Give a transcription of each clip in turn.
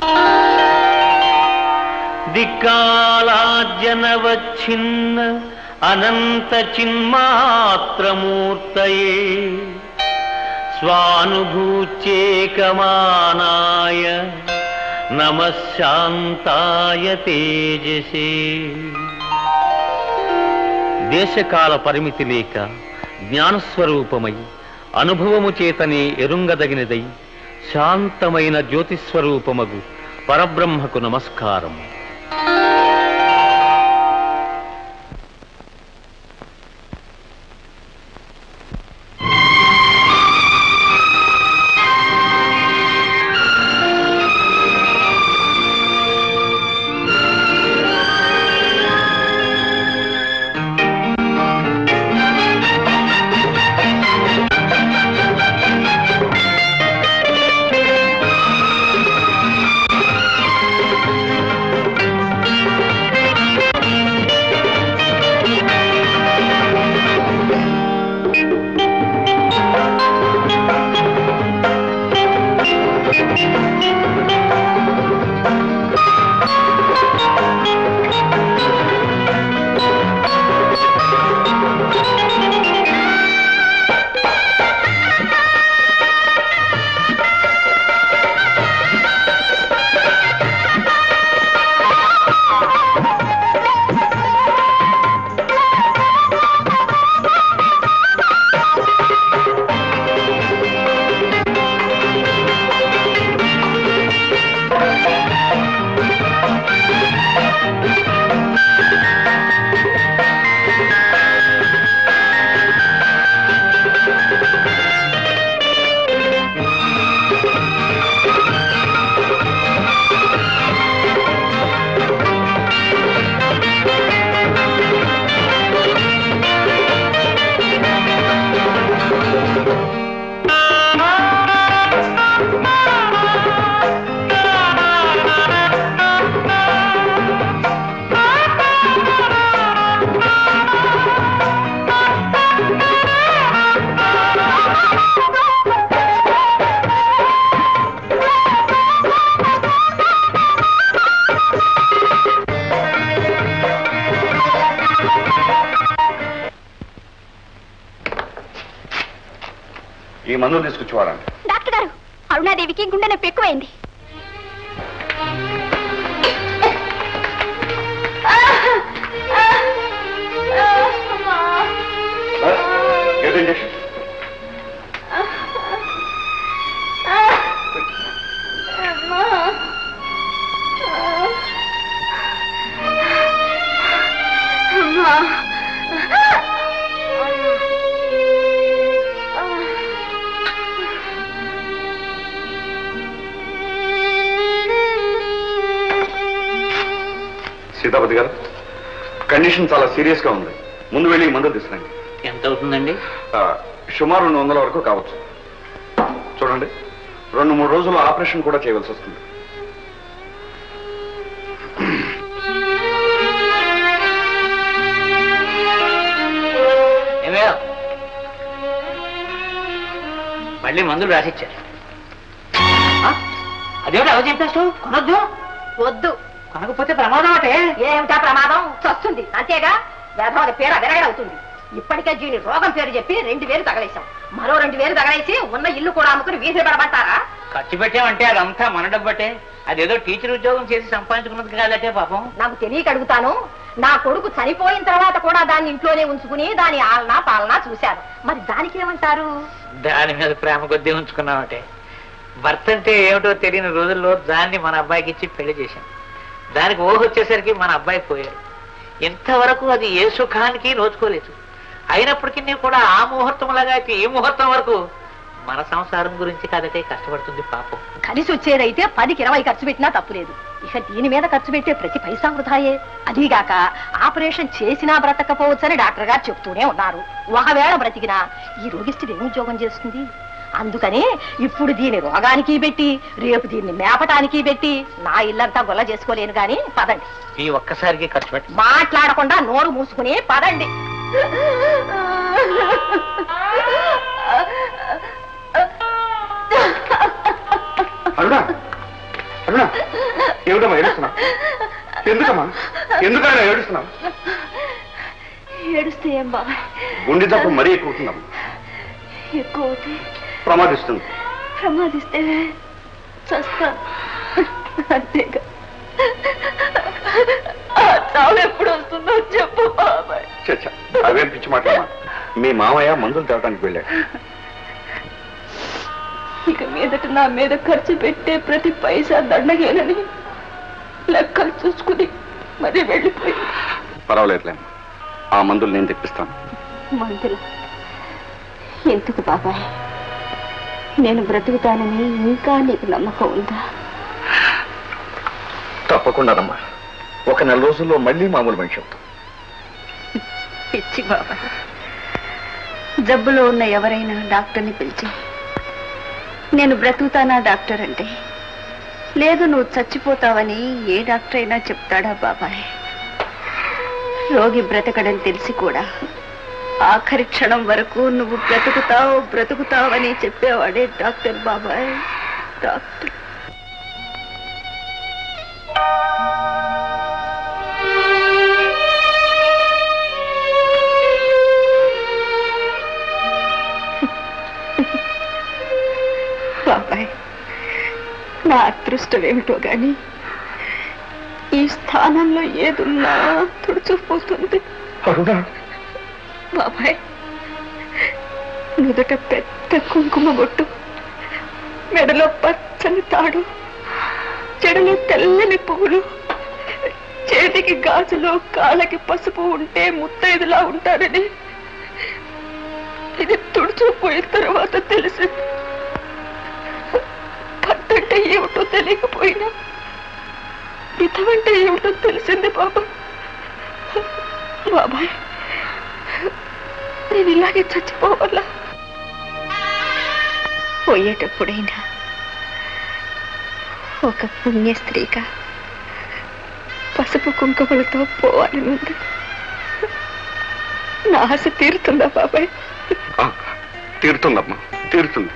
దిక్కాలార్జనవచ్ఛిన్న అనంత చిన్మాత్రమూర్తయే స్వానుభూత్యేకమానాయ నమశాంతాయ తేజసే దేశకాల పరిమితి లేక జ్ఞానస్వరూపమై అనుభవము చేతనే ఎరుంగదగినదై శాంతమైన జ్యోతిస్వరూపమగు పరబ్రహ్మకు నమస్కారం ఈ మందులు తీసుకొచ్చేవారండి డాక్టర్ గారు అరుణాదేవికి గుండె నొప్పి ఎక్కువైంది ఏది ఇంజక్షన్ సీతాపతి గారు కండిషన్ చాలా సీరియస్ గా ఉంది ముందు వెళ్ళి ఈ మందులు తీసుకురండి ఎంత అవుతుందండి ఆ, సుమారు రెండు వందల వరకు కావచ్చు చూడండి రెండు మూడు రోజులు ఆపరేషన్ కూడా చేయవలసి వస్తుంది ఏమే మళ్ళీ మందులు రాసిచ్చారు ఆ? అదేమిటి అలా చెప్పేస్తావు కొనొద్దు వద్దు కొనకపోతే ప్రమాదం అంటే ఏమిటా ప్రమాదం వస్తుంది అంతేగా వేధవాద పేరు అదరగడవుతుంది ఇప్పటికే జీని రోగం పేరు చెప్పి రెండు వేలు తగలేశాం మరో రెండు వేలు తగలేసి ఉన్న ఇల్లు కూడా అమ్ముకుని వీధి పడమంటారా ఖర్చు పెట్టామంటే అదంతా మన డబ్బటే అదేదో టీచర్ ఉద్యోగం చేసి సంపాదించుకున్నది కాదటే పాపం నాకు తెలియక అడుగుతాను నా కొడుకు చనిపోయిన తర్వాత కూడా దాన్ని ఇంట్లోనే ఉంచుకుని దాని ఆలనా పాలనా చూశాను మరి దానికి ఏమంటారు దాని మీద ప్రేమ కొద్దీ ఉంచుకున్నామటే భర్త అంటే ఏమిటో తెలియని రోజుల్లో దాన్ని మన అబ్బాయికి ఇచ్చి పెళ్లి చేశాం దానికి ఊహ వచ్చేసరికి మన అబ్బాయి పోయాడు ఇంతవరకు అది ఏ సుఖానికి నోచుకోలేదు అయినప్పటికీ కూడా ఆ ముహూర్తంలాగా అయితే ఈ ముహూర్తం వరకు మన సంసారం గురించి కాదటే కష్టపడుతుంది పాపం కలిసి వచ్చేదైతే పదికి ఇరవై ఖర్చు పెట్టినా తప్పులేదు ఇక దీని మీద ఖర్చు పెట్టే ప్రతి పైసా వృధాయే అదీగాక ఆపరేషన్ చేసినా బ్రతకపోవచ్చని డాక్టర్ గారు చెప్తూనే ఉన్నారు ఒకవేళ బ్రతికినా ఈ రోగిష్టి ఏం ఉద్యోగం చేస్తుంది అందుకని ఇప్పుడు దీని రోగానికి పెట్టి రేపు దీన్ని మేపటానికి పెట్టి నా ఇల్లంతా గొల్ల చేసుకోలేను గాని పదండి ఈ ఒక్కసారికి ఖర్చు పెట్టి మాట్లాడకుండా నోరు మూసుకుని పదండి అరుణ అరుణ ఎందుకమ్మా ఏడుస్తున్నావు ఎందుకమ్మా ఎందుకైనా ఏడుస్తున్నావు ఏడుస్తే ఏం బాబాయ్ గుండె తప్పు మరీ ఎక్కువ అవుతుందమ్మా ఎక్కువ అవుతే ప్రమాదిస్తుంది ప్రమాదిస్తే చస్తాను అంతేగా ఆ చావు ఎప్పుడు వస్తుందో చెప్పు బాబాయ్ చచ్చా అవేం పిచ్చి మాటలమ్మా మీ మామయ్య మందులు తేవడానికి వెళ్ళాడు ఇక మీదట నా మీద ఖర్చు పెట్టే ప్రతి పైసా దండగేనని లెక్కలు చూసుకుని మరి వెళ్ళిపోయి పర్వాలేదులే ఆ మందులు నేను తెప్పిస్తాను మందులు ఎందుకు బాబాయ్ నేను బ్రతుకుతానని ఇంకా నీకు నమ్మకం ఉందా తప్పకుండానమ్మా ఒక నెల రోజుల్లో మళ్ళీ మామూలు మనిషి అవుతాం పిచ్చి బాబాయ్ జబ్బులో ఉన్న ఎవరైనా డాక్టర్ని పిలిచి నేను బ్రతుకుతానా డాక్టర్ అంటే లేదు నువ్వు చచ్చిపోతావని ఏ డాక్టర్ అయినా చెప్తాడా బాబాయ్ రోగి బ్రతకడం తెలిసి కూడా ఆఖరి క్షణం వరకు నువ్వు బ్రతుకుతావు బ్రతుకుతావని చెప్పేవాడే డాక్టర్ బాబాయ్ డాక్టర్ బాబాయ్ నా అదృష్టం ఏమిటో గాని ఈ స్థానంలో ఏదున్నా తుడుచుకుపోతుంది అరుణా బాబాయ్ నుదుట పెద్ద కుంకుమ బొట్టు మెడలో పచ్చని తాడు చెడలో తెల్లని పువ్వులు చేతికి గాజులు కాళ్ళకి పసుపు ఉంటే ముత్తైదులా ఉంటారని ఇది తుడుచుకుపోయిన తర్వాత తెలిసింది భర్తంటే ఏమిటో తెలియకపోయినా విధమంటే ఏమిటో తెలిసింది బాబా బాబాయ్ నేను ఇలాగే చచ్చిపోవాలా పోయేటప్పుడైనా ఒక పుణ్య స్త్రీగా పసుపు కుంకుమలతో పోవాలని ఉంది నా ఆశ తీరుతుందా బాబాయ్ ఆ, తీరుతుందమ్మా తీరుతుంది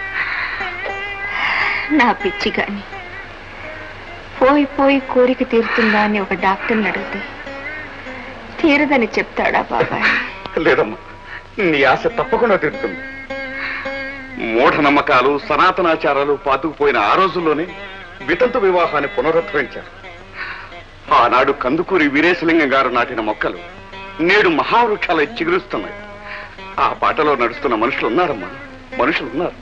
నా పిచ్చి గాని పోయి పోయి కోరిక తీరుతుందా అని ఒక డాక్టర్ని అడిగితే తీరదని చెప్తాడా బాబాయ్ లేదమ్మా నీ ఆశ తప్పకుండా తీరుతుంది మూఢనమ్మకాలు సనాతనాచారాలు పాతుకుపోయిన ఆ రోజుల్లోనే వితంతు వివాహాన్ని పునరుద్ధరించారు ఆనాడు కందుకూరి వీరేశలింగం గారు నాటిన మొక్కలు నేడు మహావృక్షాలు చిగురుస్తున్నాయి ఆ పాటలో నడుస్తున్న మనుషులు ఉన్నారమ్మా మనుషులు ఉన్నారు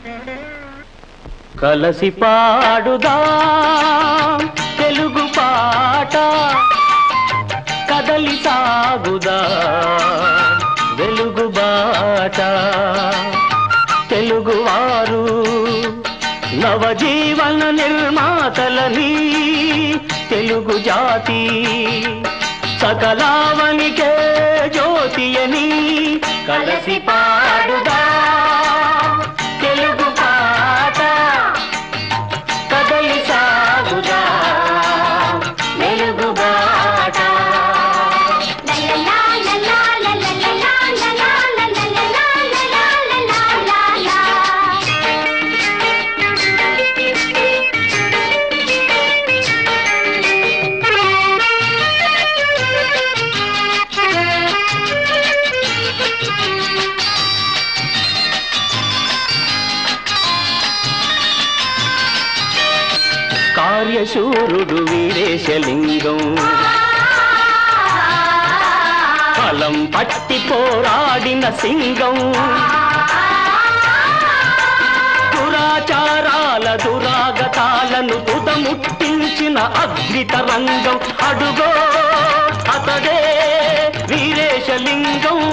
కలసి పాడుదా తెలుగు పాట కదలి సాగుదా వెలుగు బాట తెలుగువారు నవజీవన నిర్మాతలని తెలుగు జాతి సకలావనికే జ్యోతియని కలసి పాడుదా తెలుగు పాట కదలి సాగుదా వెలుగు బాట కార్యశూరుడు వీరేశలింగం ఫలం పట్టి పోరాడిన సింగం దురాచారాల దురాగతాలను తుదముట్టించిన అద్భుత రంగం అడుగో అతడే వీరేశలింగం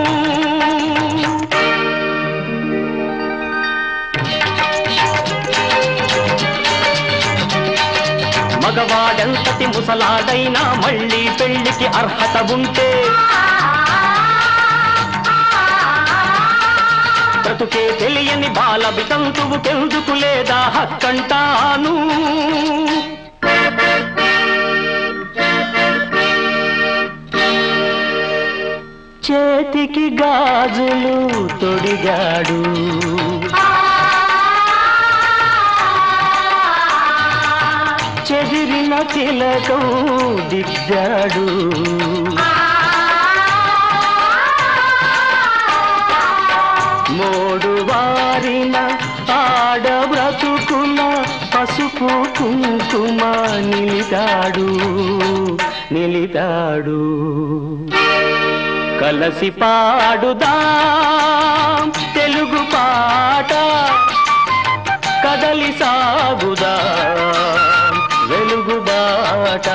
మగవాడెంతటి ముసలాడైనా మళ్ళీ పెళ్లికి అర్హత ఉంటే బ్రతుకే తెలియని బాల వితంతువు కెందుకు లేదా హక్కంటాను చేతికి గాజులు తొడిగాడు చెదిరిన తిలకం దిద్దాడు మోడు వారిన ఆడ బ్రతుకుల పసుపు కుంకుమ నిలిదాడు నిలిదాడు కలసి పాడుదాం తెలుగు పాట కదలి సాగుదా వెలుగు బాట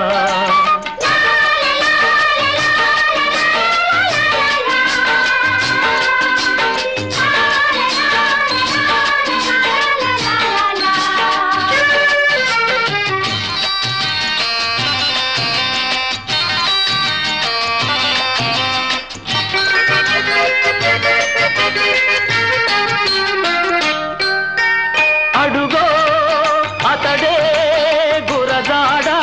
అడుగో అతడే గురజాడా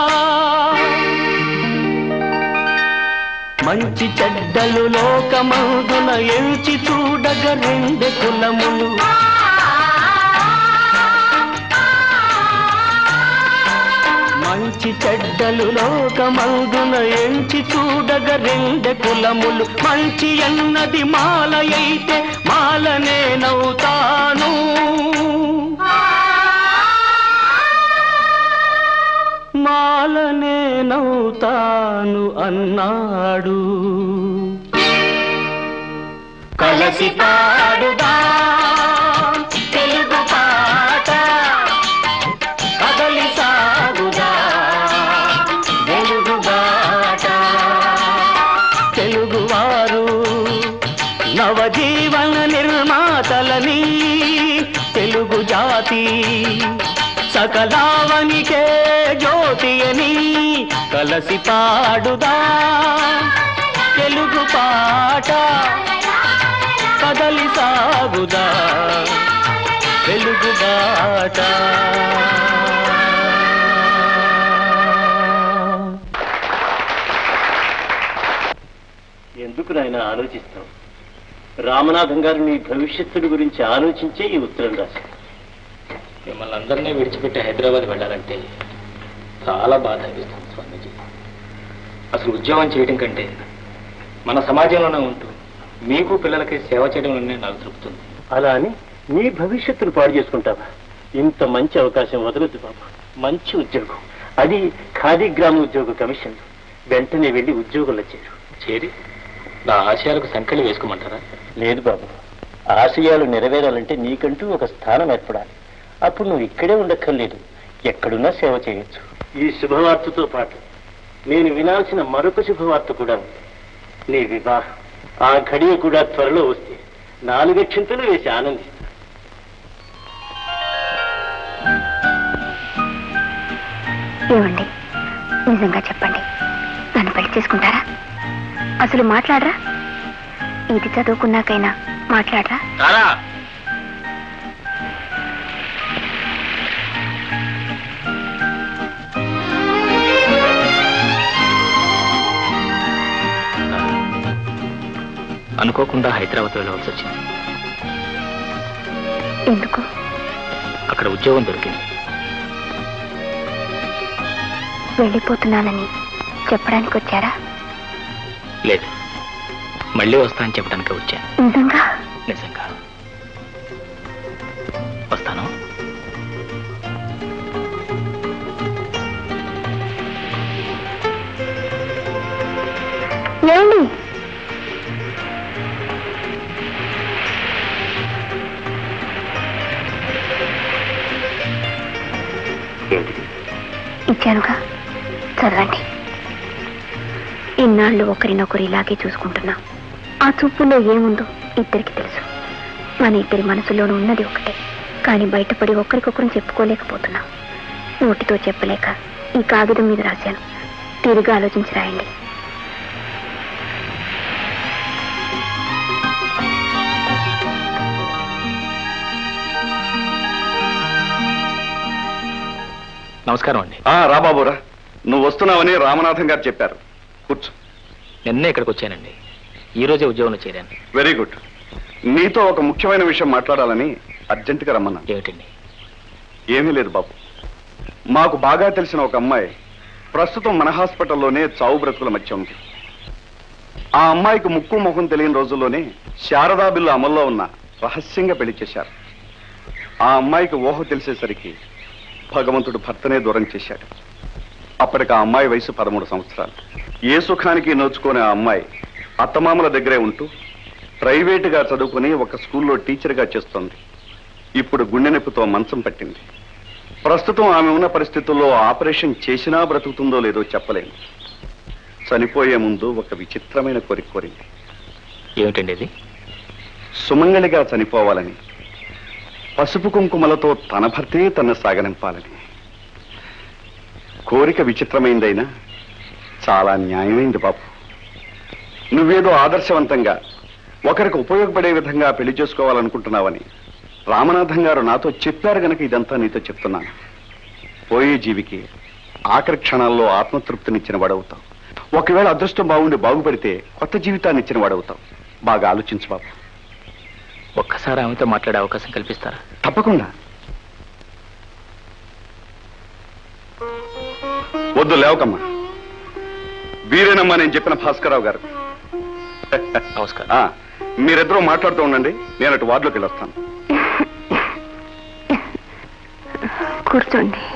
మంచి చెడ్డలు లోకమందున ఎంచి చూడగ రెండు కులములు మంచి చెడ్డలు లోకమందున ఎంచి చూడగ రెండు కులములు మంచి అన్నది మాల అయితే మాలనే నవ్వుతాను మాలనే నవ్వుతాను అన్నాడు కలసి పాడుదా తెలుగు పాట కదలి సాగుదా వెలుగు బాట తెలుగువారు నవజీవన నిర్మాతలని తెలుగు జాతి సకలావనికే జ్యోతి అని కలసి పాడుదా తెలుగు పాట కదలి సాగుదా వెలుగు బాట ఎందుకు నాయన ఆలోచిస్తాం రామనాథం గారు నీ భవిష్యత్తుడి గురించి ఆలోచించే ఈ ఉత్తరం రాశారు మిమ్మల్ని అందరినీ విడిచిపెట్టి హైదరాబాద్ వెళ్ళాలంటే చాలా బాధ అనిపిస్తుంది స్వామీజీ అసలు ఉద్యోగం చేయడం కంటే మన సమాజంలోనే ఉంటూ మీకు పిల్లలకి సేవ చేయడంలోనే నాకు తృప్తుంది అలా అని నీ భవిష్యత్తును పాడు చేసుకుంటావా ఇంత మంచి అవకాశం వదలొద్దు బాబు మంచి ఉద్యోగం అది ఖాదీ గ్రామ ఉద్యోగ కమిషన్ వెంటనే వెళ్ళి ఉద్యోగంలో చేరు చేరి నా ఆశయాలకు సంఖ్యలు వేసుకోమంటారా లేదు బాబు ఆశయాలు నెరవేరాలంటే నీకంటూ ఒక స్థానం ఏర్పడాలి అప్పుడు నువ్వు ఇక్కడే ఉండక్కర్లేదు ఎక్కడున్నా సేవ చేయొచ్చు ఈ శుభవార్తతో పాటు నేను వినాల్సిన మరొక శుభవార్త కూడా ఉంది నీ వివాహం ఆ ఘడియ కూడా త్వరలో వస్తే నాలుగక్షంతలు వేసి ఆనందిస్తా ఏమండి నిజంగా చెప్పండి నన్ను పెళ్లి చేసుకుంటారా అసలు మాట్లాడరా ఇది చదువుకున్నాకైనా మాట్లాడరా అనుకోకుండా హైదరాబాద్ వెళ్ళవలసి వచ్చింది ఎందుకు అక్కడ ఉద్యోగం దొరికింది వెళ్ళిపోతున్నానని చెప్పడానికి వచ్చారా లేదు మళ్ళీ వస్తానని చెప్పడానికి వచ్చాను నిజంగా నిజంగా వస్తాను ఏమండి ఇచ్చానుగా చదవండి ఇన్నాళ్ళు ఒకరినొకరు ఇలాగే చూసుకుంటున్నాం ఆ చూపులో ఏముందో ఇద్దరికి తెలుసు మన ఇద్దరి మనసులోనూ ఉన్నది ఒకటే కానీ బయటపడి ఒకరికొకరు చెప్పుకోలేకపోతున్నాం నోటితో చెప్పలేక ఈ కాగితం మీద రాశాను తిరిగి ఆలోచించి రాయండి నమస్కారం అండి ఆ రాబాబురా నువ్వు వస్తున్నావని రామనాథం గారు చెప్పారు కూర్చో నిన్నే ఇక్కడికి వచ్చానండి ఈ రోజే ఉద్యోగంలో చేరాను వెరీ గుడ్ నీతో ఒక ముఖ్యమైన విషయం మాట్లాడాలని అర్జెంటుగా రమ్మన్నా ఏమిటండి ఏమీ లేదు బాబు మాకు బాగా తెలిసిన ఒక అమ్మాయి ప్రస్తుతం మన హాస్పిటల్లోనే చావు బ్రతుకుల మధ్య ఉంది ఆ అమ్మాయికి ముక్కు ముఖం తెలియని రోజుల్లోనే శారదా బిల్లు అమల్లో ఉన్న రహస్యంగా పెళ్లి చేశారు ఆ అమ్మాయికి ఊహ తెలిసేసరికి భగవంతుడు భర్తనే దూరం చేశాడు అప్పటికి ఆ అమ్మాయి వయసు పదమూడు సంవత్సరాలు ఏ సుఖానికి నోచుకునే ఆ అమ్మాయి అత్తమామల దగ్గరే ఉంటూ ప్రైవేటుగా చదువుకుని ఒక స్కూల్లో టీచర్గా చేస్తోంది ఇప్పుడు గుండె నొప్పితో మంచం పట్టింది ప్రస్తుతం ఆమె ఉన్న పరిస్థితుల్లో ఆపరేషన్ చేసినా బ్రతుకుతుందో లేదో చెప్పలేము చనిపోయే ముందు ఒక విచిత్రమైన కోరిక కోరింది ఏమిటండి ఇది సుమంగళిగా చనిపోవాలని పసుపు కుంకుమలతో తన భర్తే తన సాగనింపాలని కోరిక విచిత్రమైందైనా చాలా న్యాయమైంది బాబు నువ్వేదో ఆదర్శవంతంగా ఒకరికి ఉపయోగపడే విధంగా పెళ్లి చేసుకోవాలనుకుంటున్నావని రామనాథం గారు నాతో చెప్పారు గనక ఇదంతా నీతో చెప్తున్నాను పోయే జీవికి ఆఖరి క్షణాల్లో ఆత్మతృప్తినిచ్చిన వాడవుతావు ఒకవేళ అదృష్టం బాగుండి బాగుపడితే కొత్త జీవితాన్ని ఇచ్చిన వాడవుతావు బాగా ఆలోచించు బాబు ఒక్కసారి ఆమెతో మాట్లాడే అవకాశం కల్పిస్తారా తప్పకుండా వద్దు లేవకమ్మా వీరేనమ్మా నేను చెప్పిన భాస్కరరావు గారు నమస్కారం ఆ, మీరిద్దరూ మాట్లాడుతూ ఉండండి నేను అటు వార్డులోకి వెళ్ళొస్తాను కూర్చోండి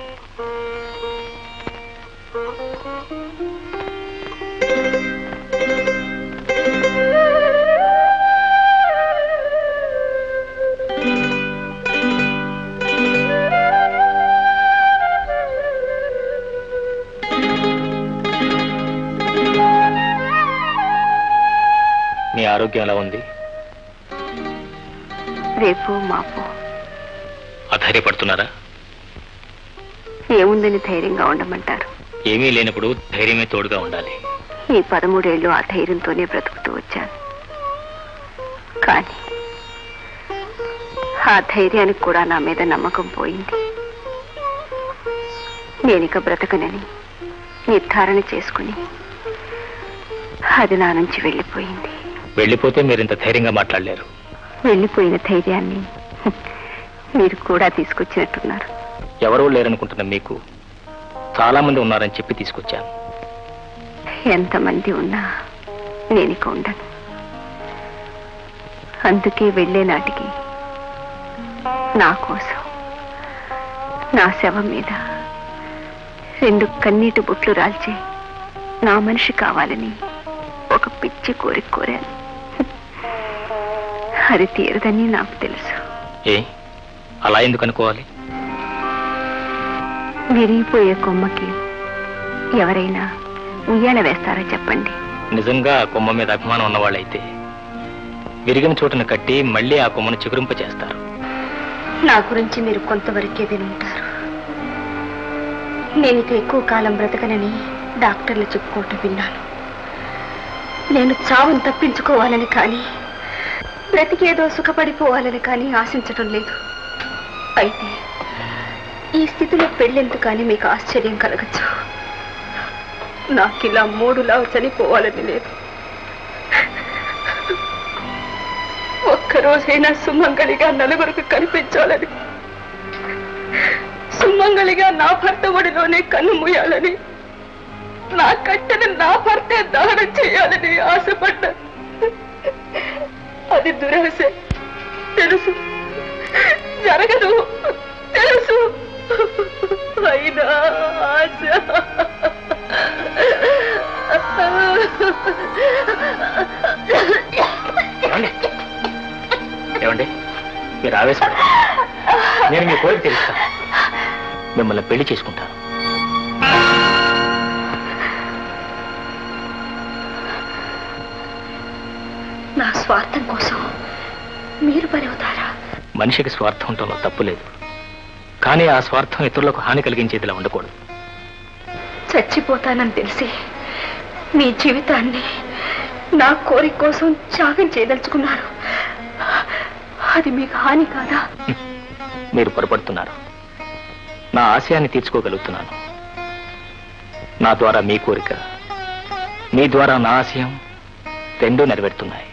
మీ ఆరోగ్యం ఎలా ఉంది రేపు మాపు అధైర్యపడుతున్నారా ఏముందని ధైర్యంగా ఉండమంటారు ఏమీ లేనప్పుడు ధైర్యమే తోడుగా ఉండాలి ఈ పదమూడేళ్ళు ఆ ధైర్యంతోనే బ్రతుకుతూ వచ్చాను కానీ ఆ ధైర్యానికి కూడా నా మీద నమ్మకం పోయింది నేనిక బ్రతకనని నిర్ధారణ చేసుకుని అది నా నుంచి వెళ్ళిపోయింది వెళ్ళిపోతే మీరు ఇంత ధైర్యంగా మాట్లాడలేరు వెళ్ళిపోయిన ధైర్యాన్ని మీరు కూడా తీసుకొచ్చినట్టున్నారు ఎవరూ లేరనుకుంటున్న మీకు చాలా మంది ఉన్నారని చెప్పి తీసుకొచ్చాను ఎంతమంది ఉన్నా నేనిక ఉండను అందుకే వెళ్ళే నాటికి నా కోసం నా శవం మీద రెండు కన్నీటి బుట్లు రాల్చే నా మనిషి కావాలని ఒక పిచ్చి కోరిక కోరాను అది తీరదని నాకు తెలుసు ఏ అలా ఎందుకు అనుకోవాలి విరిగిపోయే కొమ్మకి ఎవరైనా ఉయ్యాల వేస్తారో చెప్పండి నిజంగా ఆ కొమ్మ మీద అభిమానం ఉన్నవాళ్ళైతే విరిగిన చోటును కట్టి మళ్ళీ ఆ కొమ్మను చిగురింప చేస్తారు నా గురించి మీరు కొంతవరకే వినుంటారు నేను ఇక ఎక్కువ కాలం బ్రతకనని డాక్టర్లు చెప్పుకోవటం విన్నాను నేను చావును తప్పించుకోవాలని కానీ బ్రతికేదో సుఖపడిపోవాలని కానీ ఆశించటం లేదు అయితే ఈ స్థితిలో పెళ్ళెందుకు కానీ మీకు ఆశ్చర్యం కలగచ్చు నాకు ఇలా మూడులా చనిపోవాలని లేదు ఒక్కరోజైనా సుమంగళిగా నలుగురికి కనిపించాలని సుమంగళిగా నా భర్త ఒడిలోనే కన్ను మూయాలని నా కట్టెను నా భర్తే దహనం చేయాలని ఆశపడ్డా అది దురాశ తెలుసు జరగదు తెలుసు అయినా ఆశ ఏమండి మీరు ఆవేశపడతారు నేను మీ కోరిక తెలుస్తాను మిమ్మల్ని పెళ్లి చేసుకుంటాను నా స్వార్థం కోసం మీరు పని అవుతారా మనిషికి స్వార్థం ఉండటంలో తప్పు లేదు కానీ ఆ స్వార్థం ఇతరులకు హాని కలిగించేదిలా ఉండకూడదు చచ్చిపోతానని తెలిసి మీ జీవితాన్ని నా కోరిక కోసం త్యాగం చేయదలుచుకున్నారు అది మీకు హాని కాదా మీరు పొరపడుతున్నారు నా ఆశయాన్ని తీర్చుకోగలుగుతున్నాను నా ద్వారా మీ కోరిక మీ ద్వారా నా ఆశయం రెండూ నెరవేరుతున్నాయి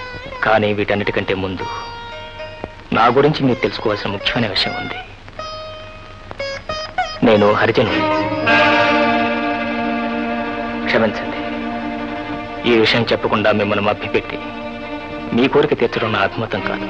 కానీ వీటన్నిటికంటే ముందు నా గురించి మీరు తెలుసుకోవాల్సిన ముఖ్యమైన విషయం ఉంది నేను హరిజను క్షమించండి ఈ విషయం చెప్పకుండా మిమ్మల్ని మభ్యపెట్టి మీ కోరిక తీర్చడం నా అభిమతం కాదు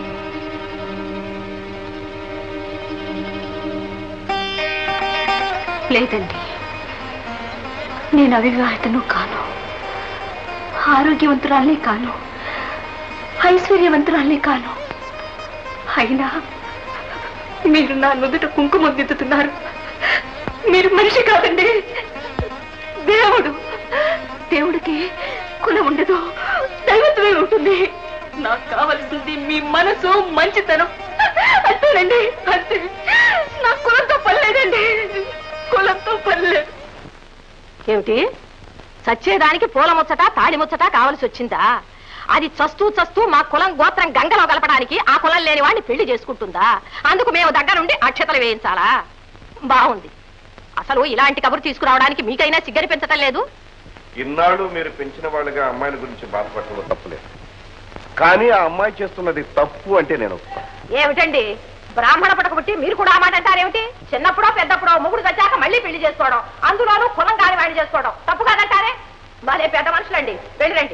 లేదండి నేను అవివాహితను కాను ఆరోగ్యవంతురాలే కాను ఐశ్వర్యవంతురాలే కాను అయినా మీరు నా నుదుట కుంకుమ దిద్దుతున్నారు మీరు మనిషి కాదండి దేవుడు దేవుడికి కులం ఉండదు దైవత్వమే ఉంటుంది నాకు కావలసింది మీ మనసు మంచితనం అంతేనండి అంతే నా కులంతో పనిలేదండి కులంతో పనిలేదు ఏమిటి చచ్చేదానికి పూల ముచ్చట తాడి ముచ్చట కావలసి వచ్చిందా అది చస్తూ చస్తూ మా కులం గోత్రం గంగలో కలపడానికి ఆ కులం లేని వాడిని పెళ్లి చేసుకుంటుందా అందుకు మేము దగ్గరుండి అక్షతలు వేయించాలా బాగుంది అసలు ఇలాంటి కబురు తీసుకురావడానికి మీకైనా సిగ్గరి పెంచటం లేదు ఇన్నాళ్ళు మీరు పెంచిన వాళ్ళుగా అమ్మాయిల గురించి బాధపడటంలో తప్పులేదు కానీ ఆ అమ్మాయి చేస్తున్నది తప్పు అంటే నేను ఒప్పుకోను. ఏమిటండి బ్రాహ్మణ పడకబట్టి మీరు కూడా ఆ మాట అంటారేమిటి చిన్నప్పుడో పెద్దప్పుడో మొగుడు వచ్చాక మళ్ళీ పెళ్లి చేసుకోవడం అందులోనూ కులం కాని వాడిని చేసుకోవడం తప్పు కాదంటారే భలే పెద్ద మనుషులండి వెళ్ళిరండి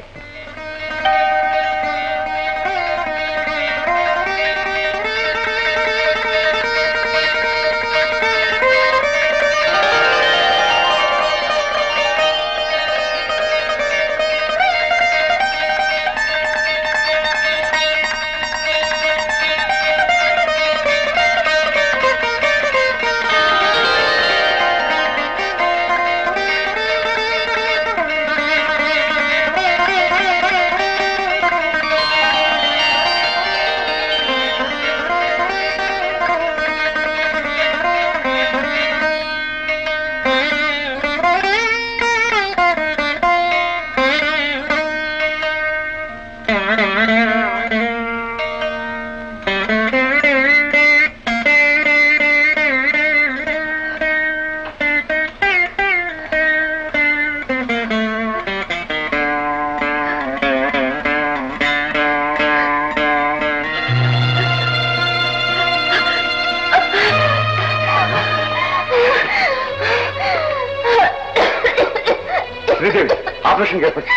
శ్రీదేవి ఆపరేషన్ ఏర్పడి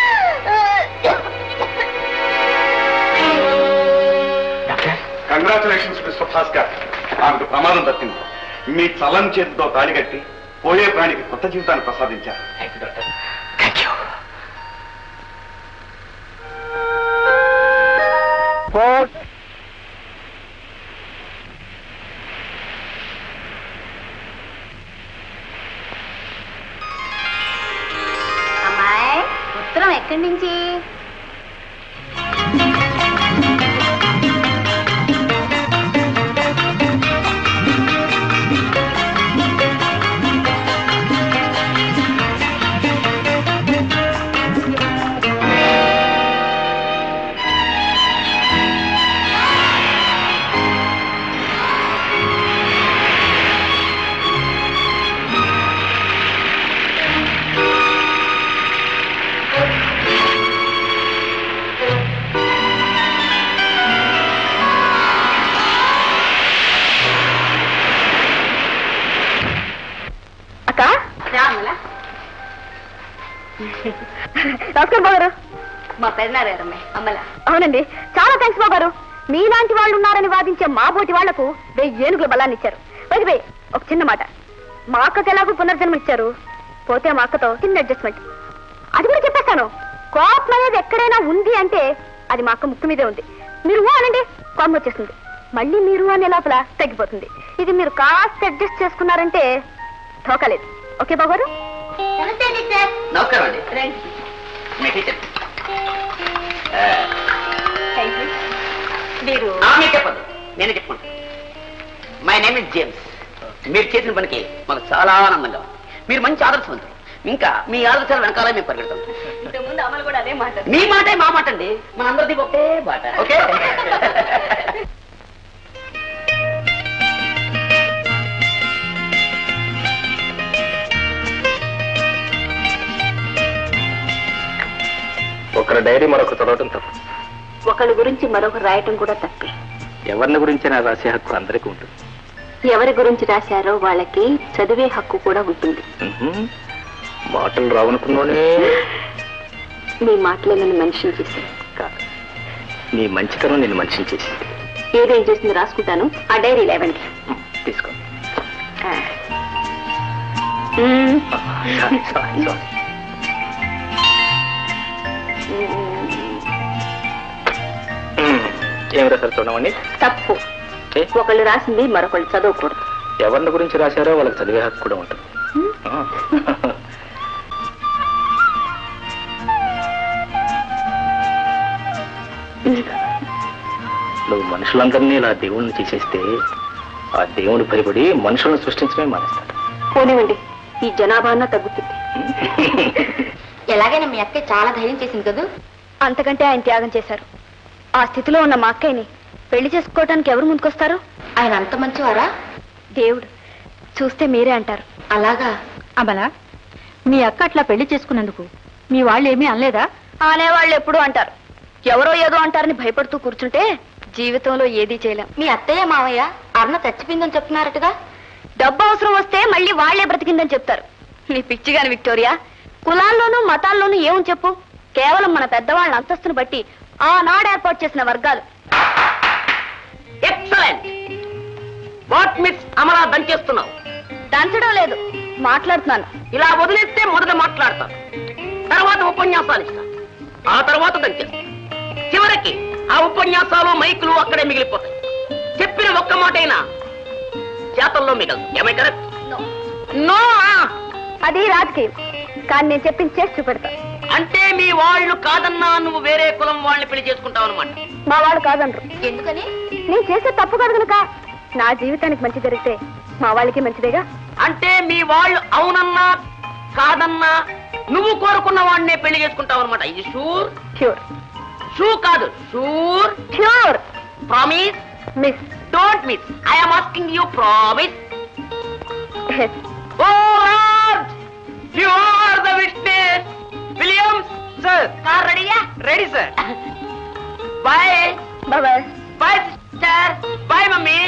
కంగ్రాచులేషన్స్ మిస్టర్ భాస్కర్ ఆమెకు ప్రమాదం తప్పింది మీ చలం చేతితో తాడి కట్టి పోయే ప్రాణికి కొత్త జీవితాన్ని ప్రసాదించారు thank you doctor thank you అమ్మాయి ఉత్తరం ఎక్కడి నుంచి అక్క నమస్కారం బాగారు మా పెద్దనారు గారమ్మాయి అమ్మల అవునండి చాలా థ్యాంక్స్ బాబారు మీలాంటి వాళ్ళు ఉన్నారని వాదించే మా బోటి వాళ్లకు వెయ్యి ఏనుగుల బలాన్ని ఇచ్చారు వైద్య ఒక చిన్న మాట మా అక్కకి ఎలాగో పునర్జన్మ ఇచ్చారు పోతే మా అక్కతో చిన్న అడ్జస్ట్మెంట్ అది కూడా చెప్పేస్తాను కోపం అనేది ఎక్కడైనా ఉంది అంటే అది మా అక్క ముక్కు మీదే ఉంది మీరు ఊ అనండి కోపం వచ్చేస్తుంది మళ్ళీ మీరు అనే లోపల తగ్గిపోతుంది ఇది మీరు కాస్త అడ్జస్ట్ చేసుకున్నారంటే ఠోకలేదు ఓకే బాబారు నమస్కారం అండి మీ టీచర్ మీరు మీరు చెప్పండి నేనే చెప్పుకుంటా మై నేమ్ ఇస్ జేమ్స్ మీరు చేసిన పనికి మాకు చాలా ఆనందంగా ఉంది మీరు మంచి ఆదర్శవంతులు ఇంకా మీ ఆదర్శాల వెనకాల మేము పరిగెడతాం ఇంతకుముందు అమలు కూడా అదే మాట మీ మాటే మా మాట అండి మన అందరిది ఒకటే బాట ఓకే ఒకరి డైరీ మరొక చదవటం తప్పు ఒకళ్ళ గురించి మరొకరు రాయటం కూడా తప్పే ఎవరిని గురించైనా రాసే హక్కు అందరికీ ఉంటుంది ఎవరి గురించి రాశారో వాళ్ళకి చదివే హక్కు కూడా ఉంటుంది ఉహుం. మాటలు రావనుకున్నానే మీ మాటలే నన్ను మనిషిని చేసింది కాదు నీ మంచితనం నేను మనిషిని చేసింది ఏదేం చేసింది రాసుకుంటాను ఆ డైరీ లేవండి ఉమ్, తీసుకో ఆ. మ్మ్. సారీ సారీ సారీ ఉమ్, ఏం రాశారు చూడమండి తప్పు ఏ? ఒకళ్ళు రాసింది మరొకళ్ళు చదవకూడదు ఎవరిని గురించి రాశారో వాళ్ళకి చదివే హక్కు కూడా ఉంటుంది ఆ. నువ్వు మనుషులందరినీ ఇలా దేవుణ్ణి చేసేస్తే ఆ దేవుని భయపడి మనుషులను సృష్టించడమే మానేస్తాడు పోనివ్వండి ఈ జనాభా అన్నా తగ్గుతుంది ఎలాగైనా మీ అక్క చాలా ధైర్యం చేసింది కదూ అంతకంటే ఆయన త్యాగం చేశారు ఆ స్థితిలో ఉన్న మా అక్కయ్యని పెళ్లి చేసుకోవడానికి ఎవరు ముందుకొస్తారు ఆయన అంత మంచివారా దేవుడు చూస్తే మీరే అంటారు అలాగా అమలా మీ అక్క అట్లా పెళ్లి చేసుకున్నందుకు మీ వాళ్ళు ఏమీ అనలేదా అనేవాళ్ళు ఎప్పుడు అంటారు ఎవరో ఏదో అంటారని భయపడుతూ కూర్చుంటే జీవితంలో ఏదీ చేయలేం మీ అత్తయ్య మావయ్య అరుణ చచ్చిపోయిందని చెప్తున్నారటగా డబ్బు అవసరం వస్తే మళ్ళీ వాళ్లే బ్రతికిందని చెప్తారు నీ పిచ్చిగాని విక్టోరియా కులాల్లోనూ మతాల్లోనూ ఏమని చెప్పు కేవలం మన పెద్దవాళ్ళ అంతస్తును బట్టి ఆనాడు ఏర్పాటు చేసిన వర్గాలు ఎక్సలెంట్ వాట్ మిస్ అమలా దంచేస్తున్నావు దంచడం లేదు మాట్లాడుతున్నాను ఇలా వదిలేస్తే మొదట మాట్లాడతాను తర్వాత ఉపన్యాసాలు ఇస్తాను ఆ తర్వాత దంచేస్తాను చివరికి ఆ ఉపన్యాసాలు మైకులు అక్కడే మిగిలిపోతాయి చెప్పిన ఒక్క మాటైనా చేతల్లో మిగలదు ఏమై కరెక్ట్ నో అది రాజకీయం కానీ నేను చెప్పింది చేసి చూపెడతా అంటే మీ వాళ్ళు కాదన్నా నువ్వు వేరే కులం వాళ్ళని పెళ్లి చేసుకుంటావు అనమాట మా వాళ్ళు కాదనరు ఎందుకని నేను చేసే తప్పు కాదు కనుక నా జీవితానికి మంచి జరిగితే మా వాళ్ళకి మంచిదేగా అంటే మీ వాళ్ళు అవునన్నా కాదన్నా నువ్వు కోరుకున్న వాడినే పెళ్లి చేసుకుంటావు అనమాట ఇది షూర్ ష్యూర్ షూ కాదు sure sure promise miss don't miss I am asking you promise oh lord you are the witness Williams sir car రెడీయా రెడీ సార్ బాయ్ బాబాయ్ బాయ్ సిస్టర్ బాయ్ మమ్మీ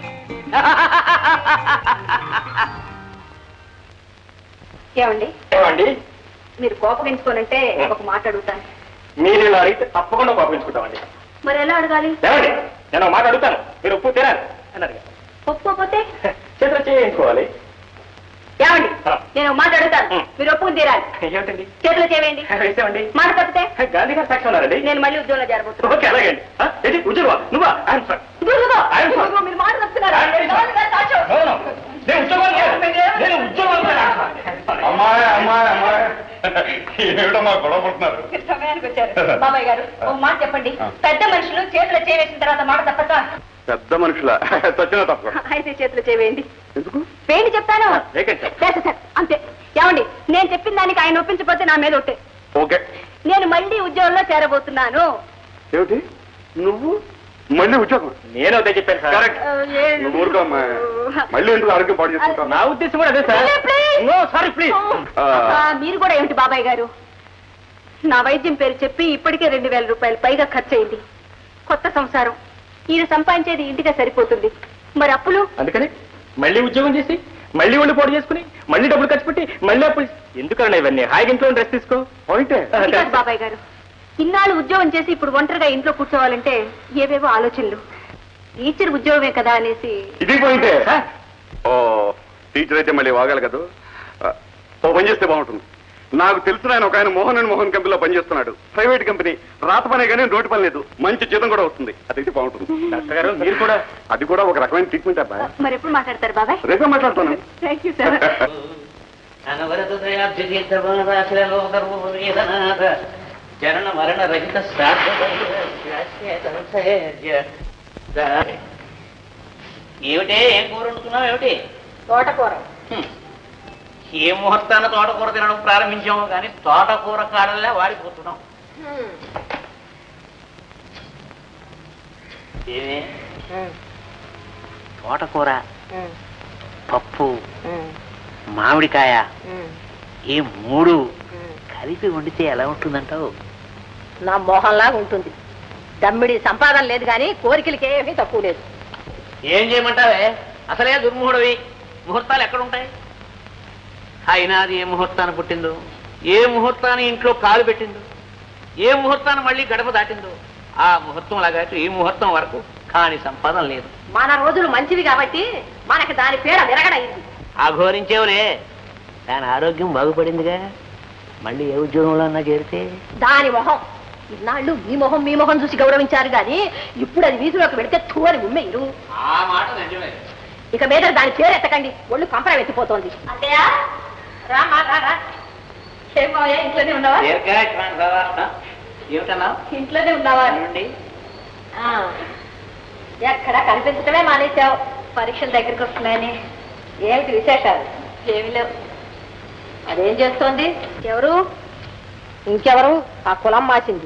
ఏమండి ఏమండి మీరు కోపగించుకోనంటే ఒక మాట అడుగుతాను మీరు ఇలా అడిగితే తప్పకుండా కోపించుకుంటామండి మరి ఎలా అడగాలి ఏమండి నేను ఒక మాట అడుగుతాను మీరు ఉప్పు తినాలి అన్నారు కదా. ఒప్పుకోకపోతే చేతిలో చేయించుకోవాలి ఏమండి ఆ. నేను ఒక మాట అడుగుతాను ఉం. మీరు ఒప్పుకుని తీరాలి ఏమిటండి చేతిలో చేయండి వేసామండి మాట తప్పితే గాంధీ గారు సాక్షి ఉన్నారండి నేను మళ్ళీ ఉద్యోగంలో చేరబోతున్నాను ఓకే అలాగండి ఆ, ఏంటి ఉద్యోగం నువ్వా ఐఎమ్ సార్ ఇదిగో, I'm sorry. ఇదిగో, మీరు మాట తప్పుతున్నారు I'm very sorry. గవర్నర్ గారు సాక్ష్యం. నేను ఉద్యోగం నేను ఉద్యోగం అమ్మాయి అమ్మాయి అమ్మాయి ఏమిటమ్మా గొడవ పడుతున్నారు మీరు సమయానికి వచ్చారు బాబాయ్ గారు ఒక మాట చెప్పండి ఆ. పెద్ద మనుషులు చేతిలో చేవేసిన తర్వాత మాట తప్పక పెద్ద మనుషుల చచ్చిన తప్ప అయితే చేతిలో చేవేయండి ఎందుకు వేయండి చెప్తాను వేకండి సార్. లేదు సార్ అంతే ఏమండి నేను చెప్పిన దానికి ఆయన ఒప్పించకపోతే నా మీద ఒట్టే ఓకే నేను మళ్ళీ ఉద్యోగంలో చేరబోతున్నాను ఏమిటి నువ్వు మళ్ళీ ఉద్యోగం నేను అదే చెప్పాను సార్ కరెక్ట్ నువ్వు ఊరుకో అమ్మా. మళ్ళీ ఎందుకు ఆరోగ్యం పాడు చేసుకుంటావు నా ఉద్దేశం కూడా అదే sir Please, please. No sorry please ఆ. ఆ, మీరు కూడా ఏమిటి బాబాయ్ గారు నా వైద్యం పేరు చెప్పి ఇప్పటికే రెండు వేల రూపాయలు పైగా ఖర్చు అయింది కొత్త సంసారం ఈయన సంపాదించేది ఇంటిగా సరిపోతుంది మరి అప్పులు అందుకని మళ్ళీ ఉద్యోగం చేసి మళ్ళీ ఉండి పోటీ చేసుకుని మళ్ళీ డబ్బులు ఖర్చు పెట్టి మళ్ళీ అప్పుడు ఎందుకన్నా ఇవన్నీ హాయిగా ఇంట్లో డ్రెస్ తీసుకో పాయింటే అది కాదు బాబాయ్ గారు ఇన్నాళ్ళు ఉద్యోగం చేసి ఇప్పుడు ఒంటరిగా ఇంట్లో కూర్చోవాలంటే ఏవేవో ఆలోచనలు టీచర్ ఉద్యోగమే కదా అనేసి ఇది పాయింటే ఓ టీచర్ అయితే మళ్ళీ వాగాలి కదా ఆ, ఓ పని చేస్తే బాగుంటుంది నాకు తెలిసిన ఆయన ఒక ఆయన మోహన్ అండ్ మోహన్ కంపెనీలో పనిచేస్తున్నాడు ప్రైవేట్ కంపెనీ రాత పనే కానీ రోడ్డు పని లేదు మంచి జీతం కూడా వస్తుంది అదైతే బాగుంటుంది డాక్టర్ గారు మీరు కూడా అది కూడా ఒక రకమైన ట్రీట్మెంట్ అబ్బా మరి ఎప్పుడు మాట్లాడతారు బాబాయ్ రేపే మాట్లాడుతాను థ్యాంక్ యూ సార్ అనవరత దయాబ్జీతనాథ జనన మరణ రహిత ఏమిటే ఏం కూర వండుకున్నావు ఏమిటి తోటకూర హ్మ్. ఏ ముహూర్తాన తోటకూర తినడం ప్రారంభించాము కానీ తోటకూర కాడలే వాడిపోతున్నాం ఏమే తోటకూర పప్పు మామిడికాయ ఈ మూడు కలిపి వండితే ఎలా ఉంటుందంటావు నా మోహంలాగా ఉంటుంది దమ్మిడి సంపాదన లేదు కానీ కోరికలకి ఏమీ తక్కువ లేదు ఏం చేయమంటావే అసలే దుర్ముహూర్తవి ముహూర్తాలు ఎక్కడుంటాయి అయినా అది ఏ ముహూర్తాన్ని పుట్టిందో ఏ ముహూర్తాన్ని ఇంట్లో కాలు పెట్టిందో ఏ ముహూర్తాన్ని మళ్ళీ గడప దాటిందో ఆ ముహూర్తం లాగా ఈ ముహూర్తం వరకు కాని సంపాదన లేదు మన రోజులు మంచివి కాబట్టి మనకి దాని పేర విరగడైంది అఘోరించేవులే దాని ఆరోగ్యం బాగుపడిందిగా మళ్ళీ ఏ ఉద్యోగంలో అన్నా చేరితే దాని మొహం ఇన్నాళ్ళు మీ మొహం మీ మొహం చూసి గౌరవించారు గాని ఇప్పుడు అది వీధిలోకి పెడితే తూ అని ఉమ్మేయరు ఆ మాట నిజమే ఇక మీద దాని పేరు ఎత్తకండి ఒళ్ళు కంపరం ఎత్తిపోతోంది అంతేయా రామా రా రా. ఏం మావయ్య, ఇంట్లోనే ఉన్నావా ఏమిటన్నా ఇంట్లోనే ఉన్నావా నుండి ఆ. ఎక్కడ కనిపించటమే మానేశావు పరీక్షలు దగ్గరికి వస్తున్నాయని ఏమిటి విశేషాలు ఏమి లేవు అదేం చేస్తోంది ఎవరు ఇంకెవరు ఆ కులం మాసింది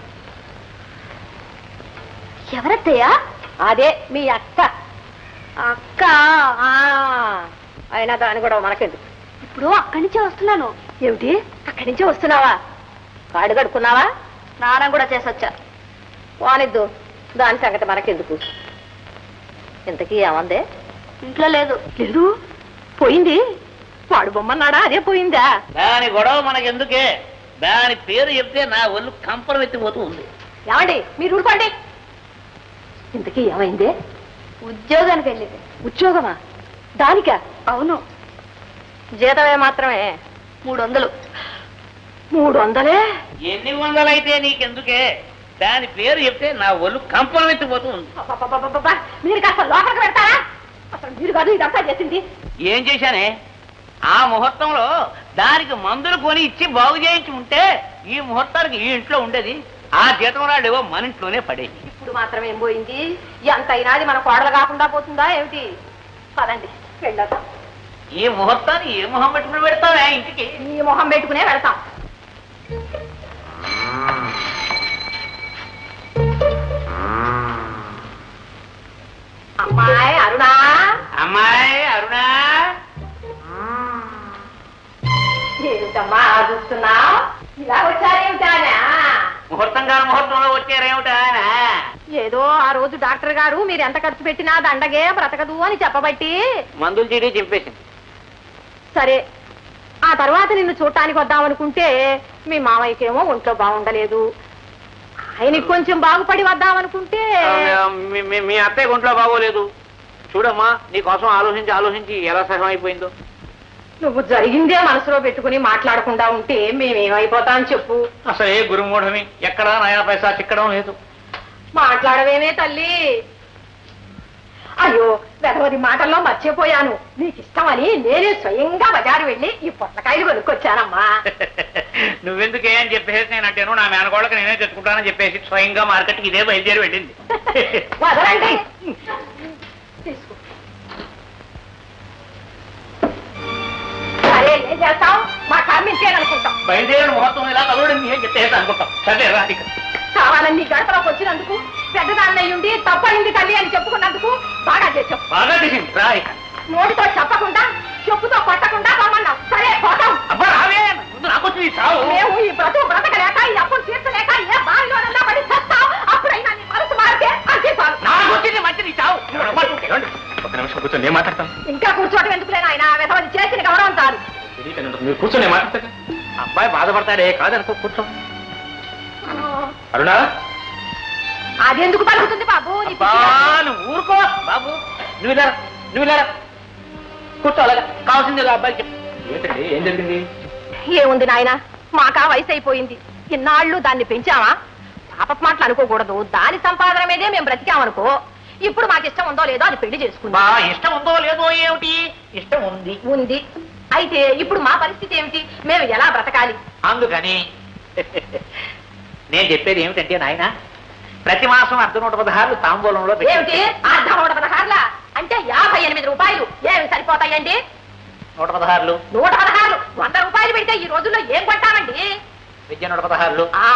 ఎవరత్తయ్యా అదే మీ అక్క అక్క ఆ. అయినా దాని కూడా మనకెందుకు ఇప్పుడు అక్కడి నుంచే వస్తున్నాను ఏమిటి అక్కడి నుంచే వస్తున్నావా కాడు కడుక్కున్నావా స్నానం కూడా చేసొచ్చా వానిద్దు దాని సంగతి మనకెందుకు ఇంతకీ ఏమందే ఇంట్లో లేదు లేదు పోయింది వాడు బొమ్మన్నాడా అదే పోయిందా దాని గొడవ మనకెందుకే దాని పేరు చెప్తే నా ఒళ్ళు కంపరం ఎత్తిపోతూ ఉంది ఏమండి మీరు ఊరుకోండి ఇంతకీ ఏమైంది ఉద్యోగానికి వెళ్ళింది ఉద్యోగమా దానికా అవును జీతమే మాత్రమే మూడు వందలు మూడు వందలే ఎన్ని వందలైతే నీకెందుకే దాని పేరు చెప్తే నా ఒళ్ళు కంపరం ఎత్తిపోతూ ఉంది అబ్బబ్బబ్బబ్బబ్బా, మీరు కాస్త లోపలికి పెడతారా అసలు మీరు కాదు ఇదంతా చేసింది ఏం చేశానే ఆ ముహూర్తంలో దానికి మందులు కొని ఇచ్చి బాగు చేయించి ఉంటే ఈ ముహూర్తానికి ఈ ఇంట్లో ఉండేది ఆ జీతం రాడేవో మన ఇంట్లోనే పడేది ఇప్పుడు మాత్రం ఏం పోయింది ఎంత అయినాది మన కోడలు కాకుండా పోతుందా ఏమిటి పదండి వెళ్ళొద్దాం ఈ ముహూర్తాన్ని ఏ మొహం పెట్టుకుని పెడతావా ఇంటికి ఈ మొహం పెట్టుకునే వెళ్తాం అమ్మాయి అరుణా అమ్మాయి అరుణా ఏమిటమ్మా చూస్తున్నా ఇలా వచ్చారేమిటానా ముహూర్తం కాని ముహూర్తంలో వచ్చారేమిటా ఏదో ఆ రోజు డాక్టర్ గారు మీరు ఎంత ఖర్చు పెట్టినా దండగే బ్రతకదు అని చెప్పబట్టి మందులు చీటీ చింపేసింది సరే ఆ తర్వాత నిన్ను చూడటానికి వద్దామనుకుంటే మీ మామయ్యకేమో ఒంట్లో బాగుండలేదు ఆయనకి కొంచెం బాగుపడి వద్దామనుకుంటే మీ- మీ- మీ అత్తయ్య ఒంట్లో బాగోలేదు చూడమ్మా నీ కోసం ఆలోచించి ఆలోచించి ఎలా సహం అయిపోయిందో నువ్వు జరిగిందే మనసులో పెట్టుకుని మాట్లాడకుండా ఉంటే మేమేమైపోతాం చెప్పు అసలే గురుమూఢమి ఎక్కడా నయా పైసా చిక్కడం లేదు మాట్లాడవేమే తల్లి అయ్యో వెధవది మాటల్లో మర్చిపోయాను నీకు ఇష్టమని నేనే స్వయంగా బజారు వెళ్ళి ఈ పొట్లకాయలు కొనుక్కొచ్చానమ్మా నువ్వెందుకే అని చెప్పేసి నేను అంటాను నా మేనగోళ్ళకి నేనే తెచ్చుకుంటానని చెప్పేసి స్వయంగా మార్కెట్కి ఇదే బయలుదేరి వెళ్ళింది వదలండి తీసుకో సరే ఏం చేస్తాం మా కర్మించేదనుకుంటాం బయలుదేరిన ముహూర్తం ఇలా కలవడింది అని చెప్పేసి అనుకుంటాం సరే రాధిక కావాలని నీ గడపలోకి వచ్చినందుకు పెద్దదాన్నయ్యుండి తప్పయింది తల్లి అని చెప్పుకున్నందుకు బాగా చేసాం బాగా తీసింది రాధిక నోటితో చెప్పకుండా చెప్పుతో కొట్టకుండా రమ్మన్నాం సరే పోతాం అబ్బా రావే ముందు నాకు వచ్చింది చావు మేము ఈ బ్రతుకు బ్రతకలేక ఈ అప్పులు తీర్చలేక ఏ బావిలోనన్నా పడి చస్తాం అప్పుడైనా నీ మనసు మారితే అంతే చాలు నాకు వచ్చింది మంచిది చావు ఒక నిమిషం కూర్చొని నేను మాట్లాడతాను ఇంకా కూర్చోవటం ఎందుకులే నాయన వెధవది చేసిన గౌరవం చాలు మీరు కూర్చొని నేను మాట్లాడతాను అబ్బాయి బాధపడతాడే కాదనుకో కూర్చో అరుణా అది ఎందుకు పలుకుతుంది బాబు నీ అబ్బా నువ్వు ఊరుకో బాబు నువ్వు ఇలా రా, నువ్వు ఇలా రా. కూర్చో అలాగా కావాల్సింది ఇలా అబ్బాయికి చెప్పు. ఏంటండి ఏం జరిగింది ఏముంది నాయన మాకా వయసు అయిపోయింది ఇన్నాళ్ళు దాన్ని పెంచామా పాపపు మాటలు అనుకోకూడదు దాని సంపాదన మీదే మేము బ్రతికామనుకో ఇప్పుడు మాకు ఇష్టం ఉందో లేదో అది పెళ్లి బా చేసుకుందా ఇష్టం ఉందో లేదో ఏమిటి ఇష్టం ఉంది ఉంది అయితే ఇప్పుడు మా పరిస్థితి ఏమిటి మేము ఎలా బ్రతకాలి అందుకని నేను చెప్పేది ఏమిటంటే నాయన ప్రతి మాసం అర్ధ నూట పదహారులు తాంబూలంలో పెట్టి- ఏమిటి అర్ధం నూట పదహారుల అంటే యాభై ఎనిమిది రూపాయలు ఏమి సరిపోతాయండి నూట పదహారులు నూట పదహారులు వంద రూపాయలు పెడితే ఈ రోజుల్లో ఏం కొంటామండి విద్య నూట పదహారులు ఆ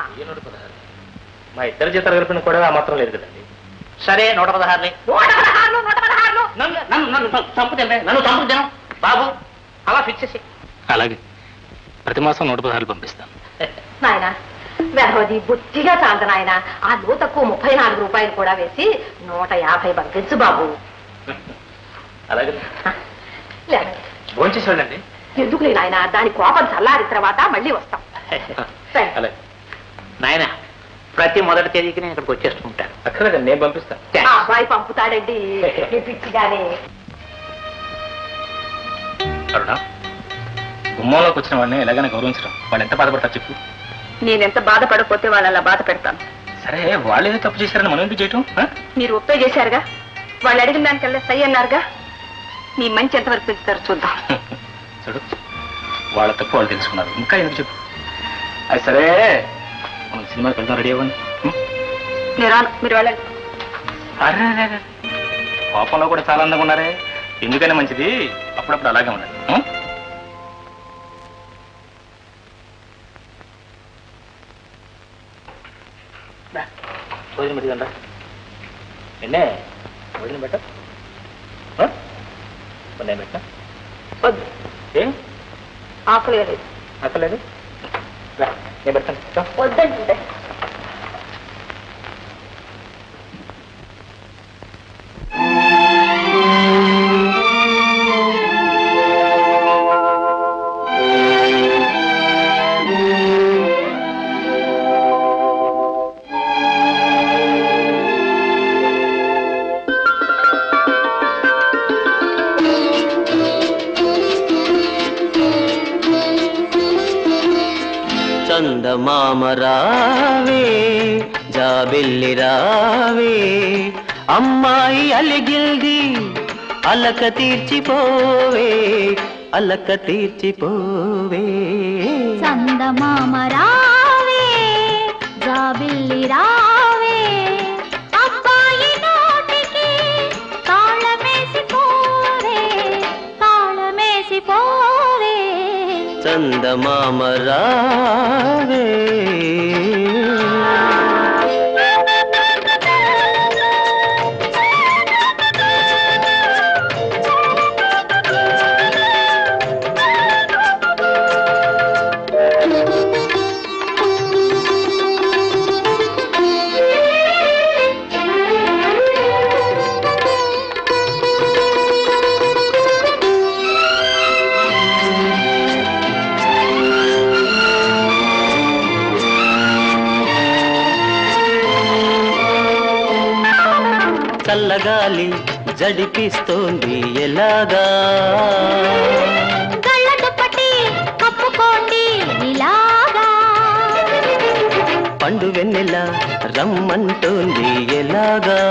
మా ఇద్దరు జీతాలు కలిపిన కూడా ఆ మాత్రం లేదు కదండి సరే నూట పదహారులే నూట పదహారులు నూట పదహారులు నన్ను నన్ను నన్ను చంపుతే నన్ను చంపుతాను బాబు అలా ఫిక్స్ చేసి అలాగే ప్రతి మాసం నూట పదహారులు పంపిస్తాను నాయన వెధవది బుద్ధిగా చాలదు నాయన ఆ నూతకు ముప్పై నాలుగు రూపాయలు కూడా వేసి నూట యాభై పంపించు బాబు అలాగే లేదండి భోంచేసి వెళ్ళండి ఎందుకు నాయన దాని కోపం చల్లారిన తర్వాత మళ్ళీ వస్తాం రండి. అలాగే నాయన ప్రతి మొదటి తేదీకి నేను ఇక్కడికి వచ్చేస్తూ ఉంటాను అక్కర్లేదండి నేను పంపిస్తాను ఆ అబ్బాయి పంపుతాడండి ఈ పిచ్చిగానే అరుణ గుమ్మంలోకి వచ్చిన వాడిని ఎలాగైనా గౌరవించడం వాళ్ళు ఎంత బాధపడతారు చెప్పు నేనెంత బాధపడకపోతే వాళ్ళు అలా బాధ పెడతాను సరే వాళ్ళు ఏదో తప్పు చేశారని మనం ఎందుకు చేయటం ఆ? మీరు ఒప్పే చేశారుగా వాళ్ళు అడిగిన దానికల్లా సై అన్నారుగా మీ మంచి ఎంతవరకు పెంచుతారో చూద్దాం చూడు వాళ్ళ తప్పు వాళ్ళు తెలుసుకున్నారు ఇంకా ఎందుకు చెప్పు అది సరే మనం సినిమాకి వెళ్దాం రెడీ అవ్వండి ఉం? నేను రాను మీరు వెళ్ళండి అరే అరే, అరే. కోపంలో కూడా చాలా అందంగా ఉన్నారే ఎందుకైనా మంచిది అప్పుడప్పుడు అలాగే ఉండండి ఉం? దా, భోజనం పెట్టిదండా ఎన్నే భోజనం పెట్ట నేను పెట్టా వద్దు ఏం ఆకలి లేదు అక్కర్లేదు రా, నేను పెడతాను రా. వద్దంటుంటే చందమామ రావే జాబిల్లి రావే అమ్మాయి అలిగిల్ది అలక తీర్చిపోవే అలక తీర్చిపోవే చందమామ రావే జాబిల్లి రావే అబ్బాయి నోటికి తాళమేసి పోవే తాళమేసి పోవే చందమామ రావే చల్లగాలి జడిపిస్తోంది ఎలాగా గళ్ళ దుప్పటి కప్పుకోండి ఇలాగా పండు వెన్నెల రమ్మంటోంది ఎలాగా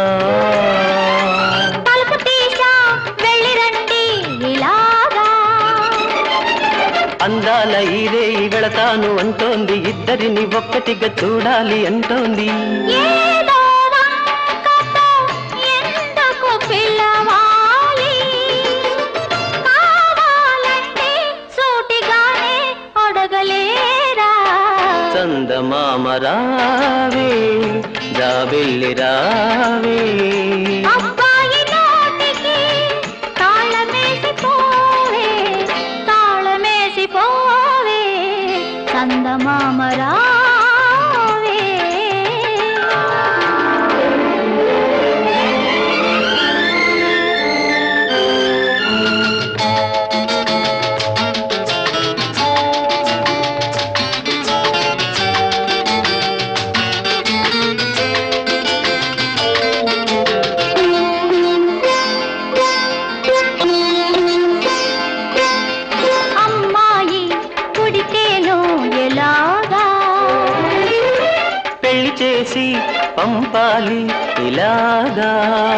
తలుపు తీసా వెళ్ళి రండి ఇలాగా అందాల ఈరే వెళతాను అంటోంది ఇద్దరిని ఒక్కటిగా చూడాలి అంటోంది ఏదో వంకతో ఎందుకు పిలవాలి కావాలంటే సూటిగానే అడగలేరా చందమామ రావే జాబిల్లి రావే అబ్బాయి నోటికి తాళమేసి పోవే తాళమేసి పోవే చందమామ రావే అమ్మాయి పుడితేను ఎలాగా పెళ్లి చేసి పంపాలి ఇలాగా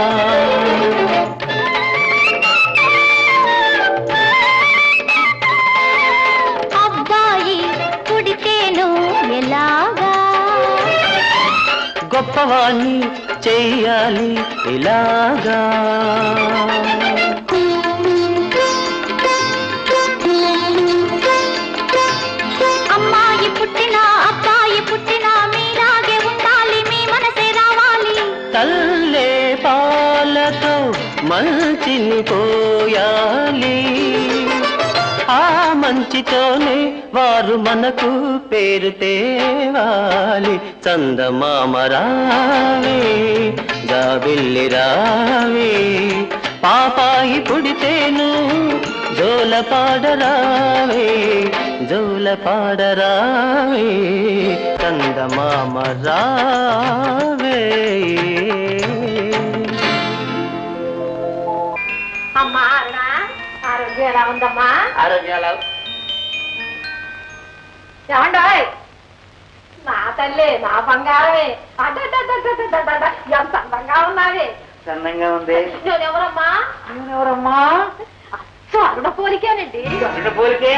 అబ్బాయి పుడితేను ఎలాగా గొప్పవాణ్ణి చెయ్యాలి ఇలాగా అమ్మాయి పుట్టినా అబ్బాయి పుట్టినా మీలాగే ఉండాలి మీ మనసే రావాలి తల్లే పాలతో మంచిని పోయాలి ఆ మంచితోనే వారు మనకు పేరు తేవాలి చందమామ రావే జాబిల్లి రావే పాపాయి పుడితేను జోల పాడరావే జోల పాడరావే కందమామ రావే అమ్మా అరుణా ఆరోగ్యం ఎలా ఉందమ్మా ఆరోగ్యాలు ఏమండాయ్ నా తల్లి నా బంగారమే అడ్డడ్డడ్డడ్డడ్డడ్డడ్డ, ఎంత అందంగా ఉన్నావే చందంగా ఉంది నేనెవరమ్మా ఎవరమ్మా అచ్చు అరుణ పోలికేనండి పోలికే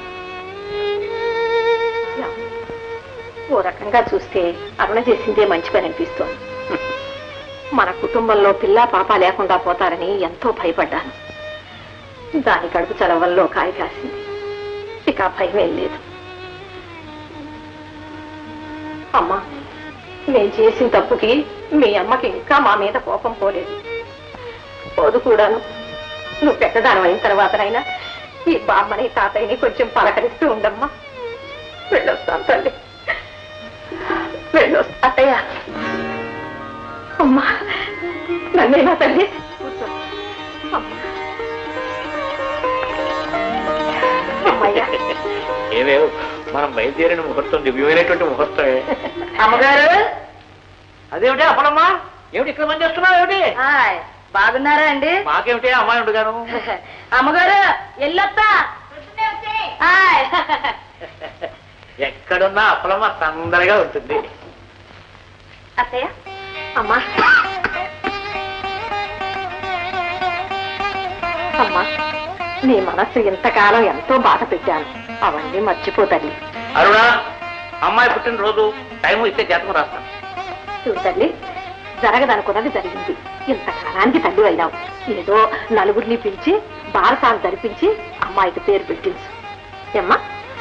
ఓ రకంగా చూస్తే అరుణ చేసిందే మంచి పని అనిపిస్తోంది మన కుటుంబంలో పిల్ల పాప లేకుండా పోతారని ఎంతో భయపడ్డాను దాని కడుపు చలవల్లో కాయ కాసింది ఇక ఆ భయం ఏం లేదు అమ్మా నేను చేసిన తప్పుకి మీ అమ్మకి ఇంకా మా మీద కోపం పోలేదు పోదు కూడాను నువ్వు పెద్దదానం అయిన తర్వాతనైనా ఈ బామ్మని తాతయ్యని కొంచెం పలకరిస్తూ ఉండమ్మా వెళ్ళొస్తాను తల్లి వెళ్ళొస్తా అత్తయ్య అమ్మా నన్నేనా తల్లి కూర్చో అమ్మా. అమ్మయ్యా ఏమేవు మనం బయలుదేరిన ముహూర్తం దివ్యమైనటువంటి ముహూర్తమే అమ్మగారు అదేమిటి అప్పుడమ్మా ఏమిటి ఇక్కడ మంది చేస్తున్నావు ఏమిటి హాయ్ బాగున్నారా అండి మాకేమిటి అమ్మాయి ఉండుగాను అమ్మగారు ఎల్లొత్తా హాయ్ ఎక్కడున్నా అప్పలమ్మ తొందరగా ఉంటుంది అత్తయ్య అమ్మా అమ్మా నీ మనస్సు ఇంతకాలం ఎంతో బాధ పెట్టాను అవన్నీ మర్చిపోతండి అరుణ అమ్మాయి పుట్టినరోజు టైం ఇస్తే జాతకం రాస్తాను చూడు తల్లి జరగదనుకున్నది జరిగింది ఇంతకాలానికి తల్లి అయినావు ఏదో నలుగురిని పిలిచి బారసాలు జరిపించి అమ్మాయికి పేరు పెట్టించు ఏమ్మా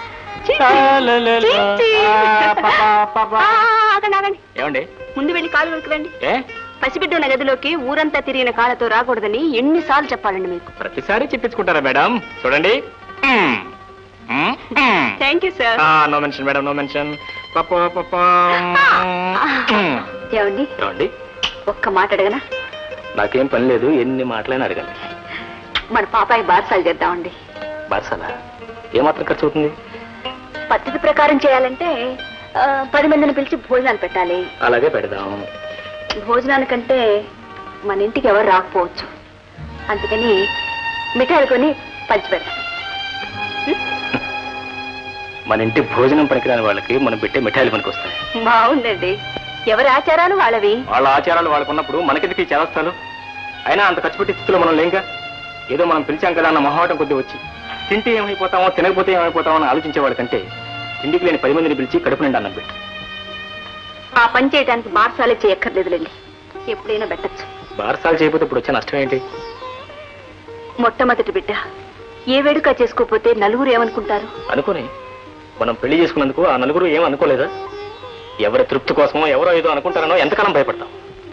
ఏమండి ముందు వెళ్ళి కాలు వెనుకరండి ఏ పసిబిడ్డ ఉన్న గదిలోకి ఊరంతా తిరిగిన కాళ్ళతో రాకూడదని ఎన్నిసార్లు చెప్పాలండి మీకు ప్రతిసారి చెప్పించుకుంటారా మేడం చూడండి మ్మ్. మ్మ్. మ్మ్. థ్యాంక్ యూ సార్ ఆ, no mention madam no mention పప్ప పప్ప మ్మ్. ఏమండి ఏమండి ఒక్క మాట అడగనా నాకేం పని లేదు ఎన్ని మాటలైనా అడగాలి మన పాపాయి బారసాలు చేద్దామండి బార్సాలా ఏమాత్రం ఖర్చు అవుతుంది పద్ధతి ప్రకారం చేయాలంటే ఆ, పది మందిని పిలిచి భోజనాలు పెట్టాలి అలాగే పెడదాం భోజనానికంటే మన ఇంటికి ఎవరు రాకపోవచ్చు అందుకని మిఠాయిలు కొని పంచి పెడతాం మన ఇంటి భోజనం పనికిరాని వాళ్ళకి మనం పెట్టే మిఠాయిలు పనికి వస్తాయి బాగుందండి ఎవరి ఆచారాలు వాళ్ళవి వాళ్ళ ఆచారాలు వాళ్ళకు ఉన్నప్పుడు మనకెందుకు ఈ చేస్తాలు అయినా అంత ఖర్చు పెట్టే స్థితిలో మనం లేంగా ఏదో మనం పిలిచాం కదా అన్న మొహమాటం కొద్ది వచ్చి తింటే ఏమైపోతామో తినకపోతే ఏమైపోతామో అని ఆలోచించే వాళ్ళకంటే తిండికి లేని పది మందిని పిలిచి కడుపు నిండా అన్నం పెట్టు ఆ పని చేయడానికి బారసాలే చేయక్కర్లేదులేండి ఎప్పుడైనా పెట్టచ్చు బారసాలు చేయకపోతే ఇప్పుడు వచ్చే నష్టం ఏంటి మొట్టమొదటి బిడ్డ ఏ వేడుక చేసుకోపోతే నలుగురు ఏమనుకుంటారు అనుకుని మనం పెళ్లి చేసుకున్నందుకు ఆ నలుగురు ఏం అనుకోలేదా ఎవరి తృప్తి కోసమో ఎవరో ఏదో అనుకుంటారనో ఎంతకాలం భయపడతాం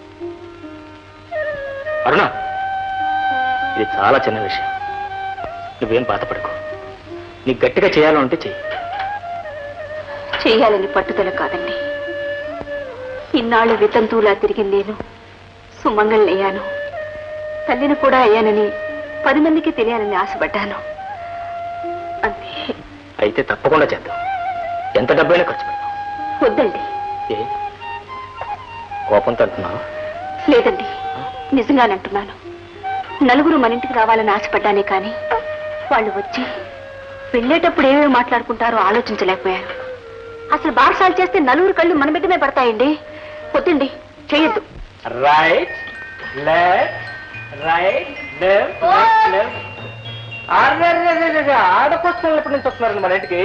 అరుణ ఇది చాలా చిన్న విషయం నువ్వేం బాధపడకు నీకు గట్టిగా చేయాలంటే చెయ్యి చెయ్యాలని పట్టుదల కాదండి ఇన్నాళ్ళు వితంతువులా తిరిగి నేను సుమంగళనయ్యాను తల్లిని కూడా అయ్యానని పది మందికి తెలియాలని ఆశపడ్డాను అంతే అయితే తప్పకుండా చేద్దాం ఎంత డబ్బైనా ఖర్చు పెడదాం వద్దండి ఏ కోపంతో అంటున్నావు లేదండి నిజంగానే అంటున్నాను నలుగురు మన ఇంటికి రావాలని ఆశపడ్డానే కానీ వాళ్ళు వచ్చి వెళ్ళేటప్పుడు ఏమేమి మాట్లాడుకుంటారో ఆలోచించలేకపోయాను అసలు బారసాలు చేస్తే నలుగురు కళ్ళు మన బిడ్డమే పడతాయండి వద్దండి చేయొద్దు right left right left left ఆడకొస్తున్న ఎప్పటి నుంచి వస్తున్నారండి మన ఇంటికి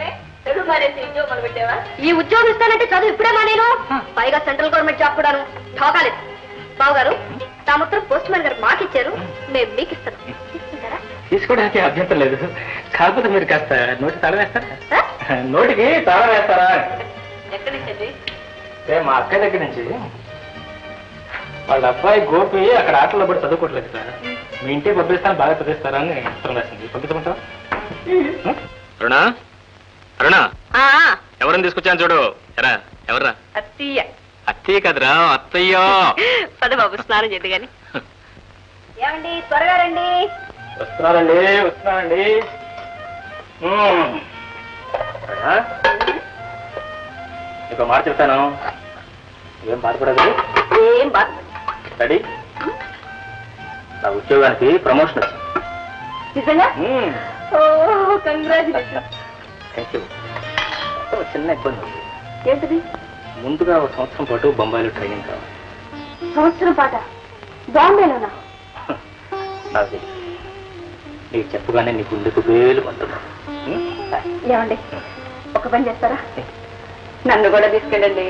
ఈ ఉద్యోగం ఇస్తానంటే చదువు ఇప్పుడే మా నేను పైగా సెంట్రల్ గవర్నమెంట్ జాబ్ కూడాను ఠోకాలేదు బావు గారు తా మొత్తం పోస్ట్ మ్యాన్ గారు మాకు ఇచ్చారు మేము మీకు ఇస్తాం తీసుకుంటారా? తీసుకోవడానికి అభ్యంతరం లేదు కాకపోతే మీరు కాస్త నోటి తాళం వేస్తారా ఆ? నోటికి తాళం వేస్తారా ఎక్కడి నుంచి అండి ఏ మా అక్క దగ్గర నుంచి వాళ్ళ అబ్బాయి గోపి అక్కడ ఆటల్లో పడి చదువుకోవట్లేదు సార్ మీ ఇంటికి పంపిస్తాను బాగా చదివిస్తారా అని ఉత్తరం రాసింది పంపించమంటావా అరుణా అరుణా ఆ, ఎవరిని తీసుకొచ్చాను చూడు ఎరా ఎవర్రా అత్తయ్య అత్తయ్య కదరా అత్తయ్యో పద బాబు స్నానం చేద్దు గాని ఏమండి త్వరగా రండి వస్తున్నానండి వస్తున్నానండి మ్మ్. ఆ? నీకు మాట చెప్తాను ఏం బాధపడదు ఏం బాధ రెడీ నా ఉద్యోగానికి ప్రమోషన్ వచ్చింది నిజంగా మ్మ్. ఓ కంగ్రాచులేషన్ థ్యాంక్ యూ ఒక చిన్న ఇబ్బంది ఉంది ఏంటిది ముందుగా ఒక సంవత్సరం పాటు బొంబాయిలో ట్రైనింగ్ కావాలి సంవత్సరం పాట బాంబేలోనా నాకు తెలుసు నీకు చెప్పగానే నీ గుండెకు వేలు అంటున్నాను ఏమండి ఒక పని చేస్తారా నన్ను కూడా తీసుకెళ్ళండి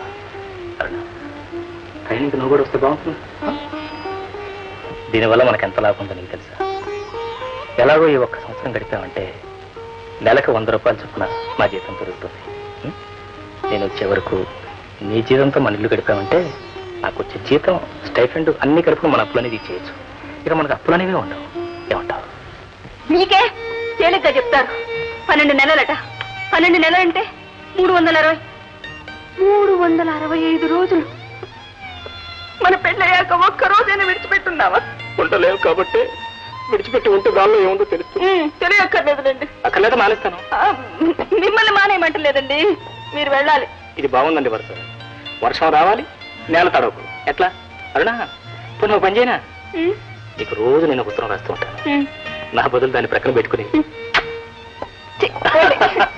ట్రైనింగ్ నువ్వు కూడా వస్తే బాగుంటుంది దీనివల్ల మనకు ఎంత లాభం ఉందో నీకు తెలుసా ఎలాగో ఈ ఒక్క సంవత్సరం గడిపామంటే నెలకు వంద రూపాయలు చొప్పున మా జీతం పెరుగుతుంది ఉం? నేను వచ్చే వరకు నీ జీతంతో మన ఇల్లు గడిపామంటే నాకు వచ్చే జీతం స్టైఫెండ్ అన్ని కలుపుకుని మన అప్పులనేది ఇచ్చేయచ్చు ఇక మనకు అప్పులనేవి ఉండవు ఏమంటావు మీకే తేలిగ్గా చెప్తారు పన్నెండు నెలలట పన్నెండు నెలలంటే మూడు వందల అరవై మూడు వందల అరవై ఐదు రోజులు మన పెళ్ళయ్యాక ఒక్క రోజైనా విడిచిపెట్టున్నావా ఉండలేవు కాబట్టి విడిచిపెట్టి ఉంటే దానిలో ఏముందో తెలుస్తుంది తెలియక్కర్లేదులేండి అక్కర్లేదా మానేస్తాను ఆ, మిమ్మల్ని మానేయమంటలేదండి మీరు వెళ్ళాలి ఇది బాగుందండి వరుస వర్షం రావాలి నేల తడవకు ఎట్లా అరుణా పోనీ ఒక పని చేయనా ఉమ్, నీకు రోజు నేను ఒక ఉత్తరం రాస్తూ ఉంటాను ఉమ్. నా బదులు దాన్ని ప్రక్కన పెట్టుకుని ఛీ, పోండి.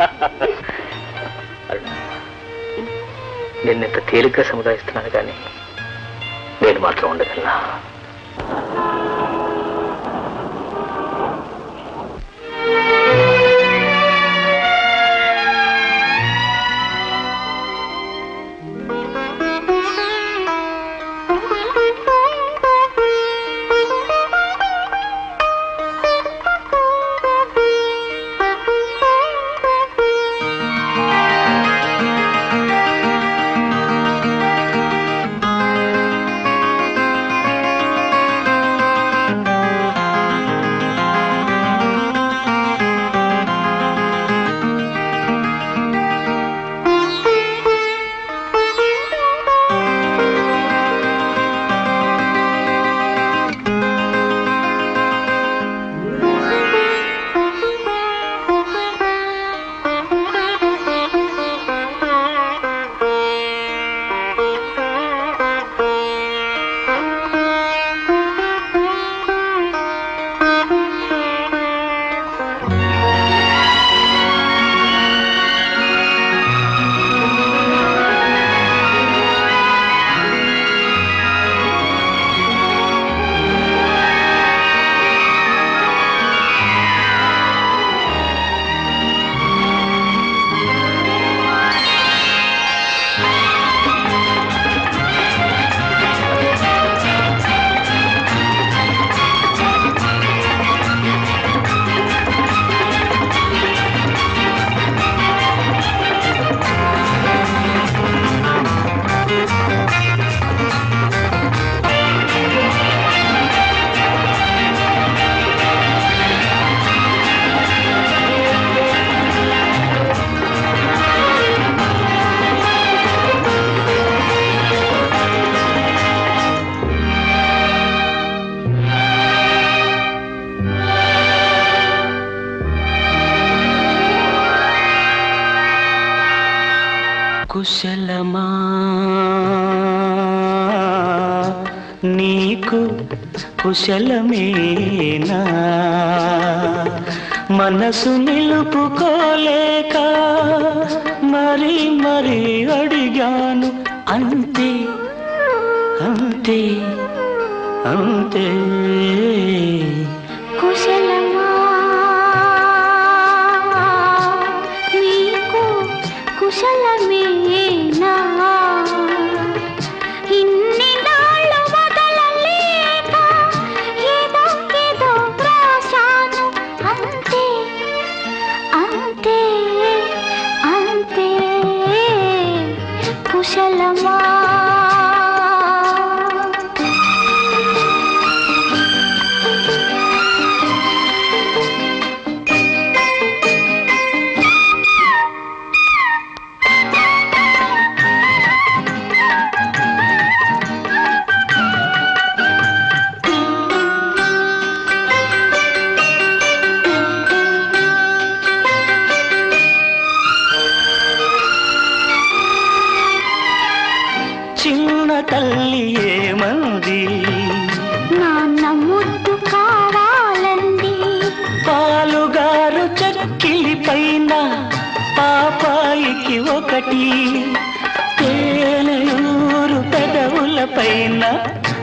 అరుణా నేను ఇంత తేలిగ్గా సముదాయిస్తున్నాను కానీ నేను మాత్రం ఉండగలనా కుశలమా నీకు కుశలమేనా మనసు నిలుపుకోలేక మరి మరి అడిగాను అంతే అంతే అంతే కుశలమా నీకు కుశలమేనా ఇన్ని నాళ్ళు వదలలేక ఏదో ఏదో రాశాను అంతే అంతే అంతే కుశలమా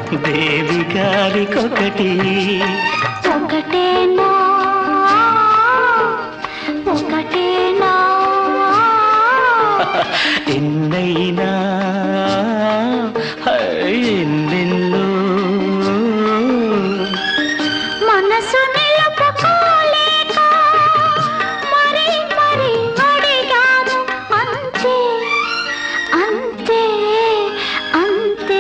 దేవి గారికొకటి ఒకటేనా ఒకటేనా ఎన్నైనా హై, ఎన్నెన్నో మనసు నిలుపుకోలేక మరి మరి అడిగాను అంతే అంతే అంతే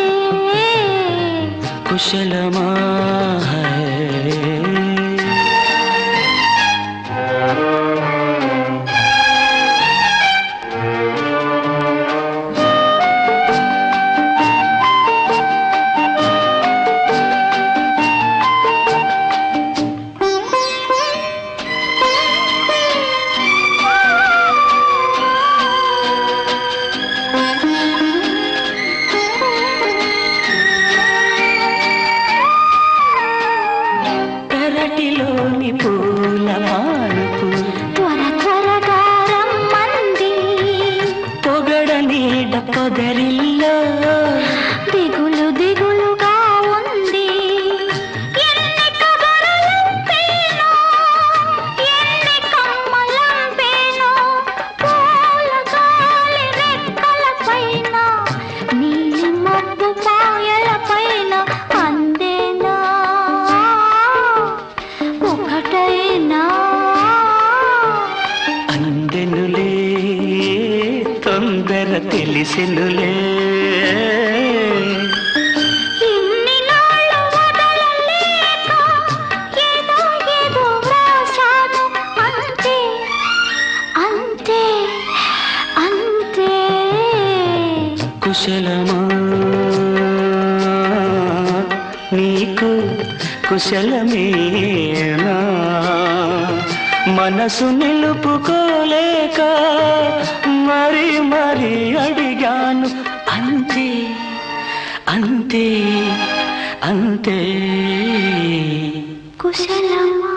కుశలమా హై. పెరటిలోని పూల మానుపు త్వర త్వరగా రమ్మంది పొగడ నీడ పొదరిల్లో దిగులు దిగులుగా ఉంది ఎన్ని కబురులంపేనో, ఎన్ని కమ్మలంపేనో, పూల గాలి రెక్కలపైన, నీలి మబ్బు పాయలపైన అందేనా ఒకటైనా అందెనులే తొందర తెలిసెనులే ఇన్ని నాళ్ళు వదలలేక ఏదో ఏదో వ్రాశాను అంతే అంతే అంతే కుశలమా నీకు కుశలమేనా మనసు నిలుపుకోలేక మరి మరి అడిగాను అంతే అంతే అంతే కుశలమా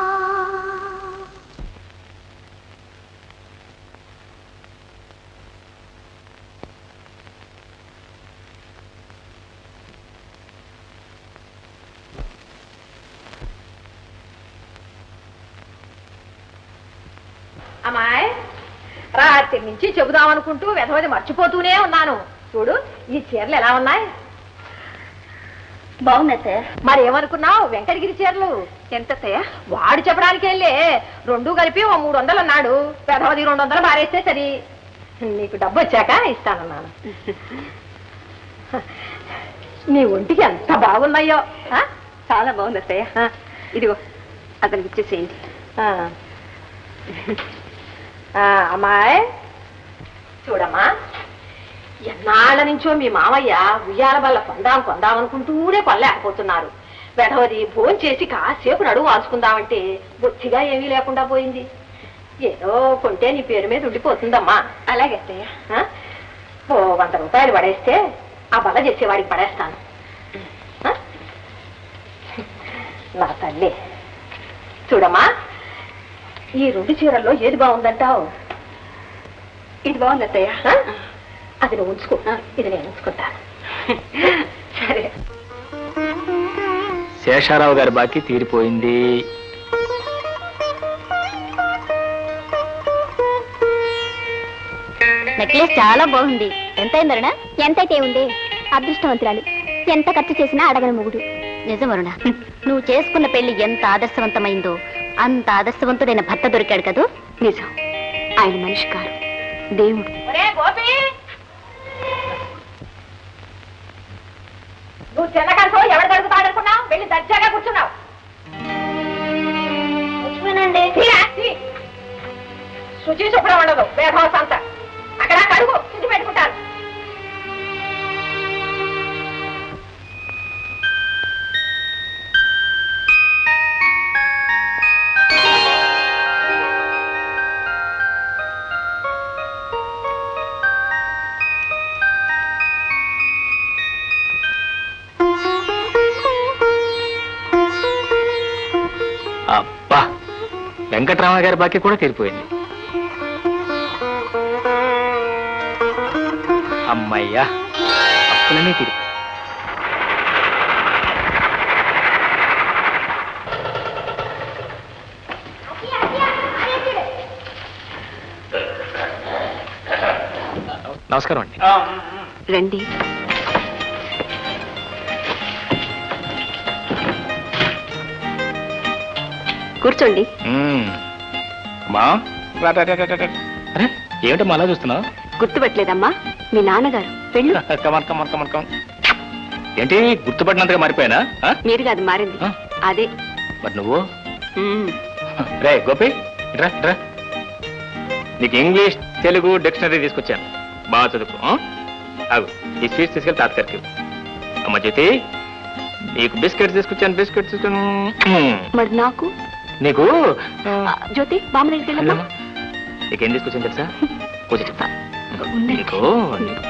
అమ్మాయి రాత్రి నుంచి చెబుదాం అనుకుంటూ వెధవది మర్చిపోతూనే ఉన్నాను చూడు ఈ చీరలు ఎలా ఉన్నాయి బాగున్నాయి మరి ఏమనుకున్నావు వెంకటగిరి చీరలు ఎంత వాడు చెప్పడానికి వెళ్ళే రెండు కలిపి ఓ మూడు వందలు అన్నాడు పెదవది రెండు వందలు మారేస్తే సరి నీకు డబ్బు వచ్చాక ఇస్తానన్నాను నీ ఒంటికి ఎంత బాగున్నాయో ఆ? చాలా బాగుంది అత్తయ్య ఆ, ఇదిగో అతనికి ఇచ్చేసేయండి ఆ. ఆ, అమ్మాయ్ చూడమ్మా ఎన్నాళ్ళ నుంచో మీ మామయ్య ఉయ్యాల బల్ల కొందాం కొందాం అనుకుంటూనే కొనలేకపోతున్నారు వెధవది భోజనం చేసి కాసేపు నడువు వాల్చుకుందామంటే బొత్తిగా ఏమీ లేకుండా పోయింది ఏదో కొంటే నీ పేరు మీద ఉండిపోతుందమ్మా అలాగే అత్తయ్య ఆ? ఓ వంద రూపాయలు పడేస్తే ఆ బల చేసేవాడికి పడేస్తాను ఆ? నా తల్లి చూడమ్మా ఈ రెండు చీరల్లో ఏది బాగుందంటావు ఇది బాగుంది అత్తయ్య ఆ? అది నువ్వు ఉంచుకో ఇది నేను ఉంచుకుంటాను సరే శేషారావు గారి బాకీ తీరిపోయింది నెక్లెస్ చాలా బాగుంది ఎంత అయిందరుణ ఎంతైతే ఉంది అదృష్టవంతురాలు ఎంత ఖర్చు చేసినా అడగని మొగుడు నిజమరుణ నువ్వు చేసుకున్న పెళ్లి ఎంత ఆదర్శవంతమైందో అంత ఆదర్శవంతుడైన భర్త దొరికాడు కదూ నిజం ఆయన మనిషి కారు దేవుడు ఒరే గోపి నువ్వు చిన్న కలుపు ఎవరు దొరుకుతాడనుకున్నావు వెళ్ళి దర్జాగా కూర్చున్నావు శుచి శుభ్రం ఉండదు వేధవస్ అంతా అక్కడ కడుగు శుచి పెట్టుకుంటాను అబ్బా వెంకటరామయ్య గారి బాకీ కూడా తీరిపోయింది అమ్మయ్యా అప్పులన్నీ తీరి నమస్కారం అండి రండి కూర్చోండి మా అరే ఏమిటమ్మా అలా చూస్తున్నావు గుర్తుపట్టలేదమ్మా మీ నాన్నగారు వెళ్ళు కమన్ కమన్ కమన్ కమన్ ఏంటి గుర్తుపట్టినంతగా మారిపోయానా ఆ? మీరు కాదు మారింది ఆ? అదే మరి నువ్వు ఉమ్. రే గోపి రా రా నీకు ఇంగ్లీష్ తెలుగు డిక్షనరీ తీసుకొచ్చాను బాగా చదువుకో ఆ? ఆగు ఈ స్వీట్స్ తీసుకెళ్ళి తాతగారికి ఇవ్వు. అమ్మ జ్యోతి నీకు బిస్కెట్స్ తీసుకొచ్చాను బిస్కెట్స్ తీసుకుని మరి నాకు నీకు ఆ, జ్యోతి బామ్మ దగ్గరికి వెళ్ళమ్మా వెళ్ళమ్మా. నీకేం తీసుకొచ్చాను తెలుసా కొంచెం చెప్తా నీకు నీకు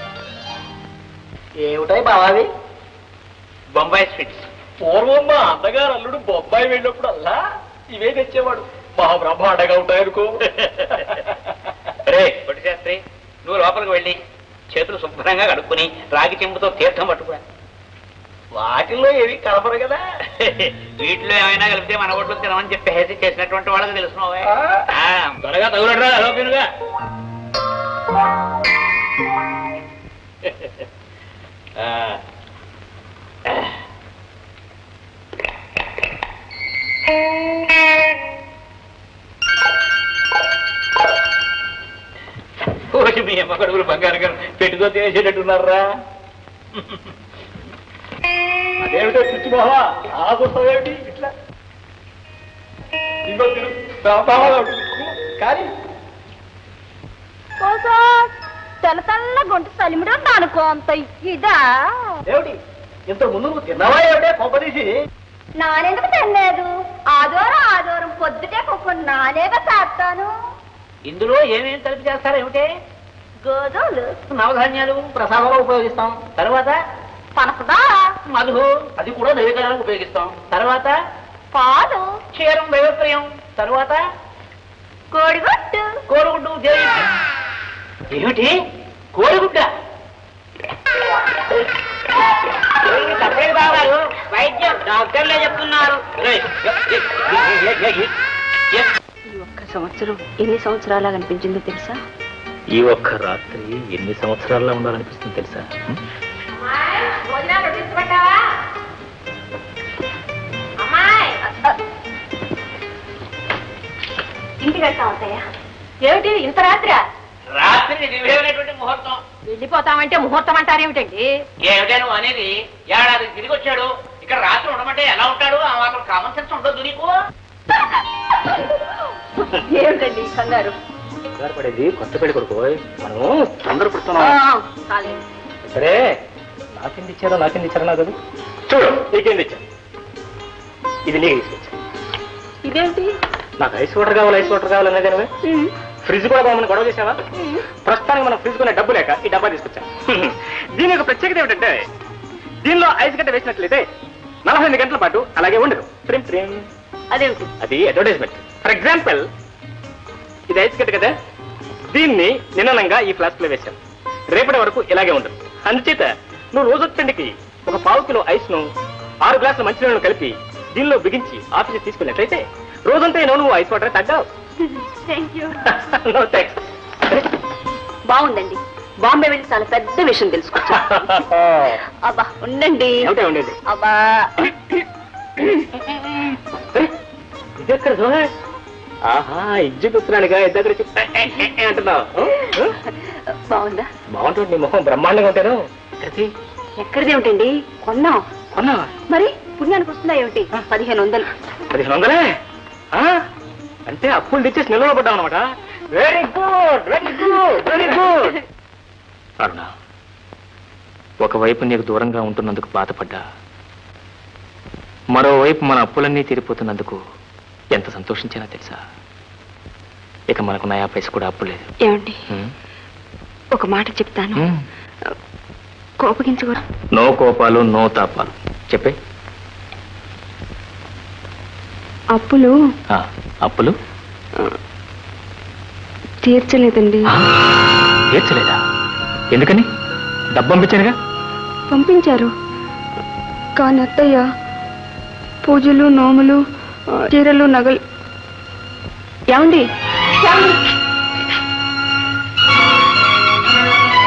ఏమిటాయి బావావి బొంబాయి స్వీట్స్ పూర్వం మా అన్నగారు అల్లుడు బొబ్బాయి వెళ్ళినప్పుడు అల్లా ఇవే తెచ్చేవాడు మహా బ్రహ్మాండగా ఉంటాయనుకో రే కొట్టి శాస్త్రి నువ్వు లోపలికి వెళ్ళి చేతులు శుభ్రంగా కడుక్కుని రాగి చెంబుతో తీర్థం పట్టుకురా వాటిల్లో ఏవి కలపరు కదా వీటిలో ఏమైనా కలిపితే మన ఒడ్లు తినమని చెప్పి హెసి చేసినటువంటి వాళ్ళకి తెలుసు ఆ. త్వరగా తగులడ్రా లోపినుగా ఓసి మీ అమ్మ కడుగులు బంగారు గారు పెట్టుతో తినేసేటట్టున్నారా అదేమిటో చుచ్చు బావా ఆ పుస్తకం ఏమిటి ఇట్లా ఇంకో తిరు బావా కానీ తెల్ల తెల్ల గుంట సలిమిడు అనుకో అంత ఇదా ఏమిటి ఇంత ముందు నువ్వు తిన్నావా ఏమిటే కొంపదీసి నానెందుకు తినలేదు ఆదోరం ఆదోరం పొద్దుటే కుక్కుని నానేగా చేస్తాను ఇందులో ఏమేమి కలిపి చేస్తారు ఏమిటే గోధుమలు నవధాన్యాలు ప్రసాదంలో ఉపయోగిస్తాం తర్వాత పనసదా మధు అది కూడా నైవేద్యాలకు ఉపయోగిస్తాం తర్వాత పాలు క్షీరం దైవప్రియం తర్వాత కోడిగుట్టు కోడిగుడ్డు దేవి ఏమిటి కోడిగుడ్డ ఏమి తప్పేది బావగారు వైద్యం డాక్టర్లే చెప్తున్నారు రేయ్, ఏ, ఏ, ఏ, ఏ, ఏ, ఏ, ఏ. ఈ ఒక్క సంవత్సరం ఎన్ని సంవత్సరాలా కనిపించిందో తెలుసా ఈ ఒక్క రాత్రి ఎన్ని సంవత్సరాల్లో ఉండాలనిపిస్తుంది తెలుసా ఉం? భోజనాలు తీసుకుంటావా అమ్మాయి ఇంటికి వెళ్తా ఉంటాయా ఏమిటి ఇంత రాత్రి రాత్రి దివ్యమైనటువంటి ముహూర్తం వెళ్ళిపోతామంటే ముహూర్తం అంటారేమిటండి ఏమిటే నువ్వు అనేది ఏడాది తిరిగి వచ్చాడు ఇక్కడ రాత్రి ఉండమంటే ఎలా ఉంటాడు ఆ మాత్రం కామన్ సెన్స్ ఉండదు నీకు ఏమిటండి ఈ కంగారు కంగారు పడేది కొత్త పెళ్లి కొడుకు మనం తొందర ఆ, పడుతున్నాం చాలండి సరే నాకేంది ఇచ్చారో నాకేంది ఇచ్చారో నాకు తెలియదు. చూడు నీకేంది ఇచ్చారు ఇది నీకు తీసుకొచ్చా ఇదేంటి నాకు ఐస్ వాటర్ కావాలి ఐస్ వాటర్ కావాలి అనేది నువ్వే ఫ్రిడ్జ్ కూడా మనం గొడవ చేసావా ప్రస్తుతానికి మనం ఫ్రిడ్జ్ కొనే డబ్బు లేక ఈ డబ్బా తీసుకొచ్చాం దీని యొక్క ప్రత్యేకత ఏమిటంటే దీనిలో ఐస్ గడ్డ వేసినట్లయితే నలభై ఎనిమిది గంటల పాటు అలాగే ఉండదు ప్రిమ్ ప్రిమ్ అదేమిటి అది అడ్వర్టైజ్మెంట్ ఫర్ ఎగ్జాంపుల్ ఇది ఐస్ గడ్డ కదా దీన్ని నిన్ననంగా ఈ ఫ్లాస్క్ లో వేశాం రేపటి వరకు ఇలాగే ఉండదు అందుచేత నువ్వు రోజు తిండికి ఒక పావు కిలో ఐస్ ను ఆరు గ్లాసుల మంచినీళ్ళను కలిపి దీనిలో బిగించి ఆఫీస్కి తీసుకున్నట్లయితే రోజంతా నువ్వు నువ్వు ఐస్ వాటర్ తగ్గావు థ్యాంక్ యూ నో థ్యాంక్స్ బాగుందండి బాంబే వెళ్ళి చాలా పెద్ద విషయం తెలుసుకోవచ్చు అబ్బా ఉండండి ఏమిటే ఉండేది అబ్బా ఇది ఎక్కడ దోహ? ఆహా ఇజ్జు పుత్రానిగా ఇద్దరు అంటున్నావు బాగుందా బాగుంటుంది నీ మొహం బ్రహ్మాండంగా ఉంటాను ఎక్కడికి ఎక్కడిది ఏమిటండి కొన్నాం కొన్నావా మరి పుణ్యానికి వస్తుందా ఏమిటి పదిహేను వందలు పదిహేను వందలే ఆ? అంటే అప్పులు తెచ్చేసి నిల్వలో పడ్డాం అనమాట very good very good very good Aruna ఒకవైపు నీకు దూరంగా ఉంటున్నందుకు బాధపడ్డా మరోవైపు మన అప్పులన్నీ తీరిపోతున్నందుకు ఎంత సంతోషించానో తెలుసా ఇక మనకు నయా పైస కూడా అప్పు లేదు ఏమండి హ్మ్? ఒక మాట చెప్తాను హ్మ్. కోపగించకూడదు నో కోపాలు నో తాపాలు చెప్పే అప్పులు ఆ, అప్పులు తీర్చలేదండి ఆ, తీర్చలేదా ఎందుకని డబ్బు పంపించానుగా పంపించారు కానీ అత్తయ్య పూజలు నోములు ఆ, చీరలు నగలు ఏమండి ఏమండి?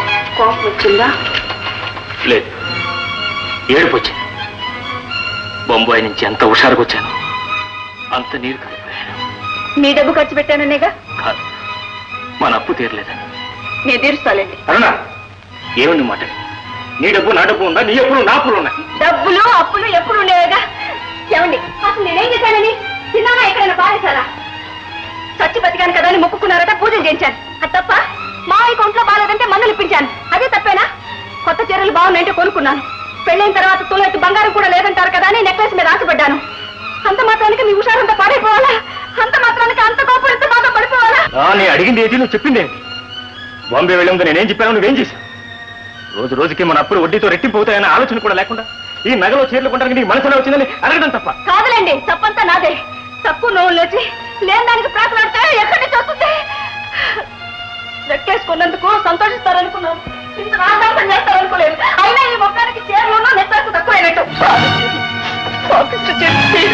వచ్చిందా లేదు ఏడుపు వచ్చింది బొంబాయి నుంచి ఎంత హుషారుగా వచ్చాను అంత నీరు కలిగిపోయాను నీ డబ్బు ఖర్చు పెట్టాననేగా కాదు మన అప్పు తీరలేదని నేను తీరుస్తాలేండి అరుణ ఏముంది మాట నీ డబ్బు నా డబ్బు ఉందా నీ అప్పులు నా అప్పులు ఉన్నాయి డబ్బులు అప్పులు ఎప్పుడు ఉండేవిగా ఏమండి అసలు నేనేం చేశానని తిన్నానా ఎక్కడైనా పారేశారా చచ్చి బతికాను కదా అని మొక్కుకున్నారట పూజలు చేయించాను అది తప్ప మా అకౌంట్లో బాగాలేదంటే మందులు ఇప్పించాను అదే తప్పేనా కొత్త చీరలు బాగున్నాయంటే కొనుక్కున్నాను పెళ్ళైన తర్వాత తులెత్తు బంగారం కూడా లేదంటారు కదా అని నెక్లెస్ మీద ఆశపడ్డాను అంత మాత్రానికి మీ హుషారంతా పాడైపోవాలా అంత మాత్రానికి అంత కోపం ఎంత బాగా పడిపోవాలా ఆ, నేను అడిగింది ఏంటి నువ్వు చెప్పింది ఏంటి బాంబే వెళ్ళే ముందు నేనేం చెప్పాను నువ్వేం చేశావు రోజు రోజుకి మన అప్పులు వడ్డీతో రెట్టింపు అవుతాయన్న ఆలోచన కూడా లేకుండా ఈ నగలో చీరలు కొనడానికి నీకు మనసులో వచ్చిందని అడగడం తప్ప కాదులేండి తప్పంతా నాదే తక్కువ నువ్వు లేచి లేని దానికి ప్రాకులాడితే ఎక్కడి నుంచి వస్తుంది రెక్కేసుకున్నందుకు సంతోషిస్తారనుకున్నాను ఇంత రాజాంతం చేస్తారనుకోలేదు అయినా ఈ మొత్తానికి చీరలోనూ నెట్వర్క్ తక్కువైనట్టు పాపిష్టి చెప్పి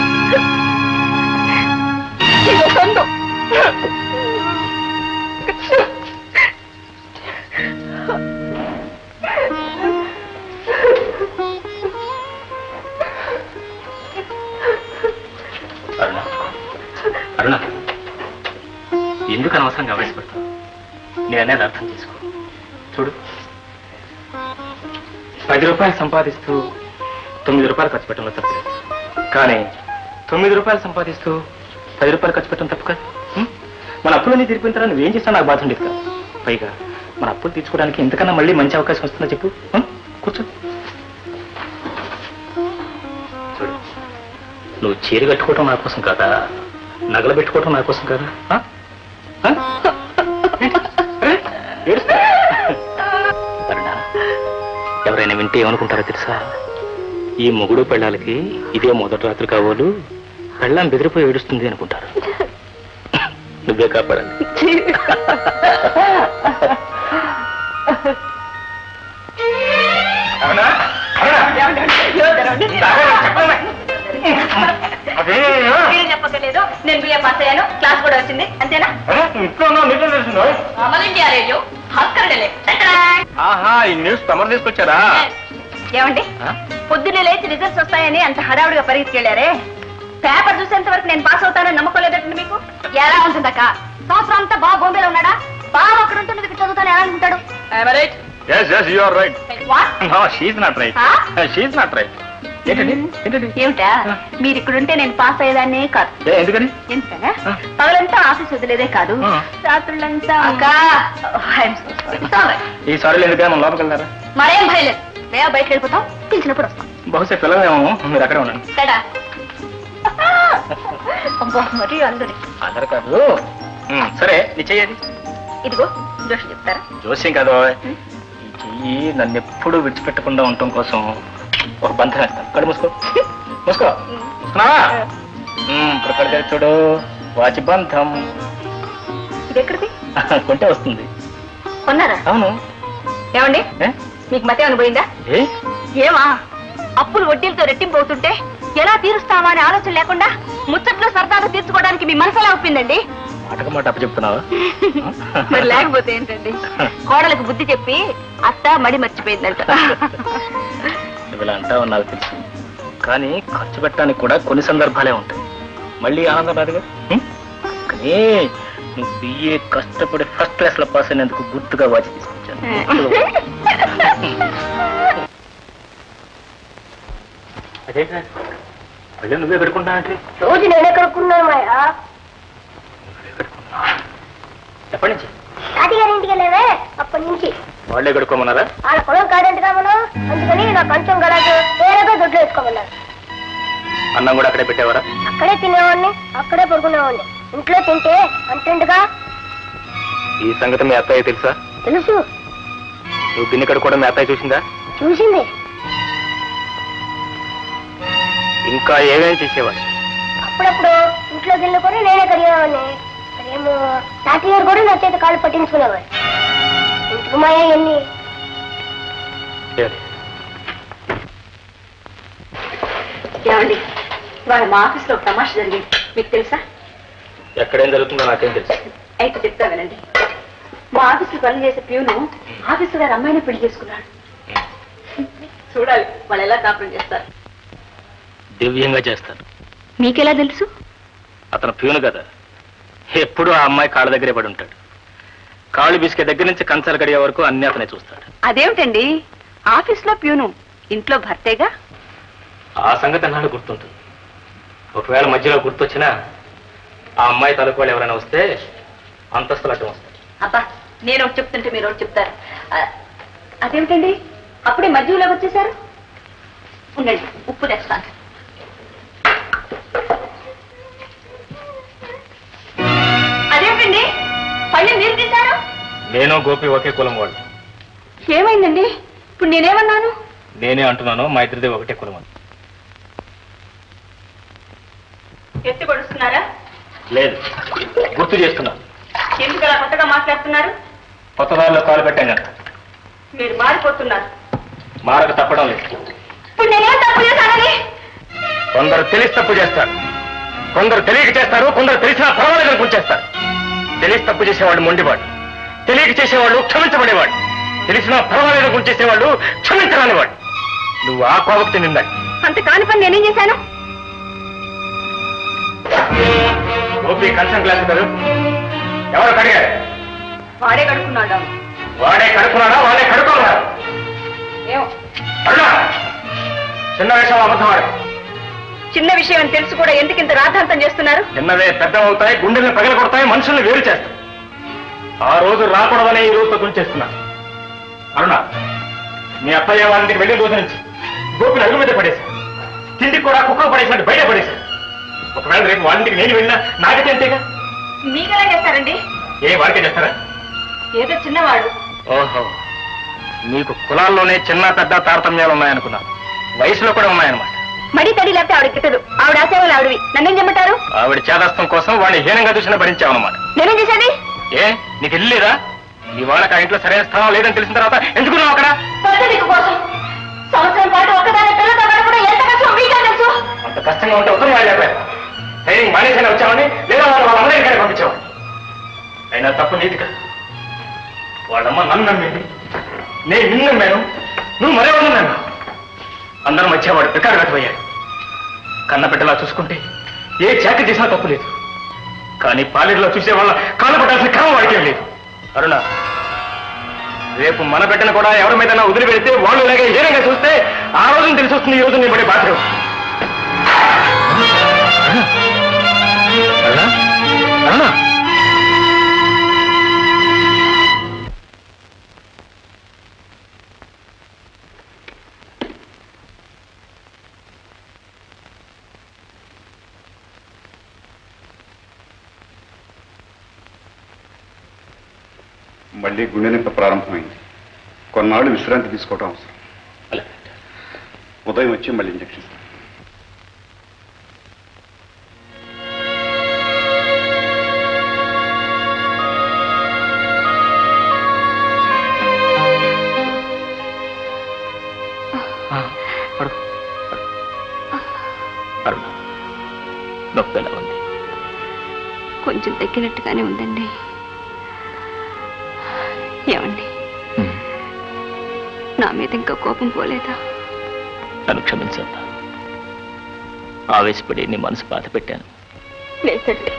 ఇది సొంతం అరుణ అరుణ ఎందుకు అనవసరంగా ఆవేశపడతావు నేను అనేది అర్థం చేసుకో చూడు పది రూపాయలు సంపాదిస్తూ తొమ్మిది రూపాయలు ఖర్చు పెట్టడంలో తప్పు లేదు కానీ తొమ్మిది రూపాయలు సంపాదిస్తూ పది రూపాయలు ఖర్చు పెట్టడం తప్పు కదా ఉం? మన అప్పులన్నీ తీరిపోయిన తర్వాత నువ్వేం చేస్తావు నాకు బాధ ఉండేది కదా పైగా మన అప్పులు తీర్చుకోవడానికి ఎంతకన్నా మళ్ళీ మంచి అవకాశం వస్తుందో చెప్పు ఉం? కూర్చో చూడు నువ్వు చీర కట్టుకోవటం నా కోసం కాదా నగలు పెట్టుకోవటం నా కోసం కాదా ఆ? ఆ? అరే, ఏడుస్తా. అరుణా, ఎవరైనా వింటే ఏమనుకుంటారో తెలుసా ఈ మొగుడు పెళ్ళాలకి ఇదే మొదటి రాత్రి కావాలు పెళ్ళాం బెదిరిపోయి ఏడుస్తుంది అనుకుంటారు నువ్వే కాపాడాలి అరుణా, అరుణా, చెప్పండి. అదే మీరు చెప్పలేదు నేను బిఏ పాస్ అయ్యాను క్లాస్ కూడా వచ్చింది అంతేనా అరే, నువ్వు ఇంట్లో ఉన్నావు నీకే తెలిసిందో అమలు ఇండియా రేడియో హక్కరడలే ఆహా ఈ న్యూస్ తమరు తీసుకొచ్చారా ఏమండి ఆ? పొద్దున్నే లేచి రిజల్ట్స్ వస్తాయని అంత హడావుడిగా పరిగెత్తుకెళ్లారే పేపర్ చూసేంత వరకు నేను పాస్ అవుతానని నమ్మకం లేదండి మీకు ఎలా ఉంటుందక్క సంవత్సరం అంతా బాగా బొంబేలో ఉన్నాడా బాగా అక్కడ ఉంటుంది ఇక్కడ చదువుతాను ఎలా అనుకుంటాడు yes yes you are right What? No she not right Huh? She not right ఏంటండి ఏంటండి ఏమిటా మీరు ఇక్కడుంటే నేను పాస్ అయ్యేదాన్నే కాదు ఏ, ఎందుకని ఎందుకనా ఆ. పగలంతా ఆఫీస్ వదిలేదే కాదు ఆ. రాత్రులంతా అక్క ఈ సారీలు ఎందుకని మనం లోపలికి వెళ్తారా మరేం భయలేదు మేము బయటకు వెళ్ళిపోతాం పిలిచినప్పుడు వస్తాం బహుశా పిల్లలేమో మీరు అక్కడే ఉండండి సడా అబ్బా మరి అందరి అందరు కాదు ఉమ్, సరే నీ చెయ్యది ఇదిగో జోష్ చెప్తారా జోస్యం కాదు ఈ చెయ్యి నన్ను ఎప్పుడు విడిచిపెట్టకుండా ఉండటం కోసం ఒక బంధం వేస్తాను కడు మూసుకో మూసుకో మూసుకున్నావా ఉమ్, ఇప్పుడు కడితే చూడు వాచి బంధం ఇది ఎక్కడిది కొంటే వస్తుంది కొన్నారా అవును ఏమండి ఏ? మీకు మతే అనుభవిందా ఏ ఏమా అప్పులు వడ్డీలతో రెట్టింపు అవుతుంటే ఎలా తీరుస్తామా అనే ఆలోచన లేకుండా ముచ్చట్లో సరదాగా తీర్చుకోవడానికి మీ మనసు ఎలా ఒప్పిందండి మాటకు మాట అప్పు చెప్తున్నావా మరి లేకపోతే ఏంటండి కోడలకు బుద్ధి చెప్పి అత్త మడి మర్చిపోయిందంట నువ్వు ఇలా అంటావు నాకు తెలుసు కానీ ఖర్చు పెట్టడానికి కూడా కొన్ని సందర్భాలే ఉంటాయి మళ్ళీ ఆనందం రాదుగా హ్మ్? కానీ నువ్వు బిఏ కష్టపడి ఫస్ట్ క్లాస్ లో పాస్ అయినందుకు గుర్తుగా వాచి తీసుకొచ్చాను అదే మళ్ళీ నువ్వే పెట్టుకుంటా అంటే రోజు నేనే కడుక్కున్నాను మాయా ఎప్పటి నుంచి తాతగారి ఇంటికి వెళ్ళావే అప్పటి నుంచి వాళ్ళే కడుక్కోమన్నారా వాళ్ళ పొలం కాదంటగా మనం అందుకని నా కంచం గలాజు వేరేగా దొడ్లు వేసుకోమన్నారు అన్నం కూడా అక్కడే పెట్టేవారా అక్కడే తినేవాడిని అక్కడే పడుకునేవాడిని ఇంట్లో తింటే అంటుండగా ఈ సంగతి మీ అత్తయ్య తెలుసా తెలుసు నువ్వు గిన్నె కడుక్కోవడం మీ అత్తయ్య చూసిందా చూసింది ఇంకా ఏమేమి చేసేవాడు అప్పుడప్పుడు ఇంట్లో గిన్నె కూడా నేనే కడిగేవాడిని మరేమో తాతయ్య కూడా నా చేత కాళ్ళు పట్టించుకునేవాడు ఇంటికి మాయ ఎన్ని ఏమండి ఇవాళ మా ఆఫీస్ లో తమాష జరిగింది మీకు తెలుసా ఎక్కడేం జరుగుతుందో నాకేం తెలుసు అయితే చెప్తా వినండి మా ఆఫీసులో పని చేసే ప్యూను ఆఫీసు గారు అమ్మాయిని పెళ్లి చేసుకున్నాడు చూడాలి వాళ్ళు ఎలా కాపురం చేస్తారు దివ్యంగా చేస్తారు మీకెలా తెలుసు అతను ప్యూను కదా ఎప్పుడూ ఆ అమ్మాయి కాళ్ళ దగ్గరే పడి ఉంటాడు కాళ్ళు బిస్కెట్ దగ్గర నుంచి కంచాలు కడిగే వరకు అన్ని అతనే చూస్తాడు అదేమిటండి ఆఫీస్లో ప్యూను ఇంట్లో భర్తేగా ఆ సంగతి అన్నాడు గుర్తుంటుంది ఒకవేళ మధ్యలో గుర్తొచ్చినా ఆ అమ్మాయి తలకు వాళ్ళు ఎవరైనా వస్తే అంతస్తులు అడ్డం వస్తాయి అబ్బా నేను ఒకటి చెప్తుంటే మీరు ఒకటి చెప్తారు ఆ, అదేమిటండి అప్పుడే మధ్యలోకి వచ్చేసారు ఉండండి ఉప్పు తెస్తాను అదేమిటండి పళ్ళు మీరు తీశారు నేను గోపి ఒకే కులం వాళ్ళు ఏమైందండి ఇప్పుడు నేనేమన్నాను నేనే అంటున్నాను మా ఇద్దరిది ఒకటే కులం అని ఎత్తి కొడుస్తున్నారా లేదు గుర్తు చేస్తున్నాను ఎందుకు అలా కొత్తగా మాట్లాడుతున్నారు కొత్త దారిలో కాలు పెట్టాను కనుక మీరు మారిపోతున్నారు మారకు తప్పడం లేదు ఇప్పుడు నేనేం తప్పు చేశానని కొందరు తెలిసి తప్పు చేస్తారు కొందరు తెలియక చేస్తారు కొందరు తెలిసినా పర్వాలేదు అనుకుని చేస్తారు తెలిసి తప్పు చేసేవాళ్ళు మొండివాడు తెలియక చేసేవాళ్ళు క్షమించబడేవాడు తెలిసినా పర్వాలేదు అనుకుని చేసేవాళ్ళు క్షమించరానివాడు నువ్వు ఆ కోపక్తి నిందాలి అంత కాని పని నేనేం చేశాను గోపి కన్సన్ క్లాస్ గారు ఎవరు కడిగారు వాడే కడుక్కున్నాడు వాడే కడుక్కున్నాడా వాడే కడుక్కున్నాడా ఏమో అరుణా చిన్న విషయం అబద్ధమాడు చిన్న విషయం అని తెలుసు కూడా ఎందుకు ఇంత రాద్ధాంతం చేస్తున్నారు చిన్నవే పెద్దవవుతాయి గుండెల్ని పగల కొడతాయి మనుషుల్ని వేరు చేస్తాయి ఆ రోజు రాకూడదనే ఈ రోజుతో గుంచేస్తున్నాను అరుణ మీ అత్తయ్య వారింటికి వెళ్ళిన రోజు నుంచి గోపిని అడుగు మీద పడేశాను తిండికి కూడా కుక్క పడేసినట్టు బయట పడేశాను ఒకవేళ రేపు వారింటికి నేను వెళ్ళినా నాకైతే అంతేగా మీకెలా చేస్తారండి ఏ వారికే చేస్తారా ఏదో చిన్నవాడు ఓహో మీకు కులాల్లోనే చిన్న పెద్ద తారతమ్యాలు ఉన్నాయనుకున్నాను వయసులో కూడా ఉన్నాయన్నమాట మడి తడి లేకపోతే ఆవిడ గిట్టదు ఆవిడ ఆశయాలు ఆవిడవి నన్నేం చెప్పమంటారు ఆవిడ చేదస్తం కోసం వాడిని హీనంగా చూసిన భరించామన్నమాట నేనేం చేశాను ఏ నీకు ఇల్లు లేదా ఈ వాళ్ళకి ఆ ఇంట్లో సరైన స్థానం లేదని తెలిసిన తర్వాత ఎందుకు నువ్వు అక్కడ పెద్ద దిక్కు కోసం సంవత్సరం పాటు ఒకదాని పిల్లతో కూడా ఎంత కష్టం మీకే తెలుసు అంత కష్టంగా ఉంటే ఉత్తరం వాళ్ళు ట్రైనింగ్ మానేసైనా వచ్చామని లేదా వాళ్ళు వాళ్ళ అమెరికాని పంపించామని అయినా తప్పు నీది కాదు వాళ్ళమ్మ నన్ను నమ్మింది నేను నిన్ను నమ్మాను నువ్వు మరెవరు నమ్మాను అందరూ మధ్య వాడు పికారు వెతపోయాడు కన్న బిడ్డలా చూసుకుంటే ఏ చాకరీ చేసినా తప్పు లేదు కానీ పాలేరులో చూసే వాళ్ళ కాళ్ళు పట్టాల్సిన క్రమం వాడికేం లేదు అరుణ రేపు మన బిడ్డను కూడా ఎవరి మీద వదిలి పెడితే వాళ్ళు ఇలాగే హీనంగా చూస్తే ఆ రోజున తెలిసి వస్తుంది ఈ రోజు నేను పడే బాధ్యత అరుణ అరుణ మళ్ళీ గుండె నొప్పి ప్రారంభమైంది కొన్నాళ్ళు విశ్రాంతి తీసుకోవడం అవసరం ఉదయం వచ్చి మళ్ళీ ఇంజక్షన్ ఇస్తాను. పడుకో అరుణ నొప్పి ఎలా ఉంది కొంచెం తగ్గినట్టుగానే ఉందండి ఏమండి నా మీద ఇంకా కోపం పోలేదా నన్ను క్షమించమ్మా ఆవేశపడి నీ మనసు బాధ పెట్టాను లేదండి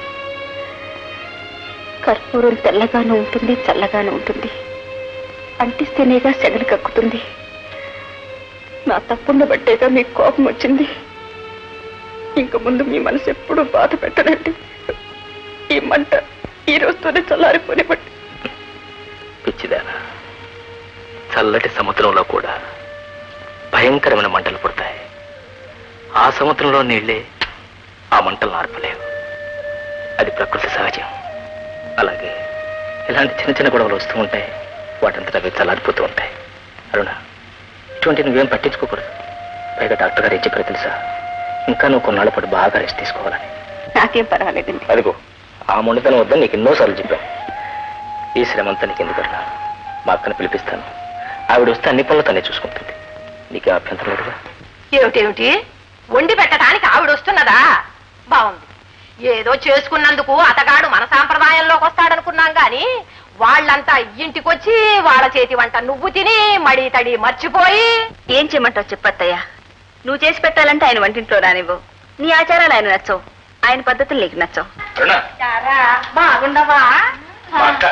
కర్పూరం తెల్లగాను ఉంటుంది చల్లగాను ఉంటుంది అంటిస్తేనేగా సెగలు కక్కుతుంది నా తప్పుండ బట్టేగా మీకు కోపం వచ్చింది ఇంక ముందు మీ మనసు ఎప్పుడూ బాధ పెట్టనండి ఈ మంట ఈ రోజుతోనే చల్లారిపోనివ్వండి పిచ్చిదానా చల్లటి సముద్రంలో కూడా భయంకరమైన మంటలు పుడతాయి ఆ సముద్రంలో నీళ్ళే ఆ మంటలు ఆర్పలేవు అది ప్రకృతి సహజం అలాగే ఇలాంటి చిన్న చిన్న గొడవలు వస్తూ ఉంటాయి వాటంతట అవి చల్లారిపోతూ ఉంటాయి అరుణ ఇటువంటి నువ్వేం పట్టించుకోకూడదు పైగా డాక్టర్ గారు ఏం చెప్పారో తెలుసా ఇంకా నువ్వు కొన్నాళ్ళ పాటు బాగా రెస్ట్ తీసుకోవాలని నాకేం పర్వాలేదండి అదిగో ఆ మొండితనం వద్దని నీకు ఎన్నోసార్లు చెప్పాను ఈ శ్రమంతా నీకు ఎందుకన్నా మా అక్కని పిలిపిస్తాను ఆవిడ వస్తే అన్ని పనులు తనే చూసుకుంటుంది నీకే అభ్యంతరం లేదుగా ఏమిటేమిటి వండి పెట్టడానికి ఆవిడ వస్తున్నదా బాగుంది ఏదో చేసుకున్నందుకు అతగాడు మన సాంప్రదాయంలోకి వస్తాడనుకున్నాం గాని వాళ్ళంతా ఇంటికొచ్చి వాళ్ళ చేతి వంట నువ్వు తిని మడి తడి మర్చిపోయి ఏం చేయమంటావు చెప్పత్తయ్యా నువ్వు చేసి పెట్టాలంటే ఆయన వంటింట్లో రానివ్వు నీ ఆచారాలు ఆయన నచ్చవు ఆయన పద్ధతులు నీకు నచ్చవు అరుణ బాగుండవా మా అక్క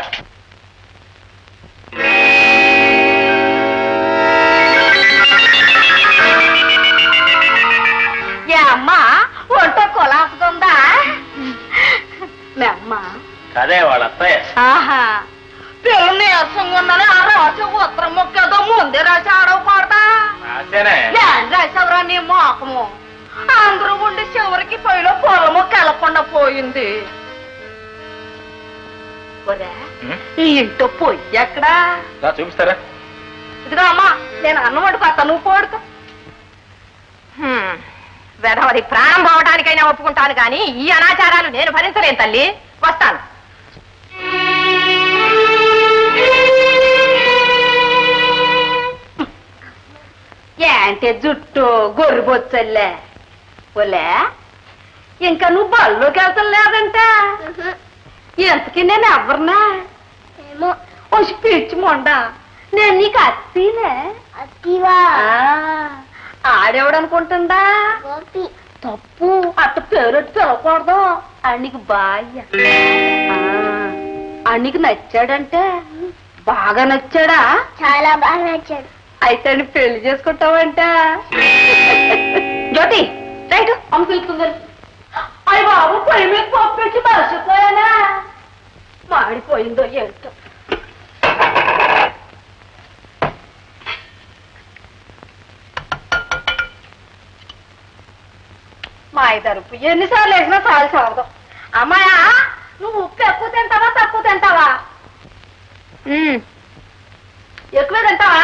ఏ అమ్మా ఒంట కొలాసుకుందా మే అమ్మా అదే వాళ్ళ అత్తయ్య ఆహా పిల్ల నీరసంగా ఉందని ఆ రాసి ఉత్తరం మొక్కేదో ముందే రాసి ఆడవ పాడతా రాసేనే ఏం రాసావురా నీ మోకము అందరూ ఉండి చివరికి పొయ్యిలో పొలము కలకుండా పోయింది ఒరే, ఉం? ఈ ఇంట్లో పొయ్యి ఎక్కడా రా చూపిస్తారా ఇదిగో అమ్మా నేను అన్నం వండుకొస్తా నువ్వు పోడుకో వెధవది ప్రాణం పోవడానికైనా ఒప్పుకుంటాను కానీ ఈ అనాచారాలు నేను భరించలేను తల్లి వస్తాను ఏంటే జుట్టు గొర్రె బొచ్చల్లే ఒలే ఇంకా నువ్వు బల్లోకి వెళ్తలేదంట ఎంతకి నేను ఎవరినా ఏమో వచ్చి పిచ్చి మొండ నేను నీకు అత్తినే అత్తివా ఆడేవాడనుకుంటుందా గోపి తప్పు అట్ట పేరెట్టి పిలవకూడదు అన్నికి బాయ్య అన్నికి నచ్చాడంటే బాగా నచ్చాడా చాలా బాగా నచ్చాడు అయితే అన్ని పెళ్లి చేసుకుంటావంట జ్యోతి రైట్ అమ్మ పిలుస్తుంది అయ్య బాబు పొయ్యి మీద పప్పు పెట్టి మర్చిపోయానా మాడిపోయిందో ఏంటో మాయ తరుపు ఎన్నిసార్లు వేసినా చాలు చదవదు అమ్మాయా నువ్వు ఉప్పు ఎక్కువ తింటావా తక్కువ తింటావా ఎక్కువ తింటావా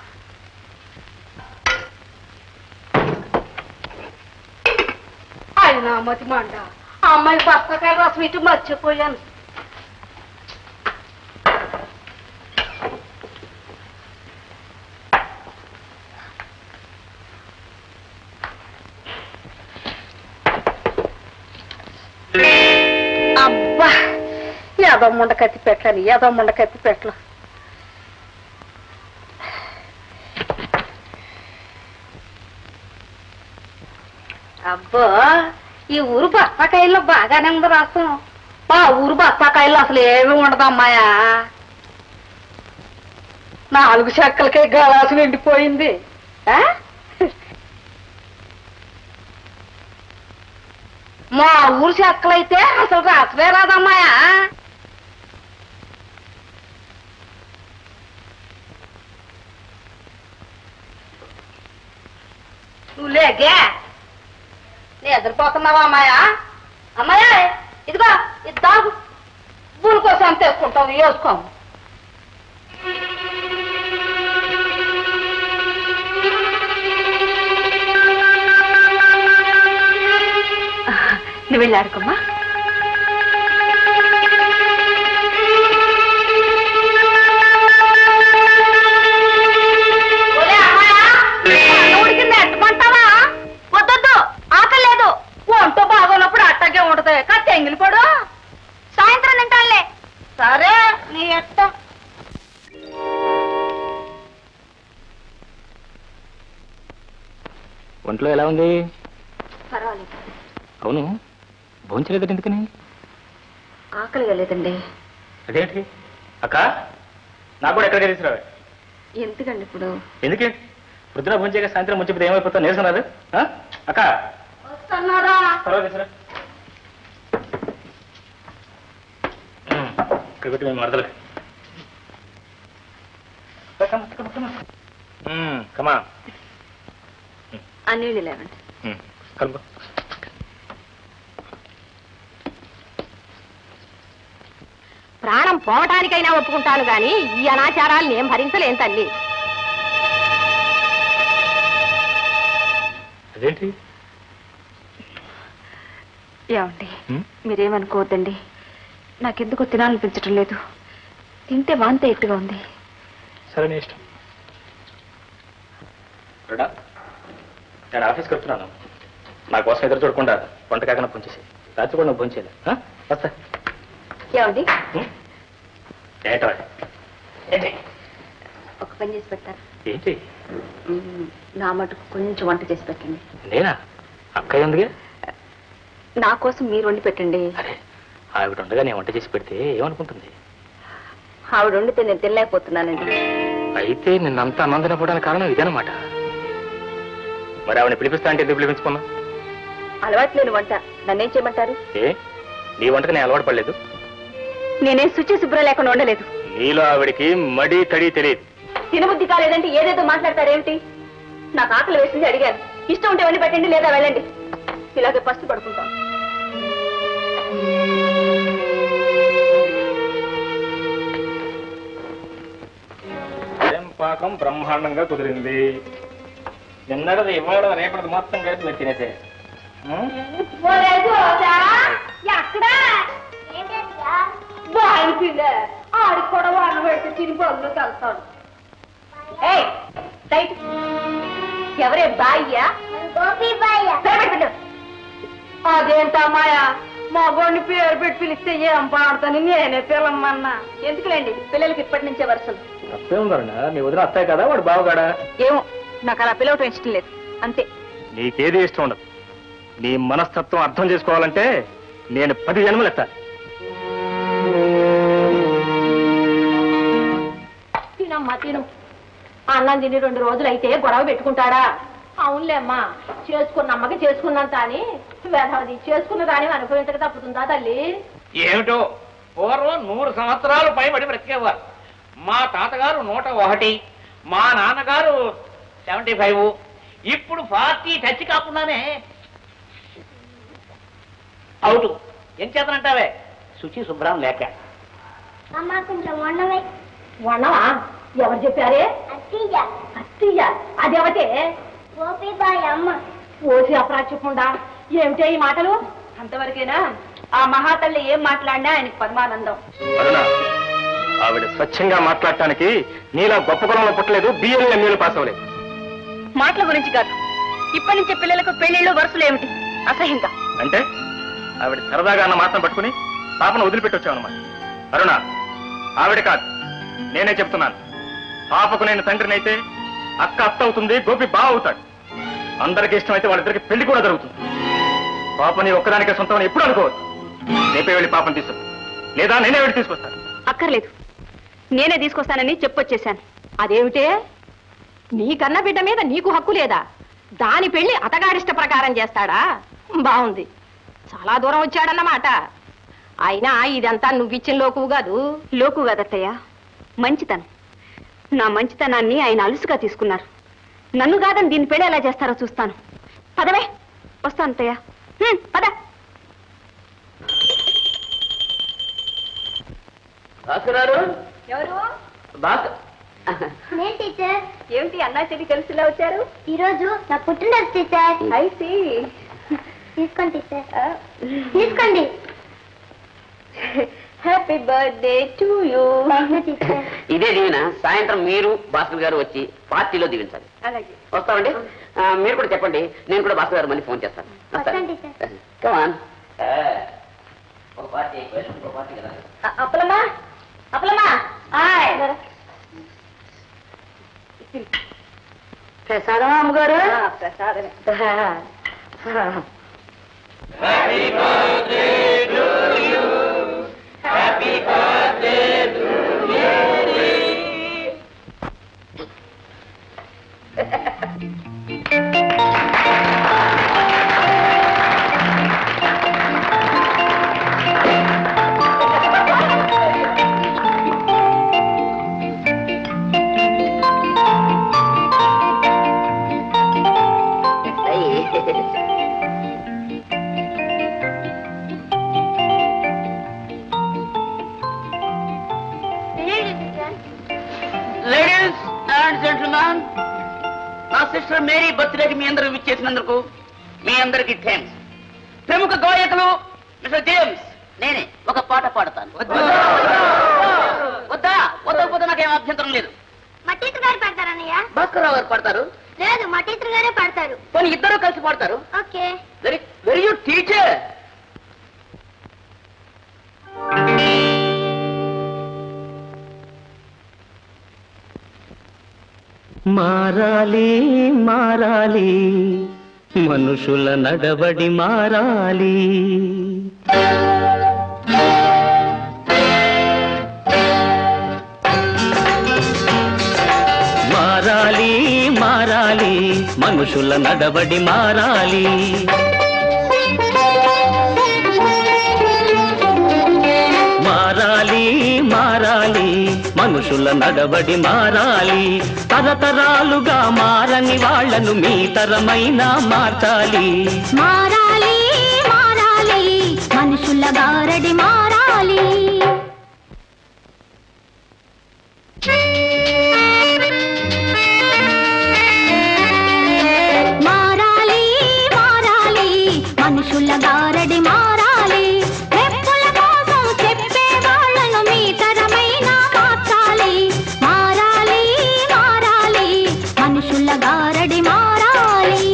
అయినా మతి మండ ఆ అమ్మాయి బస్తకాయ రసం ఇటు మర్చిపోయాను అబ్బా ఏదో ముండ కత్తి పెట్టాను ఏదో ముండ కత్తి పెట్టలు అబ్బో ఈ ఊరు బత్తాకాయల్లో బాగానే ఉంది రసం మా ఊరు బత్తాకాయల్లో అసలు ఏమీ ఉండదు అమ్మాయా నాలుగు చెక్కలకే గలాసు నిండిపోయింది ఆ? మా ఊరు చెక్కలైతే అసలు రాసలే రాదమ్మాయా నువ్వు లేగే నిద్రపోతున్నావా అమ్మాయా అమ్మాయా ఇదిగో ఇద్దాం బూలు కోసం తెచ్చుకుంటాం వేసుకోము నువ్వు వెళ్ళి ఆడుకోమ్మా ఒలే అమ్మాయా, అన్నం ఉడికింది ఎట్టుకుంటావా వద్దొద్దు ఆకలి లేదు ఒంట బాగోనప్పుడు అట్టగే ఉంటది కాస్త ఎంగిలిపడు సాయంత్రం తింటానులే సరే నీ ఎట్ట ఒంట్లో ఎలా ఉంది పర్వాలేదు అవును భోంచలేదు ఎందుకని ఆకలిగా లేదండి అదేంటి అక్క నాకు కూడా ఎక్కడికి తీసుకురావే ఎందుకండి ఇప్పుడు ఎందుకే పొద్దున భోంచేక సాయంత్రం ముంచిపోతే ఏమైపోతా నేర్చున్నారు అక్క వస్తున్నారా తర్వాత తీసురా ఉమ్, ఇక్కడ పెట్టి మేము మరదలు కమా అన్నీ లేవండి కలుపు ప్రాణం పోవటానికైనా ఒప్పుకుంటాను గాని ఈ అనాచారాలు నేను భరించలేను తల్లి అదేంటి ఏమండి ఉమ్, మీరేమనుకోవద్దండి నాకెందుకో తినాలనిపించటం లేదు తింటే వాంత ఎట్టుగా ఉంది సరే నీ ఇష్టం రుడా నేను ఆఫీస్కి వస్తున్నాను నా కోసం ఎదురు చూడకుండా వంట కాకుండా పొంచేసి రాత్రి కూడా నువ్వు పొంచేది వస్తా ఏమండి ఉమ్, ఏంటో ఏంటి ఒక పని చేసి పెడతారు ఏంటి నా మటుకు కొంచెం వంట చేసి పెట్టండి నేనా అక్కయ్య ఉందిగా నా కోసం మీరు వండి పెట్టండి అరే ఆవిడ ఉండగా నేను వంట చేసి పెడితే ఏమనుకుంటుంది ఆవిడ వండితే నేను తినలేకపోతున్నానండి అయితే నిన్నంతా అన్నం తినకపోవడానికి కారణం ఇదేనమాట మరి ఆవిడని పిలిపిస్తా అంటే ఎందుకు పిలిపించుకున్నా అలవాటు లేని వంట నన్నేం చేయమంటారు ఏ నీ వంటకు నేను అలవాటు పడలేదు నేనేం శుచి శుభ్రం లేకుండా ఉండలేదు నీలో ఆవిడికి మడి తడి తెలియదు తినబుద్ధి కాలేదంటే ఏదేదో మాట్లాడతారేమిటి నాకు ఆకలి వేసింది అడిగాను ఇష్టం ఉంటే వండి పెట్టండి లేదా వెళ్ళండి ఇలాగే ఫస్ట్ పడుకుంటాం ఏం పాకం బ్రహ్మాండంగా కుదిరింది నిన్నటిది ఇవాళ రేపటిది మొత్తం కలిపి మీరు తినేసే ఉం? ఆడికి కూడా వాళ్ళు పెడితే తిరిగి బొల్లు కలుస్తాడు ఎవరే బాయ్యా అదేంటమ్మాయా మగోడిని పేరు పెట్టి పిలిస్తే ఏం పాడతాను నేనే పిల్లమ్మన్నా ఎందుకులేండి పిల్లలకి ఇప్పటి నుంచే వరుసలు తప్పే ఉందన్న మీ వదిన అత్తాయి కదా వాడు బావగాడా ఏమో నాకు అలా పిలవటం ఇష్టం లేదు అంతే నీకేది ఇష్టం ఉండదు నీ మనస్తత్వం అర్థం చేసుకోవాలంటే నేను పది జన్మలు ఎత్తాలి తినమ్మా తిను అన్నం తిని రెండు రోజులు అయితే గొడవ పెట్టుకుంటాడా అవునులే అమ్మా చేసుకున్న అమ్మకి చేసుకున్నంత అని వేధవది చేసుకున్న దాని అనుభవించక తప్పుతుందా తల్లి ఏమిటో పూర్వం నూరు సంవత్సరాలు పైబడి బ్రతికేవారు మా తాతగారు నూట ఒకటి మా నాన్నగారు సెవెంటీ ఫైవ్ ఇప్పుడు ఫార్టీ టచ్ కాకుండానే అవుట్ ఏం చేతనంటావే శుచి శుభ్రం లేక అమ్మ కొంచెం వండవై వన్నవా ఎవరు చెప్పారే అత్తయ్య అత్తయ్య అదేవతే గోపి బాయ్ అమ్మ ఓసి అప్రాచ్యకుండా ఏమిటే ఈ మాటలు అంతవరకేనా ఆ మహాతల్లి ఏం మాట్లాడినా ఆయనకి పరమానందం అరుణ ఆవిడ స్వచ్ఛంగా మాట్లాడటానికి నీలా గొప్ప కులంలో పుట్టలేదు బియ్యం నీళ్ళు పాస్ అవ్వలేదు మాటల గురించి కాదు ఇప్పటి నుంచే పిల్లలకు పెళ్లిళ్ళు వరుసలు ఏమిటి అసహ్యంగా అంటే ఆవిడ సరదాగా అన్న మాత్రం పట్టుకుని పాపను వదిలిపెట్టి వచ్చామన్నమాట అరుణ ఆవిడ కాదు నేనే చెప్తున్నాను పాపకు నేను తండ్రినైతే అక్క అత్త అవుతుంది గోపి బావ అవుతాడు అందరికీ ఇష్టమైతే వాళ్ళిద్దరికి పెళ్లి కూడా జరుగుతుంది పాపని ఒక్కదానికే సొంతం ఎప్పుడు అనుకోవద్దు రేపే వెళ్ళి పాపని తీసుకు లేదా నేనే వెళ్ళి తీసుకొస్తాను అక్కర్లేదు నేనే తీసుకొస్తానని చెప్పొచ్చేశాను అదేమిటే నీ కన్న బిడ్డ మీద నీకు హక్కు లేదా దాని పెళ్లి అతగారిష్ట ప్రకారం చేస్తాడా బాగుంది చాలా దూరం వచ్చాడన్నమాట అయినా ఇదంతా నువ్విచ్చిన లోకువు కాదు లోకు కదత్తయ్య మంచితనం నా మంచితనాన్ని ఆయన అలుసుగా తీసుకున్నారు నన్ను కాదని దీని పెళ్లి ఎలా చేస్తారో చూస్తాను పదవే వస్తాను అత్తయ్య హ్మ్, పద భాస్కరారు ఎవరు భాస్క నేను టీచర్ ఏమిటి అన్నా చెల్లి కలిసిలా వచ్చారు ఈరోజు నా పుట్టినరోజు టీచర్ ఐసి తీసుకోండి టీచర్ తీసుకోండి happy birthday to you thank you teacher ఇదే దీవెన సాయంత్రం మీరు భాస్కర్ గారు వచ్చి పార్టీలో దీవించాలి అలాగే వస్తామండి ఆ, మీరు కూడా చెప్పండి నేను కూడా భాస్కర్ గారు మళ్ళీ ఫోన్ చేస్తాను వస్తాను టీచర్ కమాన్ ఒక పార్టీ ఒక పార్టీ కదా అప్పలమ్మా అప్పలమ్మా ఆయ్ ప్రసాదం అమ్మగారు ప్రసాదమే లేడీస్ అండ్ జెంట్మెన్ నా సిస్టర్ మేరీ బర్త్డేకి మీ అందరూ విచ్చేసినందుకు మీ అందరికి థ్యాంక్స్ ప్రముఖ గాయకులు మిస్టర్ జేమ్స్ నేనే ఒక పాట పాడతాను వద్దా వద్దకపోతే నాకేం అభ్యంతరం లేదు మా టీచర్ గారు పడతారన్నయ్య భాస్కర్రావు గారు పాడతారు లేదు మా టీచర్ గారే పడతారు పోనీ ఇద్దరు కలిసి పాడతారు okay very very you teacher మారాలి మారాలి మనుషుల నడవడి మారాలి మారాలి మారాలి మనుషుల నడవడి మారాలి మారాలి మారాలి మనుషుల నడవడి మారాలి తరతరాలుగా మారని వాళ్ళను మీ తరమైన మార్చాలి మారాలి మారాలి మనుషుల గారడి మారాలి మారాలి మారాలి మనుషుల గారడి మారాలి రెప్పుల కోసం చెప్పే వాళ్ళను మీ తరమైన మార్చాలి మారాలి మారాలి మనుషుల గారడి మారాలి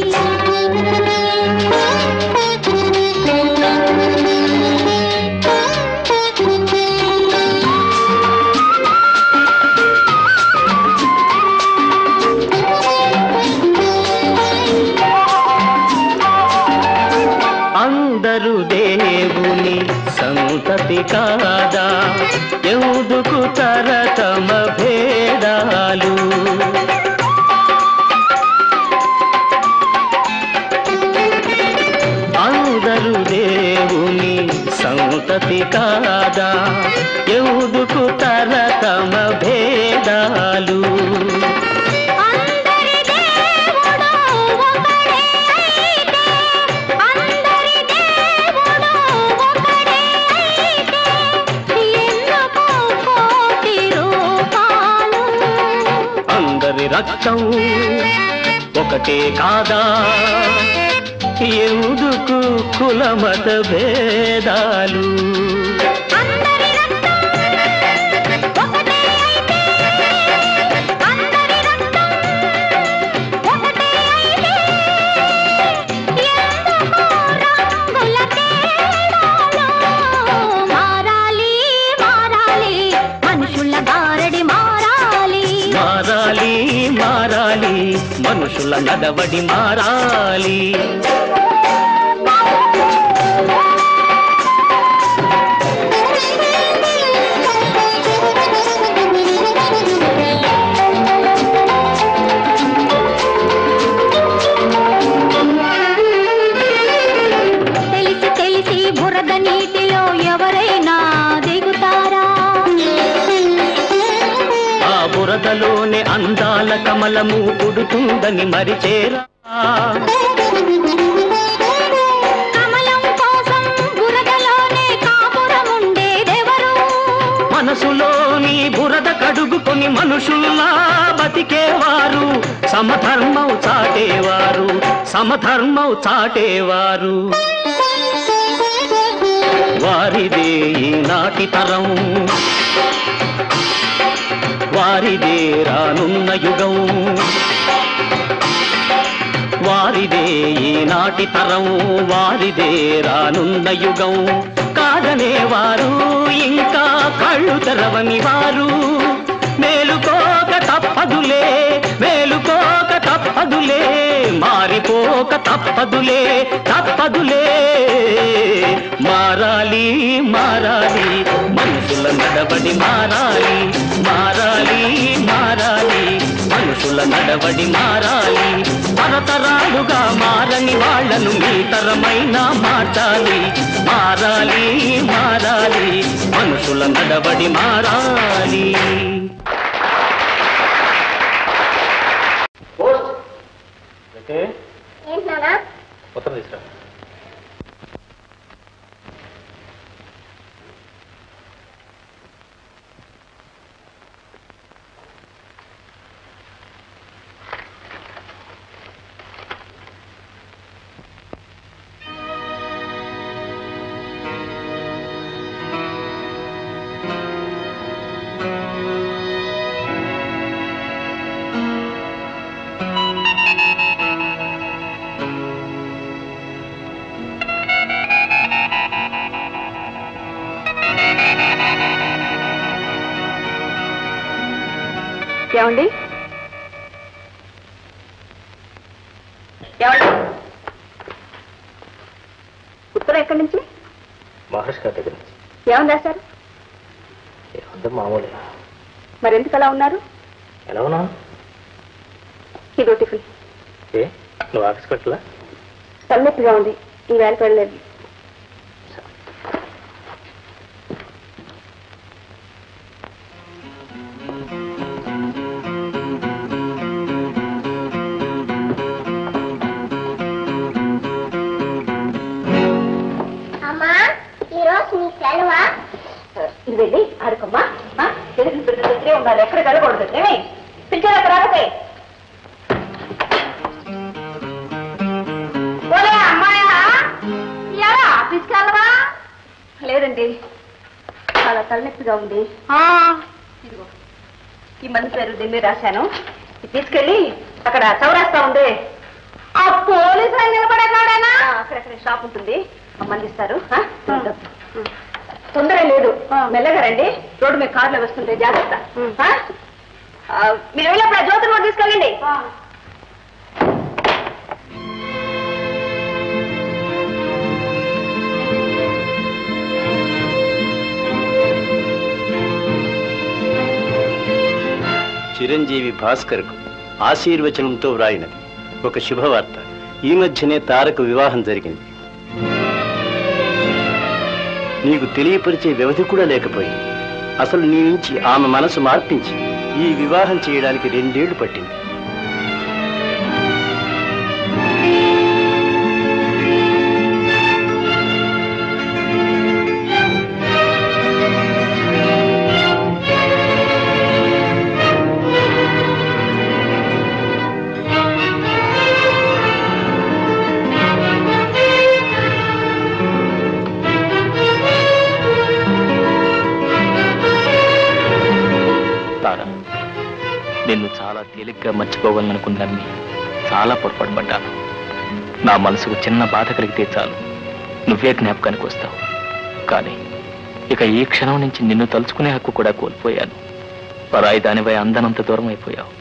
అందరూ దేవుని సంతతి కాదా ఎందుకు తరతమ భేదాలు అందరూ దేవుని సంతతి కాదా ఎందుకు తరతమ భేదాలు అందరి దేవుడు ఒకడే అయితే అందరి దేవుడు ఒకడే అయితే ఎందుకు కోటి రూపాలు అందరి రక్తం ఒకటే కాదా ఎందుకు కులమత భేదాలు అందరి రక్తం ఒకటే అయితే అందరి రక్తం ఒకటే అయితే ఎందుకు రంగుల తేడాలు మారాలి మారాలి మనుషుల గారడి మారాలి మారాలి మారాలి మనుషుల నడవడి మారాలి తెలిసి తెలిసి బురద నీటిలో ఎవరైనా దిగుతారా ఆ బురదలోనే అందాల కమలము పుడుతుందని మరిచేరా కమలం కోసం బురదలోనే కాపురం ఉండేదెవరు మనసులోని బురద కడుగుకొని మనుషుల్లా బతికేవారు సమధర్మం చాటేవారు సమధర్మం చాటేవారు వారిదే ఈనాటి తరం వారిదే రానున్న యుగం వారిదే ఈనాటి తరం వారిదే రానున్న యుగం కాదనేవారు ఇంకా కళ్ళు తెరవని వారు మేలుకోక తప్పదులే మేలుకోక తప్పదులే మారిపోక తప్పదులే తప్పదులే మారాలి మారాలి మనుషుల నడబడి మారాలి మారాలి మారాలి మనుషుల నడవడి మారాలి తరతరాలుగా మారని వాళ్ళను మీ తరమైన మార్చాలి మారాలి మారాలి మనుషుల నడవడి మారాలి ఉత్తరం తీసుకురా ఏమండి ఎక్కడి నుంచి మహర్షి గారి దగ్గర నుంచి ఏమని రాశారు ఏముందో మామూలే మరి ఎందుకు అలా ఉన్నారు ఎలా ఉన్నావు ఇదో టిఫిన్ ఏ నువ్వు ఆఫీస్కి పెట్టలా తలనొప్పిగా ఉంది ఈ వేళకి వెళ్ళలేదు అమ్మా ఈరోజు మీ సెలవా ఇది వెళ్ళి ఆడుకోమ్మా ఆ? తెలుగు బిడ్డ దగ్గరే ఉండాలి ఎక్కడ వెళ్ళకూడదు ఏమి పిలిచారా అక్కడ రాకపోతే ఓలే అమ్మాయా ఇవాళ ఆఫీస్కి వెళ్ళవా లేదండి చాలా తలనొప్పిగా ఉంది ఇదిగో ఈ మంది పేరు దీని మీద రాశాను ఇది తీసుకెళ్ళి అక్కడ చౌరాస్తా ఉంది ఆ పోలీసు ఆయన నిలబడేనాడేనా అక్కడక్కడ షాప్ ఉంటుంది ఆ మంది ఇస్తారు ఆ? తొందర లేదు మెల్లగా రండి రోడ్డు మీద కార్లో వస్తుంటే జాగ్రత్త ఆ? ఆ, మీరు వెళ్ళినప్పుడు ఆ జ్యోతిని కూడా తీసుకెళ్ళండి చిరంజీవి భాస్కర్కు ఆశీర్వచనంతో వ్రాయినది ఒక శుభవార్త ఈ మధ్యనే తారకు వివాహం జరిగింది నీకు తెలియపరిచే వ్యవధి కూడా లేకపోయింది అసలు నీ నుంచి ఆమె మనసు మార్పించి ఈ వివాహం చేయడానికి రెండేళ్లు పట్టింది తారా నిన్ను చాలా తేలిగ్గా మర్చిపోవాలనుకున్నాన్ని చాలా పొరపాటు పడ్డాను నా మనసుకు చిన్న బాధ కలిగితే చాలు నువ్వే జ్ఞాపకానికి వస్తావు కానీ ఇక ఈ క్షణం నుంచి నిన్ను తలుచుకునే హక్కు కూడా కోల్పోయాను పరాయి దానిపై అందనంత దూరం అయిపోయావు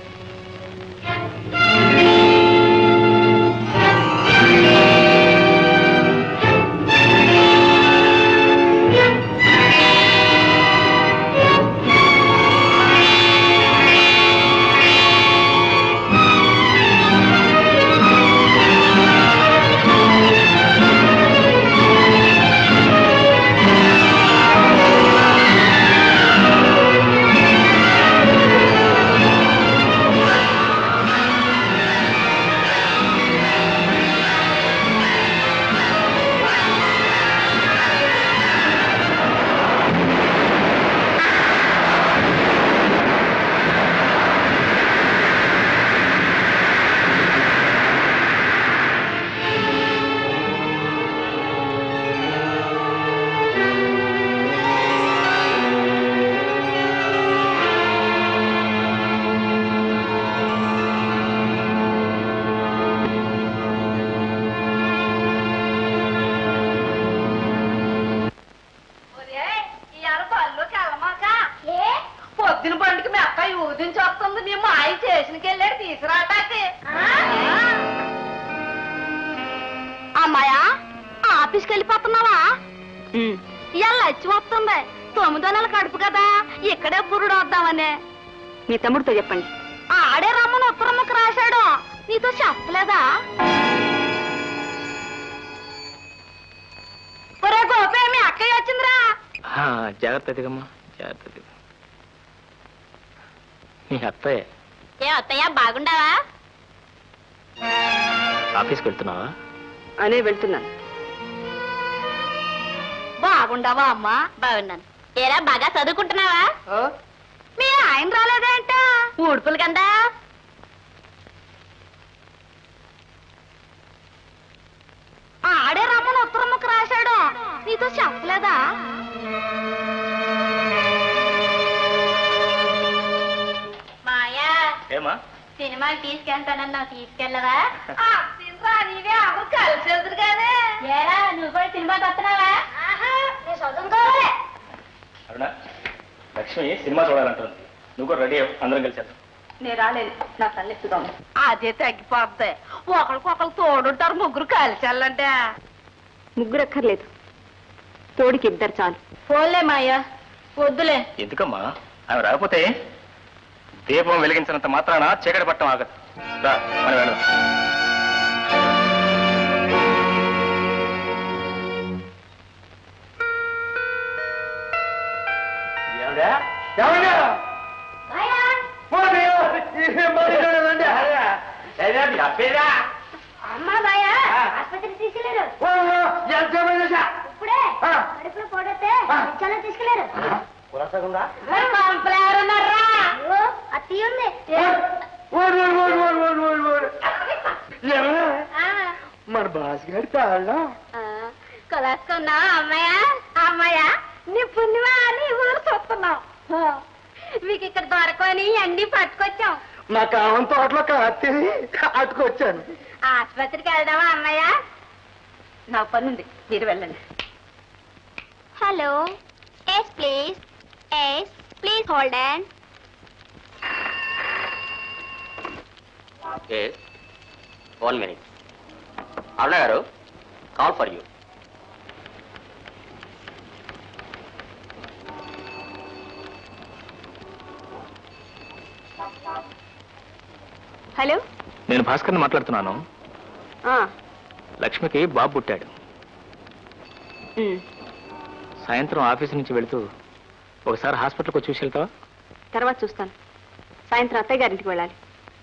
పొద్దున బండికి మీ అక్క ఊదించి వస్తుంది మీ మాయ స్టేషన్కి వెళ్ళాడు తీసుకురాటాకి అమ్మాయా ఆఫీస్కి వెళ్ళిపోతున్నావా ఇవాళ లచ్చి వస్తుంది తొమ్మిదో నెల కడుపు కదా ఇక్కడే పురుడు వద్దామనే మీ తమ్ముడితో చెప్పండి ఆడే రమ్మని ఉత్తరమ్మకి రాశాడు నీతో చెప్పలేదా ఒరే గోపే మీ అక్కయ్య వచ్చిందిరా ఆ, జాగ్రత్త దిగమ్మా జాగ్రత్త దిగు నీ అత్తయ్య ఏ అత్తయ్య బాగుండావా ఆఫీస్కి వెళ్తున్నావా అనే వెళ్తున్నాను బాగుండావా అమ్మా బాగున్నాను ఏరా బాగా చదువుకుంటున్నావా మీ ఆయన రాలేదేంట ఊడుపులు కదా ఆడే రమ్మని ఉత్తరమ్మకు రాశాడు నీతో చెప్పలేదా మాయా ఏమా సినిమాకి తీసుకెళ్తానన్నా తీసుకెళ్ళవా నీవే అవ్వ కలిసి వెళ్తురు కదా ఏరా నువ్వు కూడా సినిమాకి వస్తున్నావా చదువుకోవాలి అరుణ లక్ష్మి సినిమా చూడాలంటుంది నువ్వు కూడా రెడీ అవ్వు అందరం కలిసి వెళ్దాం. నేను రాలేదు నా తల్లెత్తుగా ఉంది అదే తగ్గిపోద్ది ఒకరికొకరు తోడుంటారు ముగ్గురు కలిసి వెళ్ళంటే ముగ్గురు అక్కర్లేదు తోడికి ఇద్దరు చాలు పోలే మాయా వద్దులే ఎందుకమ్మా ఆమె రాకపోతే దీపం వెలిగించినంత మాత్రాన చీకటి పట్టం ఆగదు రా మనం వెళదాం అమ్మా బాయా ఆసుపత్రికి తీసుకెళ్లారు ఇప్పుడే కడుపులో పోడొస్తే చాలా తీసుకెళ్లారు అత్తి ఉంది మన బాస్ గారి తాళ్ళం కొలాసుకున్నా అమ్మాయ అమ్మాయ నీ పుణ్యమా అని ఊరు చూస్తున్నాం మీకు ఇక్కడ దొరకని అన్ని పట్టుకొచ్చాం నా కావం తోటలో కాత్తి అట్టుకొచ్చాను ఆసుపత్రికి వెళ్దామా అమ్మాయ నాకు పనుంది మీరు వెళ్ళండి hello yes please yes please hold and one minute Aruna garu call for you hello నేను భాస్కర్ని మాట్లాడుతున్నాను ఆ, లక్ష్మికి బాబు పుట్టాడు ఉమ్, సాయంత్రం ఆఫీస్ నుంచి వెళుతూ ఒకసారి హాస్పిటల్కి వచ్చి చూసి వెళ్తావా తర్వాత చూస్తాను సాయంత్రం అత్తయ్య గారింటికి వెళ్ళాలి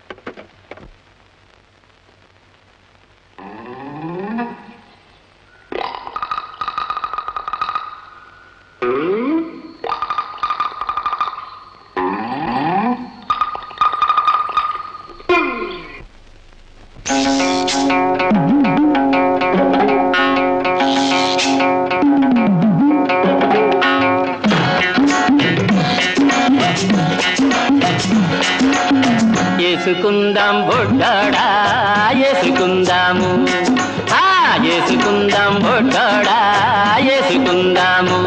ఏసుకుందాం బొడ్డాడా ఏసుకుందాము ఆ ఏసుకుందాం బొడ్డాడా ఏసుకుందాము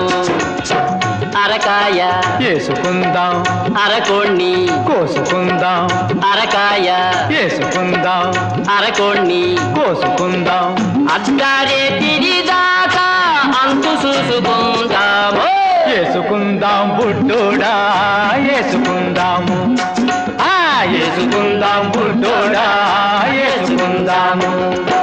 అరకాయ వేసుకుందాం అరకోణ్ణి కోసుకుందాం అరకాయ వేసుకుందాం అరకోణ్ణి కోసుకుందాం అద్దారే తిరిదాకా అంతు చూసుకుందాము వేసుకుందాం బుడ్డోడా వేసుకుందాము ఆ వేసుకుందాం బుడ్డోడా వేసుకుందాము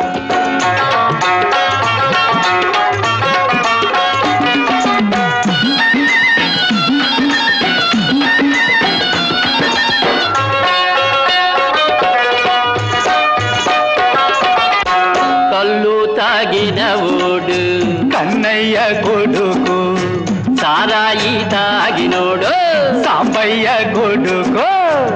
కళ్ళు తాగిన ఓడు కన్నయ్య కొడుకు సారాయి తాగినోడు సాంబయ్య కొడుకు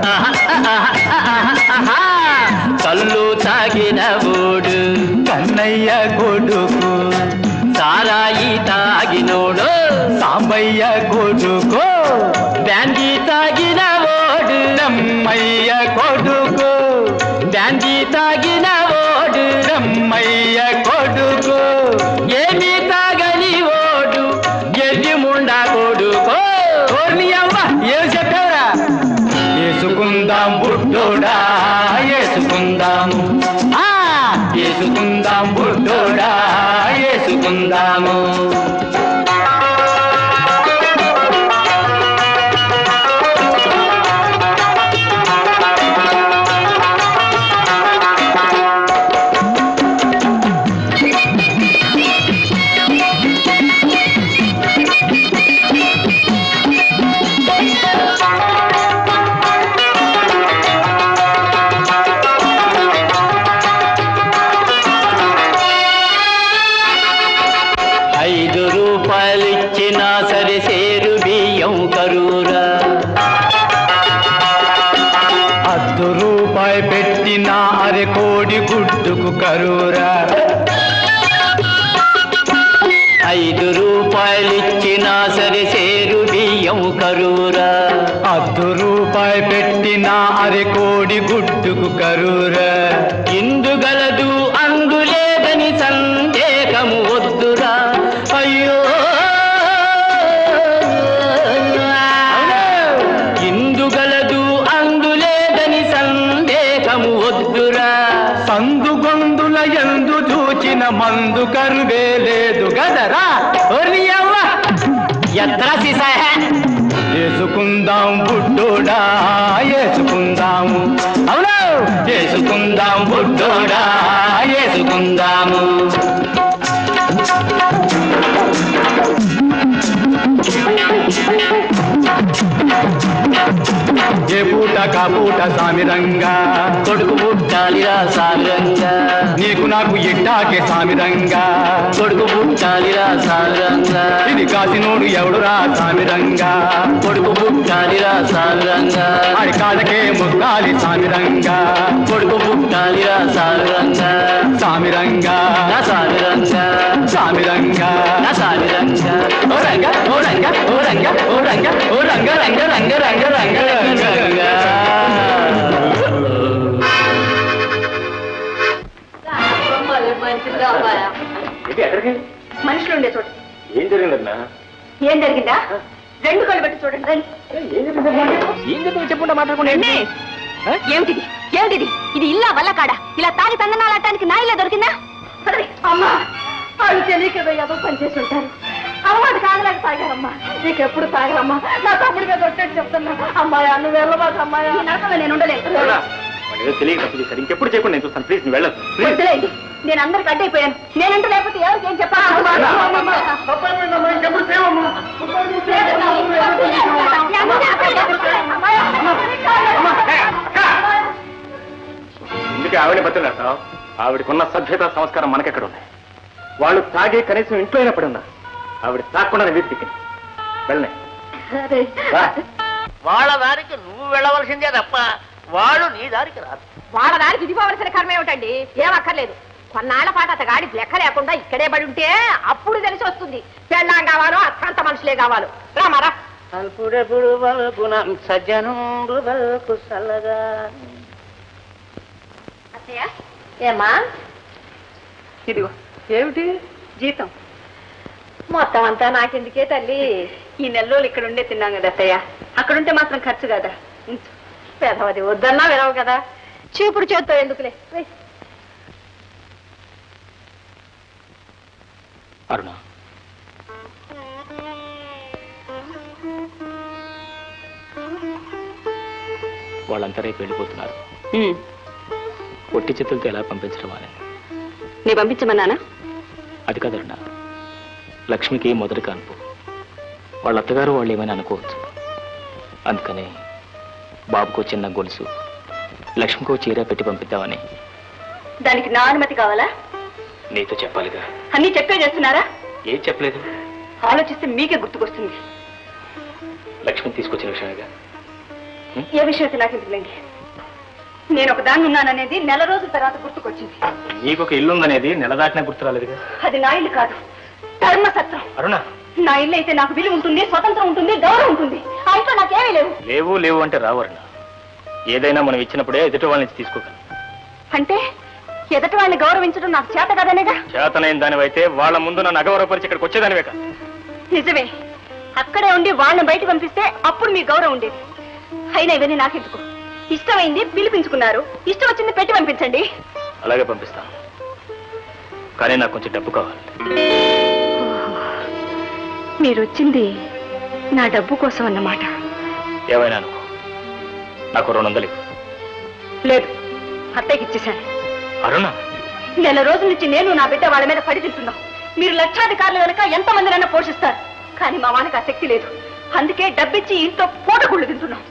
కళ్ళు తాగిన ఓడు కన్నయ్య కొడుకు సారాయి తాగినోడు సాంబయ్య కొడుకు బ్యాండీ తాగిన ఓడు నమ్మయ్య కొడుకు బ్యాండీ తాగిన ఓడు నమ్మయ్య కొడుకు ఏమి తాగని ఓడు ఎల్లి ముండా కొడుకో ఓర్ని అవ్వ ఏం చెప్పావురా వేసుకుందాం బుడ్డోడా వేసుకుందాము ఆ వేసుకుందాం బుడ్డోడా వేసుకుందాము ఐదు రూపాయలిచ్చినా సరే సేరు బియ్యం కరూరా అద్దు రూపాయి పెట్టిన అరె కోడి గుడ్డుకు కరూరా ఐదు రూపాయలిచ్చినా సరే సేరు బియ్యం కరూరా అద్దు రూపాయి పెట్టిన అరె కోడి గుడ్డుకు కరూరా ఇందుగలదు అందులేదని సందేహము వద్దురా అయ్యో ఇందుగలదు అందులేదని సందేహము వద్దురా సందు గొందుల ఎందు చూచిన మందు కరు కరువే లేదు గదరా ఓర్ని అవ్వ ఎత్తరా సీసా వేసుకుందాం బుడ్డోడా వేసుకుందాము అవును వేసుకుందాం బుడ్డోడా వేసుకుందాము ఏ పూట కా పూట సామిరంగా కొడుకు పుట్టాలిరా సామిరంగా నీకు నాకు ఎట్టాకే సామిరంగా కొడుకు పుట్టాలిరా సామిరంగా ఇది కాసినోడు ఎవడురా సామిరంగా కొడుకు పుట్టాలిరా సామిరంగా ఆడి కాళ్ళకే ముక్కాలి సామిరంగా కొడుకు పుట్టాలిరా సామిరంగా సామిరంగా సామిరంగా సామిరంగా సామిరంగా ఓ రంగ ఓ రంగ ఓ రంగ ఓ రంగ ఓ రంగ రంగ రంగ రంగ రంగ రంగ రంగ మనుషులు ఉండే చోట ఏం జరిగిందన్నా ఏం జరిగిందా రెండు కళ్ళు పెట్టి చూడండి రండి. ఏం జరిగింది చెప్పుకుంటా మాట్లాడుకుంటే రండి. ఏమిటిది ఏమిటిది ఇది ఇల్లా వల్ల కాడ ఇలా తాగి తందనాలాటానికి నా ఇల్లే దొరికిందా పదండి. అమ్మా వాళ్ళు తెలియక ఏదో పని చేసి ఉంటారు అమ్మది కాగలేక తాగారమ్మా నీకెప్పుడు తాగరమ్మా నా తమ్ముడి మీద వచ్చేది చెప్తున్నా అమ్మాయి నువ్వు వెళ్ళబాక అమ్మాయి నరకంలో నేను ఉండలేదు ఏదో తెలియక తప్పు చేశారు ఇంకెప్పుడు చేయకుండా నేను చూస్తాను ప్లీజ్ నువ్వు వెళ్ళదు వద్దులేండి నేను అందరికి అడ్డైపోయాను నేనంటే లేకపోతే ఎవరికి ఏం ఎందుకు ఆవిడ బతున్నారు ఆవిడకున్న సభ్యత సంస్కారం మనకెక్కడ ఉన్నాయి వాళ్ళు తాగే కనీసం ఇంట్లో అయినప్పుడు ఉన్నారు ఆవిడ తాకుండా వీధి దిక్కింది వెళ్ళనే వాళ్ళ దారికి నువ్వు వెళ్ళవలసిందే తప్ప వాళ్ళు నీ దారికి రాదు వాళ్ళ దానికి ఇది పోవలసిన కర్మ ఏమిటండి ఏం అక్కర్లేదు కొన్నాళ్ల పాటు అతగాడి లెక్క లేకుండా ఇక్కడే పడి ఉంటే అప్పుడు తెలిసి వస్తుంది పెళ్ళాం కావాలో అత్యంత మనుషులే కావాలో రామారా అల్పుడెప్పుడు వల్కునం సజ్జనుండు వల్కు సల్లగా ఏమా ఇదిగో ఏమిటి జీతం మొత్తం అంతా నాకెందుకే తల్లి ఈ నెల రోజులు ఇక్కడ ఉండే తిన్నాం కదా అత్తయ్య అక్కడుంటే మాత్రం ఖర్చు కదా ఉంచు. పెదవది వద్దన్నా వినవు కదా చీపుడు చేత్తో ఎందుకులే వెయ్. అరుణ వాళ్ళంతా రేపు వెళ్ళిపోతున్నారు ఉమ్. పొట్టి చేతులతో ఎలా పంపించడం అని నీ పంపించమన్నానా అది కదరుణ లక్ష్మికి మొదటి కాన్పు వాళ్ళ అత్తగారు వాళ్ళు ఏమైనా అనుకోవచ్చు అందుకని బాబుకు చిన్న గొలుసు లక్ష్మికో చీర పెట్టి పంపిద్దామని దానికి నా అనుమతి కావాలా నీతో చెప్పాలిగా అన్నీ చెప్పే చేస్తున్నారా ఏం చెప్పలేదు ఆలోచిస్తే మీకే గుర్తుకొస్తుంది లక్ష్మిని తీసుకొచ్చిన విషయమేగా ఏ విషయం నాకు ఎందుకులేండి నేను ఒక దాన్ని ఉన్నాననేది నెల రోజుల తర్వాత గుర్తుకొచ్చింది నీకు ఒక ఇల్లు ఉందనేది నెల దాటినా గుర్తు రాలేదుగా అది నా ఇల్లు కాదు ధర్మసత్రం అరుణ నా ఇల్లు అయితే నాకు విలువ ఉంటుంది స్వతంత్రం ఉంటుంది గౌరవం ఉంటుంది ఆ ఇంట్లో నాకేమీ లేవు లేవు లేవు అంటే రావు అరుణ ఏదైనా మనం ఇచ్చినప్పుడే ఎదుటి వాళ్ళ నుంచి తీసుకోగలం అంటే ఎదటి వాళ్ళని గౌరవించడం నాకు చేత కదనేగా చేతనైన దానివైతే వాళ్ళ ముందు నన్ను అగౌరవపరిచి ఇక్కడికి వచ్చేదానివే కాదు నిజమే అక్కడే ఉండి వాళ్ళని బయట పంపిస్తే అప్పుడు మీ గౌరవం ఉండేది అయినా ఇవన్నీ నాకెందుకు ఇష్టమైంది పిలిపించుకున్నారు ఇష్టం వచ్చింది పెట్టి పంపించండి అలాగే పంపిస్తాను కానీ నాకు కొంచెం డబ్బు కావాలి మీరు వచ్చింది నా డబ్బు కోసం అన్నమాట ఏమైనా అనుకో నాకు రెండు వందలు ఇవ్వు. లేదు అత్తయ్యకి ఇచ్చేశాను అరుణ నెల రోజుల నుంచి నేను నా బిడ్డ వాళ్ళ మీద పడి తింటున్నాం మీరు లక్షాధికారులు కనుక ఎంతమందినైనా పోషిస్తారు కానీ మా వానికి ఆ శక్తి లేదు అందుకే డబ్బిచ్చి ఇంట్లో పూటగుళ్ళు తింటున్నాం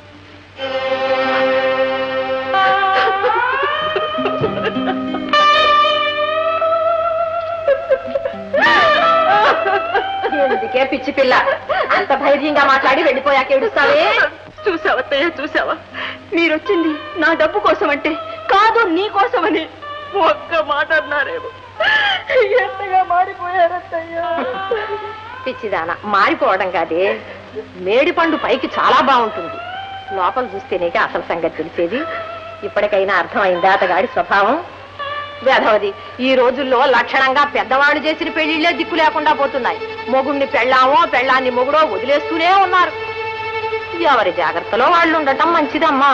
ఎందుకే పిచ్చి పిల్ల అంత ధైర్యంగా మాట్లాడి వెళ్ళిపోయాక ఏడుస్తావే చూసావా అత్తయ్య చూసావా మీరొచ్చింది నా డబ్బు కోసం అంటే కాదు నీ కోసమని ఒక్క మాట అన్నారేమో ఎంతగా మారిపోయారత్తయ్యా పిచ్చిదాన మారిపోవడం కాదే మేడి పండు పైకి చాలా బాగుంటుంది లోపల చూస్తేనే అసలు సంగతి తెలిసేది ఇప్పటికైనా అర్థమైందా అతగాడి స్వభావం వేధవది ఈ రోజుల్లో లక్షణంగా పెద్దవాళ్ళు చేసిన పెళ్లిళ్లే దిక్కు లేకుండా పోతున్నాయి మొగుణ్ణి పెళ్ళామో పెళ్ళాన్ని మొగుడో వదిలేస్తూనే ఉన్నారు ఎవరి జాగ్రత్తలో వాళ్ళు ఉండటం మంచిదమ్మా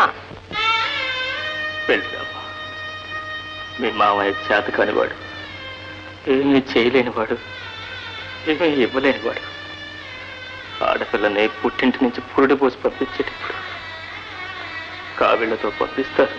వెళ్ళిరామ్మా మీ మామయ్య చేత కానివాడు ఏమీ చేయలేనివాడు ఏమీ ఇవ్వలేనివాడు ఆడపిల్లని పుట్టింటి నుంచి పురుడు పోసి పంపించేటప్పుడు కావిళ్లతో పంపిస్తారు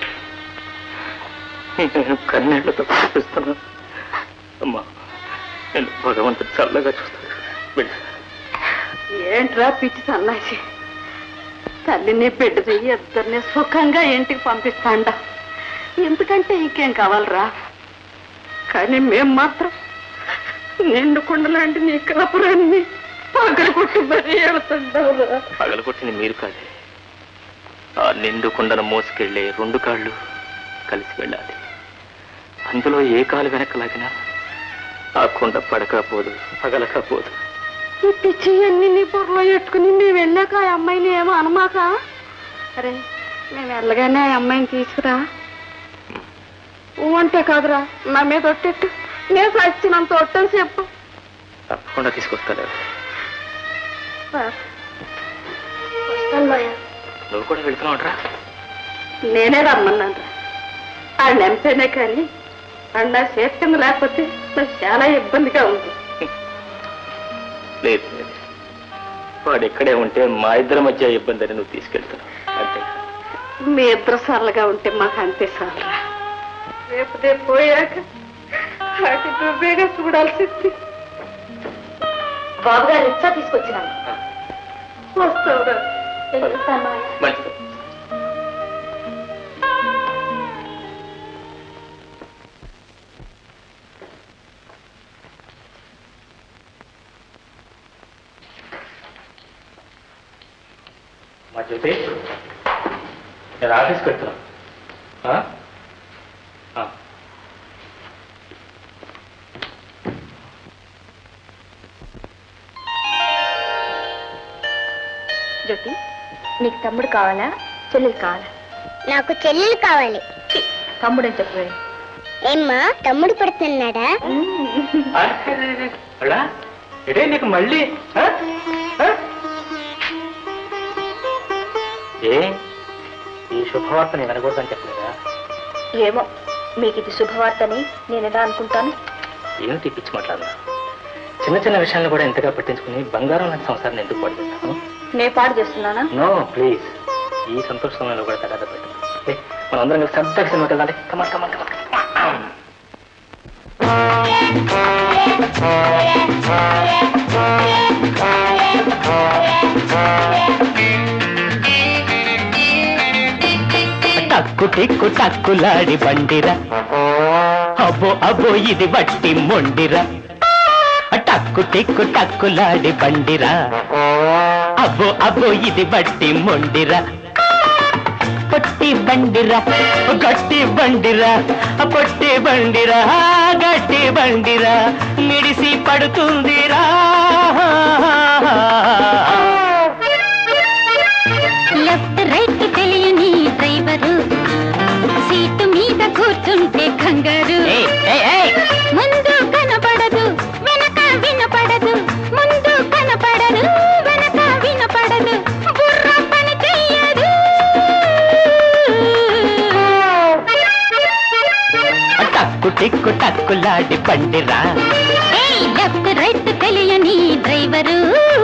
నేను కన్నీళ్లతో పంపిస్తున్నాను అమ్మా నేను భగవంతుడు చల్లగా చూస్తాను వెళ్ళి ఏంట్రా పిచ్చి సన్నాసి తల్లిని బిడ్డది ఇద్దరిని సుఖంగా ఇంటికి పంపిస్తాండ ఎందుకంటే ఇంకేం కావాలరా కానీ మేం మాత్రం నిండు కుండలాంటి నీ కాపురాన్ని పగలు కొట్టి మరీ వెళ్తుండవురా పగలగొట్టింది మీరు కాదే ఆ నిండు కుండను మోసుకెళ్ళే రెండు కాళ్ళు కలిసి వెళ్ళాలి అందులో ఏ కాలు వెనక్కి లాగినా ఆ కుండ పడకపోదు పగలకపోదు ఈ పిచ్చి అన్ని నీ బుర్రలో పెట్టుకుని మేము వెళ్ళాక ఆ అమ్మాయిని ఏమో అనమాక అరే మేము వెళ్ళగానే ఆ అమ్మాయిని తీసుకురా ఊ అంటే కాదురా నా మీద ఒట్టెట్టు నేను సచ్చినంత ఒట్టని చెప్పు తప్పకుండా తీసుకొస్తాను నువ్వు కూడా వెళ్తున్నావుట్రా నేనే రమ్మన్నాను ఆయన ఎంపేనే కానీ ఆయన నా చేతి కింద లేకపోతే నాకు చాలా ఇబ్బందిగా ఉంది లేదు లేదు వాడు ఇక్కడే ఉంటే మా ఇద్దరి మధ్య ఇబ్బంది అని నువ్వు తీసుకెళ్తున్నావు అంతే మీ ఇద్దరు సరళగా ఉంటే మాకు అంతే సరళ రేపు రేపు పోయాక అటు దుబ్బేగా చూడాల్సింది బాబు గారు రిక్షా తీసుకొచ్చినాను వస్తావురా మంచిది మా జ్యోతి నేను ఆఫీస్కి వెళ్తున్నా ఆ? ఆ. జ్యోతి నీకు తమ్ముడు కావాలా చెల్లెలు కావాలా నాకు చెల్లెలు కావాలి తమ్ముడు అని చెప్పు ఏమ్మా తమ్ముడు పడుతున్నాడా అలా ఇదే నీకు మళ్ళీ ఆ? ఆ? ఏ ఈ శుభవార్త నేను వినకూడదని చెప్పలేదా ఏమో మీకు ఇది శుభవార్తని నేను ఎలా అనుకుంటాను ఏం తెప్పించి మాట్లాడదా చిన్న చిన్న విషయాలను కూడా ఎంతగా పట్టించుకుని బంగారం లాంటి సంసారాన్ని ఎందుకు పడుతుంటాను నే పాడు చేస్తున్నానా నో ప్లీజ్ ఈ సంతోష సమయంలో కూడా తగాద పెట్టదు ఏ, మనం అందరం కలిసి సరదాగా సినిమాకి వెళ్ళాలి కమాన్ కమాన్ కమాన్ టక్కు టిక్కు టక్కులాడి బండిరా అబ్బో అబ్బో ఇది వట్టి మొండిరా టక్కు టిక్కు టక్కులాడి బండిరా అబ్బో అబ్బో ఇది వట్టి మొండిరా పొట్టి బండిరా గట్టి బండిరా పొట్టి బండిరా గట్టి బండిరా మిడిసి పడుతుందిరా లెఫ్ట్ రైట్ తెలియని డ్రైవరు సీటు మీద కూర్చుంటే కంగారు ఏయ్, ఏయ్, ఏయ్. ముందు కనపడదు వెనక వినపడదు ముందు కనపడదు వెనక వినపడదు బుర్ర పని చెయ్యదు టక్కు టిక్కు టక్కులాడి బండిరా ఏయ్ లెఫ్ట్ రైట్ తెలియని డ్రైవరు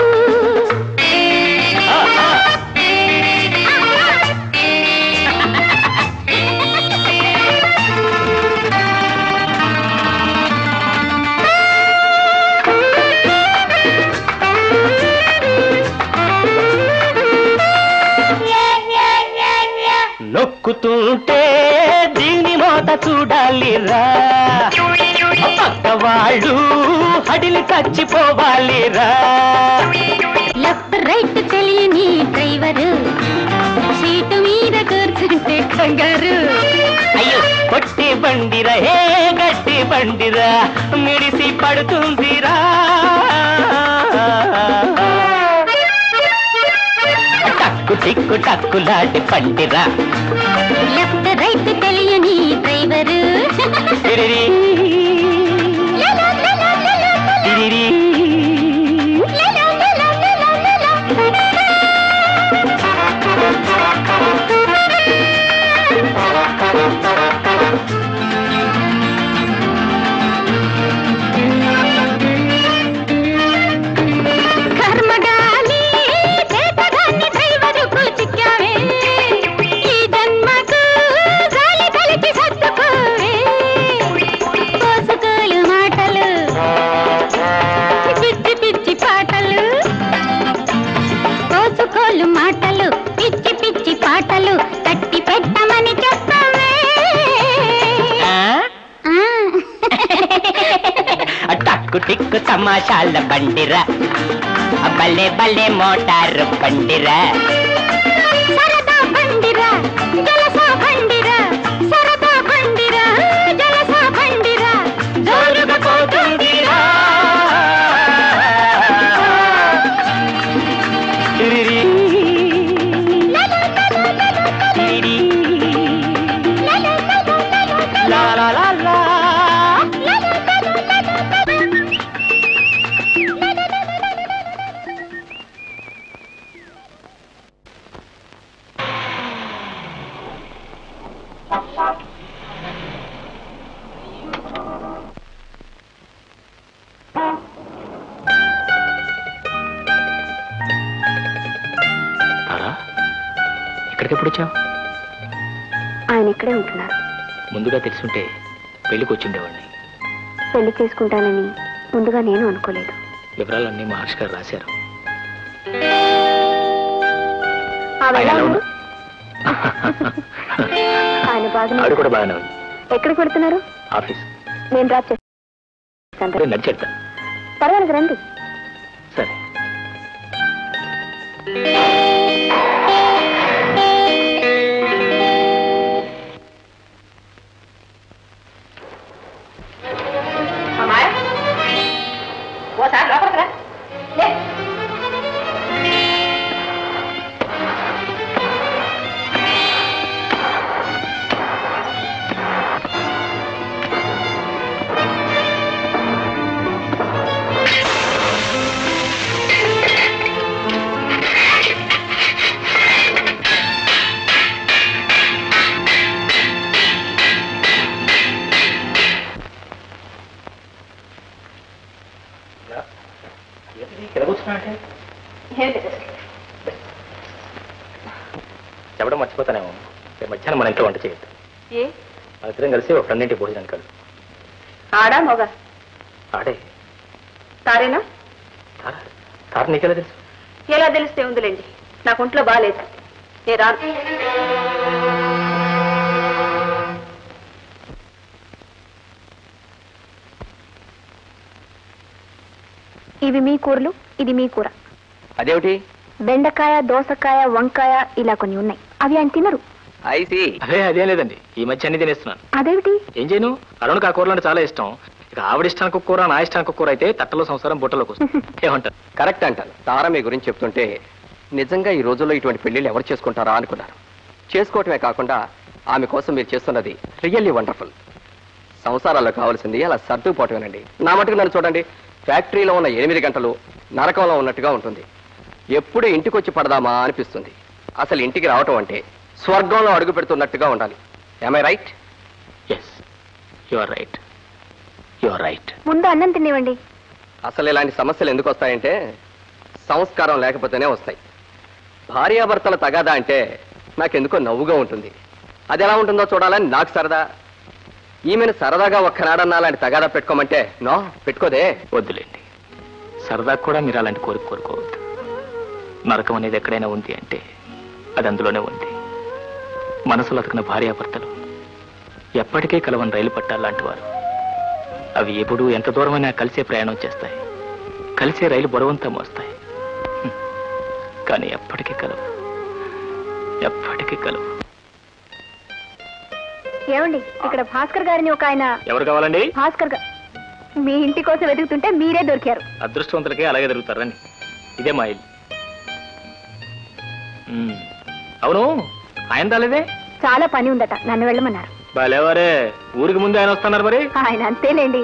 నొక్కుతుంటే దీని మోత చూడాలిరా పక్క వాళ్ళు హడిలి చచ్చిపోవాలిరా లెఫ్ట్ రైట్ తెలియని డ్రైవరు సీటు మీద కూర్చుంటే కంగారు అయ్యో కొట్టి బండిరా హే గట్టి బండిరా మిడిసి పడుతుందిరా టక్కు టిక్కు టక్కులాంటి పండిరా లెఫ్ట్ రైట్ తెలియని డ్రైవరు తిరిరి, తిరిరి. టిక్కు టిక్కు తమాషాల బండిరా బల్లే బల్లే మోటారు బండిరా సరదా బండిరా జలసా బండిరా సరదా బండిరా జలసా బండిరా జోరుగా పోతుందిరా లా లా లా లా తారా ఇక్కడికి ఎప్పుడు వచ్చావు ఆయన ఇక్కడే ఉంటున్నారు ముందుగా తెలుసుంటే పెళ్లికి వచ్చిండేవాడిని పెళ్లి చేసుకుంటానని ముందుగా నేను అనుకోలేదు వివరాలన్నీ మహర్షి గారు రాశారు ఆవిడ ఆయన ఎలా ఎలా ఉంది? ఆయన బాగానే ఆవిడ కూడా బాగానే ఉంది ఎక్కడికి వెళ్తున్నారు ఆఫీస్ నేను డ్రాప్ చేస్తాను ఇప్పుడే నడిచెడతా పర్వాలేదు రండి సరే అమ్మాయి ఓసారి లోపలికి రా లే. ఇక్కడ కూర్చున్నావంటే ఏం లేదు. చెప్పడం మర్చిపోతానేమో రేపు మధ్యాహ్నం మన ఇంట్లో వంట చేయొద్దు ఏ మన ఇద్దరం కలిసి ఒక ఫ్రెండ్ ఇంటికి భోజనం కలు ఆడా మొగ ఆడే తారేనా తారా తార నీకెలా తెలుసు ఎలా తెలిస్తే ఉందిలేండి నాకు ఒంట్లో బాగాలేదు ఏ రాను ఇవి మీ కూరలు ఇది మీ కూర అదేమిటి బెండకాయ దోసకాయ వంకాయ ఇలా కొన్ని ఉన్నాయి అవి ఆయన తినరు ఐసి అదే అదేం లేదండి ఈ మధ్య అన్ని తినేస్తున్నాను అదేమిటి ఏం చేయను అరుణ్కి ఆ కూరలు అంటే చాలా ఇష్టం ఇక ఆవిడ ఇష్టానికి ఒక కూర నా ఇష్టానికి ఒక కూర అయితే తట్టలో సంసారం బుట్టలోకి వస్తుంది ఏమంటారు కరెక్ట్ అంటాను తారా మీ గురించి చెప్తుంటే నిజంగా ఈ రోజుల్లో ఇటువంటి పెళ్లిళ్ళు ఎవరు చేసుకుంటారా అనుకున్నాను చేసుకోవటమే కాకుండా ఆమె కోసం మీరు చేస్తున్నది రియల్లీ వండర్ఫుల్ సంసారాల్లో కావాల్సింది అలా సర్దుకుపోవటమేనండి నా మటుకు నన్ను చూడండి ఫ్యాక్టరీలో ఉన్న ఎనిమిది గంటలు నరకంలో ఉన్నట్టుగా ఉంటుంది ఎప్పుడు ఇంటికి వచ్చి పడదామా అనిపిస్తుంది అసలు ఇంటికి రావటం అంటే స్వర్గంలో అడుగు పెడుతున్నట్టుగా ఉండాలి I right yes you are right you are right ముందు అన్నం తినివ్వండి అసలు ఇలాంటి సమస్యలు ఎందుకు వస్తాయంటే సంస్కారం లేకపోతేనే వస్తాయి భార్యాభర్తల తగాదా అంటే నాకెందుకో నవ్వుగా ఉంటుంది అది ఎలా ఉంటుందో చూడాలని నాకు సరదా ఈమెను సరదాగా ఒక్కనాడన్నా అలాంటి తగాదా పెట్టుకోమంటే నో పెట్టుకోదే వద్దులేండి సరదా కూడా మీరు అలాంటి కోరిక కోరుకోవద్దు నరకం అనేది ఎక్కడైనా ఉంది అంటే అది అందులోనే ఉంది మనసులో అతకిన భార్యాభర్తలు ఎప్పటికీ కలవని రైలు పట్టాలాంటి వారు అవి ఎప్పుడు ఎంత దూరమైనా కలిసే ప్రయాణం చేస్తాయి కలిసే రైలు బరువంతా మోస్తాయి హ్మ్. కానీ ఎప్పటికీ కలవు ఎప్పటికీ కలవు ఏమండి ఇక్కడ భాస్కర్ గారిని ఒక ఆయన ఎవరు కావాలండి భాస్కర్ గా మీ ఇంటి కోసం వెతుకుతుంటే మీరే దొరికారు అదృష్టవంతులకే అలాగే జరుగుతారండి ఇదే మా ఇల్లు మ్మ్. అవును ఆయన రాలేదే చాలా పని ఉందట నన్ను వెళ్ళమన్నారు బాలేవారే ఊరికి ముందు ఆయన వస్తున్నారు మరి ఆయన అంతేలేండి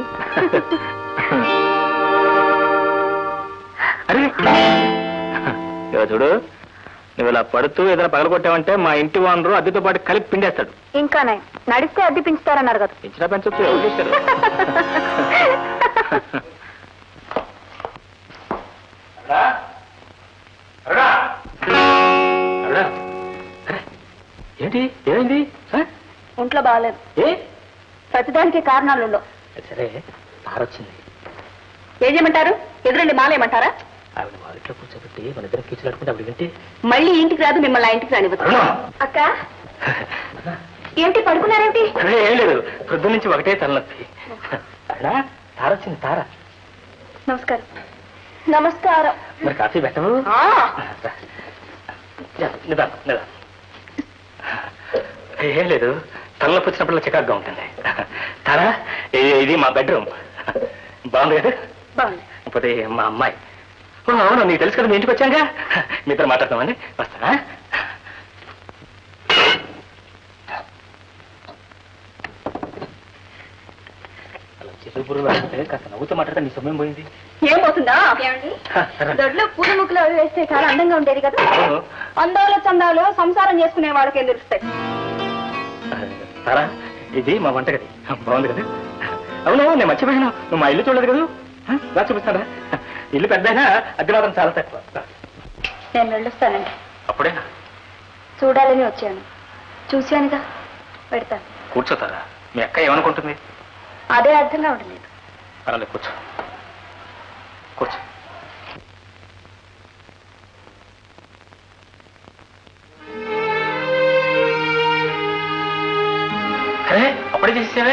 అరే ఇదిగో చూడు నువ్వు ఇలా పడుతూ ఏదైనా పగలగొట్టావంటే మా ఇంటి వానరు అద్దెతో పాటు కలిపి పిండేస్తాడు ఇంకా నయం నడిస్తే అద్దె పెంచుతారన్నారు కదా పెంచినా పెంచొచ్చు ఎవరు చూశారు అరుణా, అరే, ఏంటి ఏమైంది ఆ? ఒంట్లో బాగాలేదు ఏ ప్రతిదానికి కారణాలు ఉండవు సరే తారొచ్చింది ఏం చేయమంటారు ఎదురండి మాలేమంటారా ఆవిడ వారిట్లో కూర్చోబెట్టి మన ఇద్దరం కీచులాడుకుంటే ఆవిడ వింటే మళ్ళీ ఇంటికి రాదు మిమ్మల్ని ఆ ఇంటికి రానివ్వదు అరుణా! అక్క ఏంటి పడుకున్నారేంటి అరే ఏం లేదు పొద్దు నుంచి ఒకటే తలనొప్పి అరుణా తారొచ్చింది తార నమస్కారం నమస్కారం మరి కాఫీ పెట్టవు నిదానం నిదానం ఏం లేదు తలనొప్పి వచ్చినప్పుడు చికాగ్గా ఉంటుంది తారా ఇది- ఇది మా బెడ్రూమ్ బాగుంది కదా బాగుంది కాకపోతే మా అమ్మాయి ఓ అవును నీకు తెలుసు కదా మీ ఇంటికి వచ్చాక మీ ఇద్దరు మాట్లాడతామని వస్తానా అలా చెరువు పురుగులు అంటే కాస్త నవ్వుతూ మాట్లాడితే నీ సమయం పోయింది ఏం పోతుందా దొడ్లో పూల ముక్కులు అవి వేస్తే చాలా అందంగా ఉండేది కదా అవును. అందాలు చందాలు సంసారం చేసుకునే వాళ్ళకేం తెలుస్తాయి తారా ఇది మా వంటగది బాగుంది కదా అవును నేను మర్చిపోయాను నువ్వు మా ఇల్లు చూడలేదు కదా ఆ, రా చూపిస్తారా ఇల్లు పెద్దయినా అద్దె మాత్రం చాలా తక్కువ నేను వెళ్ళొస్తానండి అప్పుడేనా చూడాలని వచ్చాను చూశానుగా పెడతాను కూర్చోతారా మీ అక్క ఏమనుకుంటుంది అదే అర్థం కావడం లేదు పర్వాలేదు కూర్చో కూర్చో అరే అప్పుడే చేసేసావే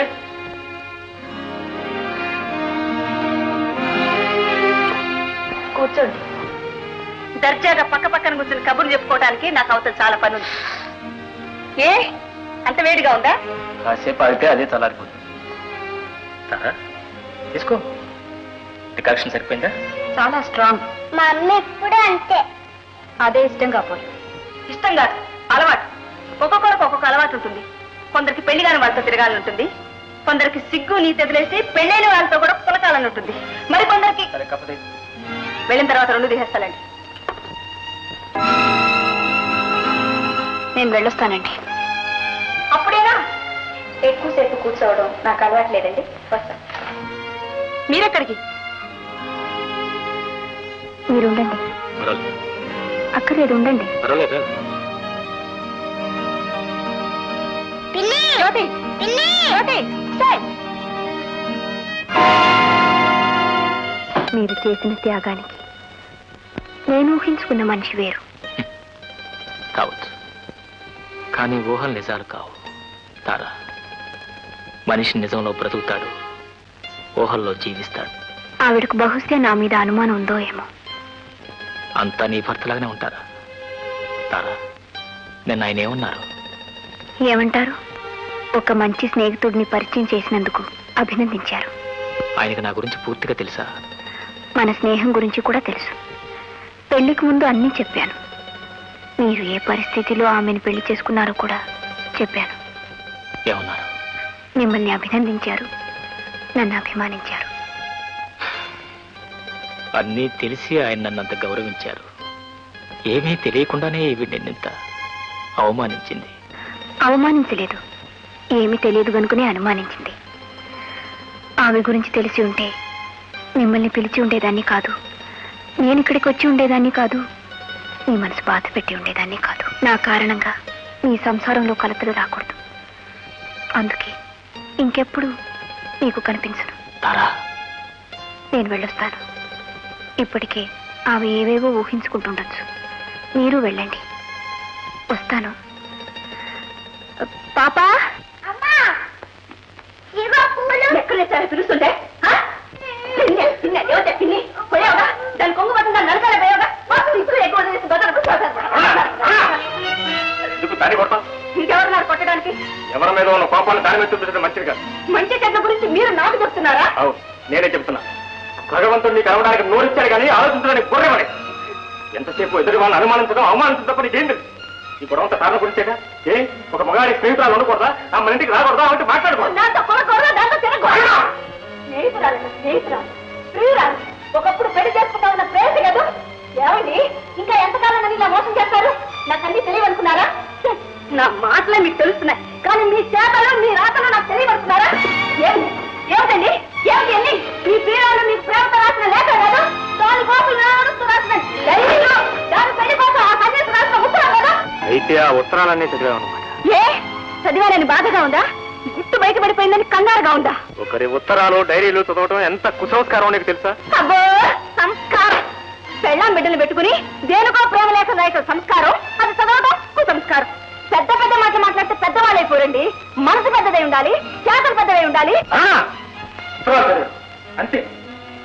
కూర్చోండి దర్జాగా పక్క పక్కన కూర్చొని కబుర్లు చెప్పుకోవడానికి నాకు అవతల చాలా పని ఉంది ఏ అంత వేడిగా ఉందా కాసేపు ఆగితే అదే చల్లారిపోతుంది తారా తీసుకో డికాక్షన్ సరిపోయిందా చాలా స్ట్రాంగ్ మా అమ్మ ఎప్పుడు అంతే అదే ఇష్టం కాకపోతే ఇష్టం కాదు అలవాటు ఒక్కొక్కరికి ఒక్కొక్క అలవాటు ఉంటుంది కొందరికి పెళ్లి కాని వాళ్ళతో తిరగాలని ఉంటుంది కొందరికి సిగ్గు నీ తెదిలేసి పెళ్ళైన వాళ్ళతో కూడా పులకాలని ఉంటుంది మరి కొందరికి సరే కాకపోతే వెళ్ళిన తర్వాత రెండు దిగేస్తానండి నేను వెళ్ళొస్తానండి అప్పుడేనా ఎక్కువసేపు కూర్చోవడం నాకు అలవాటు లేదండి వస్తాను మీరెక్కడికి మీరు ఉండండి పర్వాలేదు అక్కర్లేదు ఉండండి పర్వాలేదు పిన్ని జ్యోతి పిన్ని జ్యోతి స్టాయ్. మీరు చేసిన త్యాగానికి నేను ఊహించుకున్న మనిషి వేరు కావచ్చు కానీ ఊహలు నిజాలు కావు తారా మనిషి నిజంలో బ్రతుకుతాడు ఊహల్లో జీవిస్తాడు ఆవిడకు బహుశా నా మీద అనుమానం ఉందో ఏమో అంతా నీ భర్తలాగానే ఉంటారా తారా నిన్న ఆయన ఏమన్నారు ఏమంటారు ఒక మంచి స్నేహితుడిని పరిచయం చేసినందుకు అభినందించారు ఆయనకి నా గురించి పూర్తిగా తెలుసా మన స్నేహం గురించి కూడా తెలుసు పెళ్లికి ముందు అన్నీ చెప్పాను మీరు ఏ పరిస్థితిలో ఆమెను పెళ్లి చేసుకున్నారో కూడా చెప్పాను ఏమన్నారు మిమ్మల్ని అభినందించారు నన్ను అభిమానించారు అన్నీ తెలిసి ఆయన నన్నంత గౌరవించారు ఏమీ తెలియకుండానే ఈవిడ నిన్నంత అవమానించింది అవమానించలేదు ఏమీ తెలియదు కనుకనే అనుమానించింది ఆమె గురించి తెలిసి ఉంటే మిమ్మల్ని పిలిచి ఉండేదాన్ని కాదు నేను ఇక్కడికి వచ్చి ఉండేదాన్ని కాదు మీ మనసు బాధ పెట్టి ఉండేదాన్ని కాదు నా కారణంగా మీ సంసారంలో కలతలు రాకూడదు అందుకే ఇంకెప్పుడు మీకు కనిపించను తారా నేను వెళ్ళొస్తాను ఇప్పటికే ఆమె ఏవేవో ఊహించుకుంటుండొచ్చు మీరు వెళ్ళండి వస్తాను పాపా అమ్మా ఇదిగో పూలు ఎక్కడ సరే పిలుస్తుంటే ఆ? పిన్ని, పిన్ని, ఎవరితే పిన్ని? పోయావుగా? దాని కొంగు పట్టిన నరకాల పోయావుగా? మాకు ఇప్పుడు ఎక్కువ చేసి బదులు ఎందుకు దాన్ని కొడతాం ఇంకెవరున్నారు కొట్టడానికి ఎవరి మీద ఉన్న కోపాన్ని దాని మీద చూపించడం మంచిది కాదు మంచి చెడ్డ గురించి మీరు నాకు చెప్తున్నారా అవు నేనే చెప్తున్నా భగవంతుడు నీకు అరవడానికి నోరిచ్చాడు కానీ ఆలోచించడానికి బుర్రమని ఎంతసేపు ఎదురు వాళ్ళని అనుమానించడం అవమానించడం తప్ప నీకేం తెలుసు ఈ గొడవంత కారణం గురించేగా ఏ ఒక మగాడి స్నేహితురాలు ఉండకూడదా ఆ మన ఇంటికి రాకూడదా అంటే మాట్లాడకూడదు దాంతో కొనకూడదు దాంతో తినకూడదు స్నేహితురాలు స్నేహితురాలు ప్రియురాలు ఒకప్పుడు పెళ్లి చేసుకుంటా ఉన్న ప్రేమ లేదు ఏమండి ఇంకా ఎంతకాలం నన్ను ఇలా మోసం చేస్తారు నాకు అన్ని తెలియవనుకున్నారా హ్మ్, నా మాటలే మీకు తెలుస్తున్నాయి కానీ మీ చేతలు మీ రాతలు నాకు తెలియవనుకున్నారా ఏమిటి ఏమిటండి ఏమిటి అండి మీ ప్రియురాలు మీకు ప్రేమతో రాసిన లేఖ కాదు దాని కోసం ఏడుస్తూ రాసిన డైరీలో దాని పెళ్లి కోసం ఆ సందేశం రాసిన ఉత్తరం కదా అయితే ఆ ఉత్తరాలన్నీ చదివాను అనమాట ఏ చదివానని బాధగా ఉందా గుట్టు బయట పడిపోయిందని కంగారుగా ఉందా ఒకరి ఉత్తరాలు డైరీలు చదవటం ఎంత కుసంస్కారం నీకు తెలుసా అబ్బో సంస్కారం పెళ్ళాం బిడ్డలు పెట్టుకుని దేనికో ప్రేమ లేఖ రాయటం సంస్కారం అది చదవటం కుసంస్కారం పెద్ద పెద్ద మాటలు మాట్లాడితే పెద్దవాళ్ళు అయిపోరండి మనసు పెద్దదై ఉండాలి చేతలు పెద్దదై ఉండాలి ఆ! ఉత్తరాలు చదివాను. అంతే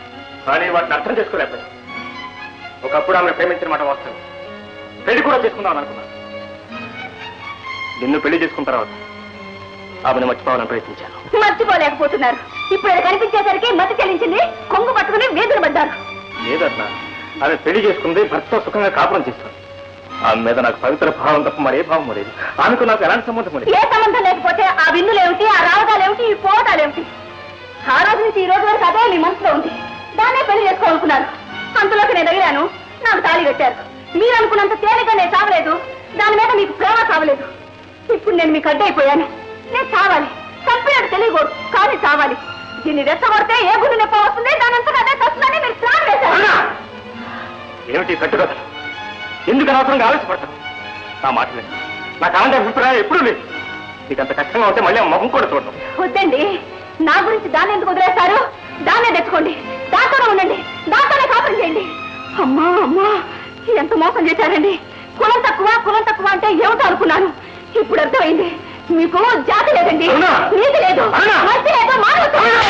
కానీ వాటిని అర్థం చేసుకోలేకపోయాను ఒకప్పుడు ఆమె ప్రేమించిన మాట వాస్తవం పెళ్లి కూడా చేసుకుందాం అనుకున్నాను నిన్ను పెళ్లి చేసుకున్న తర్వాత ఆమెను మర్చిపోవాలని ప్రయత్నించాను మర్చిపోలేకపోతున్నారు ఇప్పుడు అది కనిపించేసరికి మతి చెల్లించింది కొంగు పట్టుకుని వీధులు పడ్డారు లేదన్నా ఆమె పెళ్లి చేసుకుంది భర్తతో సుఖంగా కాపురం చేస్తుంది ఆమె మీద నాకు పవిత్ర భావం తప్ప మరే భావం లేదు ఆమెకు నాకు ఎలాంటి సంబంధం లేదు ఏ సంబంధం లేకపోతే ఆ విందులేమిటి ఆ రావటాలేమిటి ఈ పోవటాలేమిటి ఆ రోజు నుంచి ఈ రోజు వరకు అదే మీ మనసులో ఉంది దాన్నే పెళ్లి చేసుకోవాలనుకున్నారు అంతలోకి నేను అడిగాను నాకు తాళి కట్టారు మీరు అనుకున్నంత తేలిక నేను చావలేదు దాని మీద మీకు ప్రేమ చావలేదు ఇప్పుడు నేను మీకు అడ్డైపోయాను నేను చావాలి చంపినట్టు తెలియకూడదు కానీ చావాలి దీన్ని రెచ్చగొడితే ఏ గురి నొప్పి వస్తుంది దాని అంతగా అదే తస్తుందని మీరు ప్లాన్ వేశారు ఏమిటి కట్టుకథలు ఎందుకు అనవసరంగా ఆలోచపడతాను నా మాట లేదు నాకు అలాంటి అభిప్రాయం ఎప్పుడూ లేదు నీకు అంత కష్టంగా ఉంటే మళ్ళీ ఆ ముఖం కూడా చూడటం వద్దండి నా గురించి దాన్ని ఎందుకు వదిలేస్తారు దాన్నే తెచ్చుకోండి దాంతోనే ఉండండి దాంతోనే కాపురం చేయండి అమ్మా అమ్మా ఎంత మోసం చేశారండి కులం తక్కువ కులం తక్కువ అంటే ఏమిటో అనుకున్నాను ఇప్పుడు అర్థమైంది మీకు జాతి లేదండి అవునా? నీతి లేదు అవునా? మంచి లేదు మానవత్వం లేదు.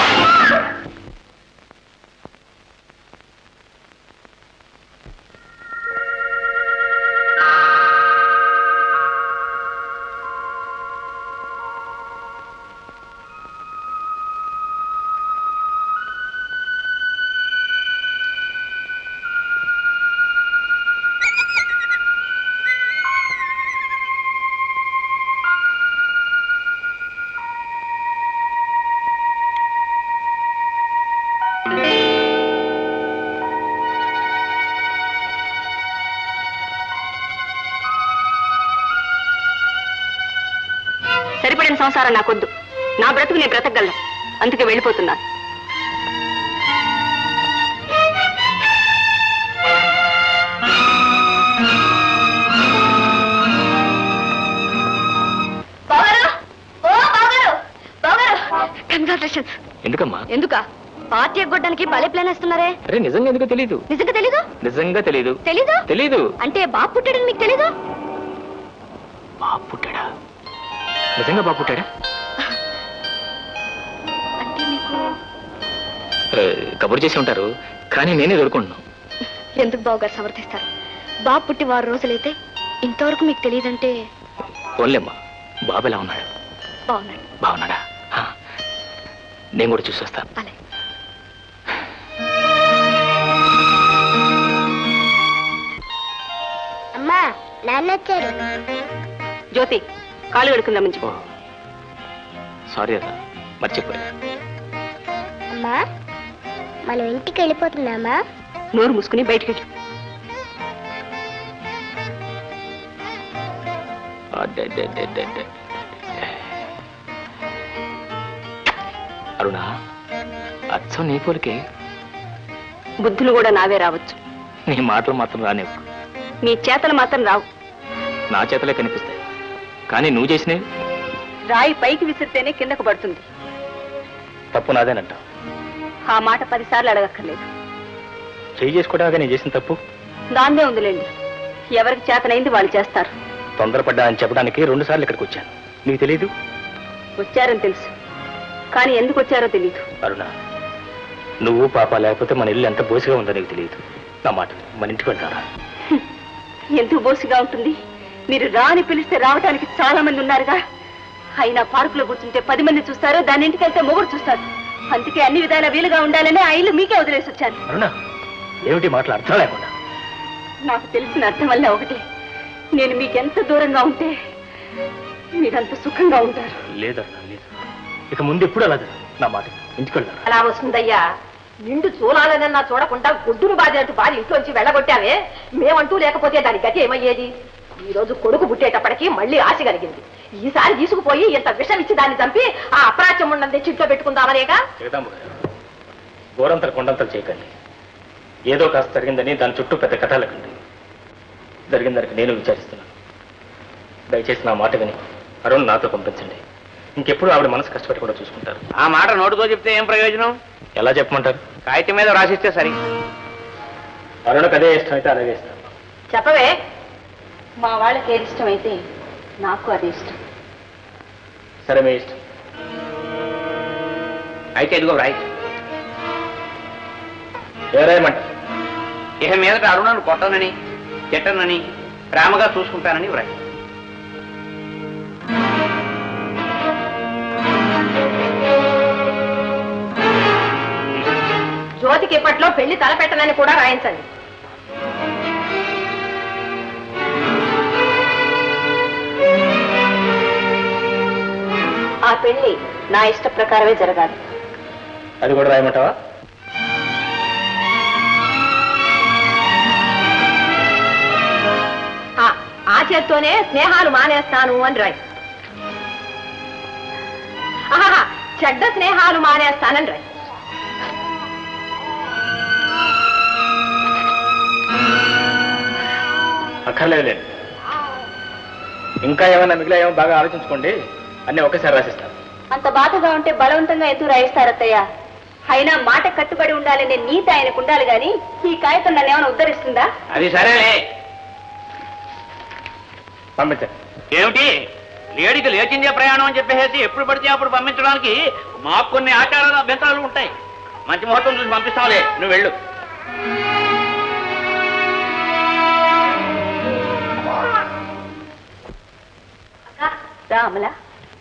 సరిపడిన సంసారం నాకొద్దు నా బ్రతుకు నేను బ్రతకగలను అందుకే వెళ్ళిపోతున్నాను కంగ్రాచులేషన్స్ ఎందుకమ్మా ఎందుక పార్టీ ఎగ్గొట్టడానికి భలే ప్లాన్ వేస్తున్నారే అరే నిజంగా ఎందుకో తెలీదు నిజంగా తెలీదు నిజంగా తెలీదు తెలీదు తెలీదు అంటే బాబు పుట్టాడని మీకు తెలీదు బాబు పుట్టాడా నిజంగా బాబు పుట్టాడా అంటే మీకు ఏ, కబురు చేసి ఉంటారు కానీ నేనే దొరుకుంటున్నాను ఎందుకు బావగారు సమర్థిస్తారు బాబు పుట్టి వారు రోజులైతే ఇంతవరకు మీకు తెలియదంటే పోన్లేమ్మా బాబు ఎలా ఉన్నాడు బాగున్నాడు బాగున్నాడా ఆ, నేను కూడా చూసి వస్తాను అలాగే అమ్మా నాన్న వచ్చారు జ్యోతి కాలు కడుకుందాం మంచి సారీ అదా మర్చిపోయా అమ్మా మనం ఇంటికి వెళ్ళిపోతున్నామా నోరు మూసుకుని బయటికి వెళ్ళు. అడ్డడ్డడ్డడ్డడ్డ. అరుణా అచ్చం నీ పోలికే బుద్ధులు కూడా నావే రావచ్చు నీ మాటలు మాత్రం రానివ్వు మీ చేతలు మాత్రం రావు నా చేతలే కనిపిస్తాయి కానీ నువ్వు చేసినవి రాయి పైకి విసిరితేనే కిందకు పడుతుంది తప్పు నాదేనంట ఆ మాట పదిసార్లు అడగక్కర్లేదు చేయి చేసుకోవడానికి నేను చేసిన తప్పు దాన్నే ఉందిలేండి ఎవరికి చేతనైంది వాళ్ళు చేస్తారు తొందరపడ్డా అని చెప్పడానికి రెండు సార్లు ఇక్కడికి వచ్చాను నీకు తెలీదు వచ్చారని తెలుసు కానీ ఎందుకు వచ్చారో తెలియదు అరుణ నువ్వు పాప లేకపోతే మన ఇల్లు ఎంత బోసిగా ఉందో నీకు తెలియదు నా మాట మన ఇంటికి వెళ్తారా ఎందుకు బోసిగా ఉంటుంది మీరు రాని పిలిస్తే రావడానికి చాలా మంది ఉన్నారుగా అయినా పార్కులో కూర్చుంటే పది మంది చూస్తారు దాని ఇంటికి వెళ్తే మొగుడు చూస్తారు అందుకే అన్ని విధాల వీలుగా ఉండాలని ఆ ఇల్లు మీకే వదిలేసి వచ్చాను అరుణ ఏమిటి మాటలు అర్థం లేకుండా నాకు తెలిసిన అర్థం వల్ల ఒకటి నేను మీకెంత దూరంగా ఉంటే మీరంత సుఖంగా ఉంటారు లేదు అరుణ లేదు ఇక ముందు ఎప్పుడు అలా జరగదు. నా మాట ఇంటికి వెళ్తారా అలా వస్తుందయ్యా నిండు చూడాలనన్నా చూడకుండా గుడ్డును బాధినట్టు బాధ ఇంట్లోంచి వెళ్ళగొట్టావే మేమంటూ లేకపోతే దాని గతి ఏమయ్యేది ఈ రోజు కొడుకు పుట్టేటప్పటికి మళ్ళీ ఆశ కలిగింది ఈసారి తీసుకుపోయి ఇంత విషం ఇచ్చి దాన్ని చంపి ఆ అపరాచ్యం ఉన్నది చింట్లో పెట్టుకుందామనేగా జగదాంబ గారు గోరంతలు కొండంతలు చేయకండి ఏదో కాస్త జరిగిందని దాని చుట్టూ పెద్ద కథలకండి జరిగిన దానికి నేను విచారిస్తున్నాను దయచేసి నా మాట విని అరుణ్ నాతో పంపించండి ఇంకెప్పుడు ఆవిడ మనసు కష్టపెట్టకుండా చూసుకుంటారు ఆ మాట నోటితో చెప్తే ఏం ప్రయోజనం ఎలా చెప్పమంటారు కాగితం మీద రాసిస్తే సరి అరుణకు అదే ఇష్టం అయితే అలాగే ఇస్తాను చెప్పవే మా వాళ్ళకి ఏది ఇష్టమైతే నాకు అది ఇష్టం సరే మీ ఇష్టం అయితే ఇదిగో రాయి ఎవరేమంట ఇక మీదట అరుణను కొట్టనని తిట్టనని ప్రేమగా చూసుకుంటానని వ్రాయి జ్యోతికి ఇప్పట్లో పెళ్లి తలపెట్టనని కూడా రాయించండి ఆ పెళ్లి నా ఇష్ట ప్రకారమే జరగాలి అది కూడా రాయమంటావా ఆ, ఆ చేత్తోనే స్నేహాలు మానేస్తాను అని రాయి ఆహా చెడ్డ స్నేహాలు మానేస్తానని రాయి అక్కర్లేదు ఇంకా ఏమైనా మిగిలిన బాగా ఆలోచించుకోండి అన్నీ ఒకేసారి రాసిస్తాను అంత బాధగా ఉంటే బలవంతంగా ఎందుకు రాయిస్తారత్తయ్య అయినా మాట కట్టుబడి ఉండాలనే నీతి ఆయనకు ఉండాలి గాని ఈ కాగితం నన్ను ఏమైనా ఉద్ధరిస్తుందా అది సరేలే పంపించండి ఏమిటి లేడికి లేచిందే ప్రయాణం అని చెప్పేసి ఎప్పుడు పడితే అప్పుడు పంపించడానికి మాకు కొన్ని ఆచారాలు అభ్యంతరాలు ఉంటాయి మంచి ముహూర్తం చూసి పంపిస్తాంలే నువ్వు వెళ్ళు రామలా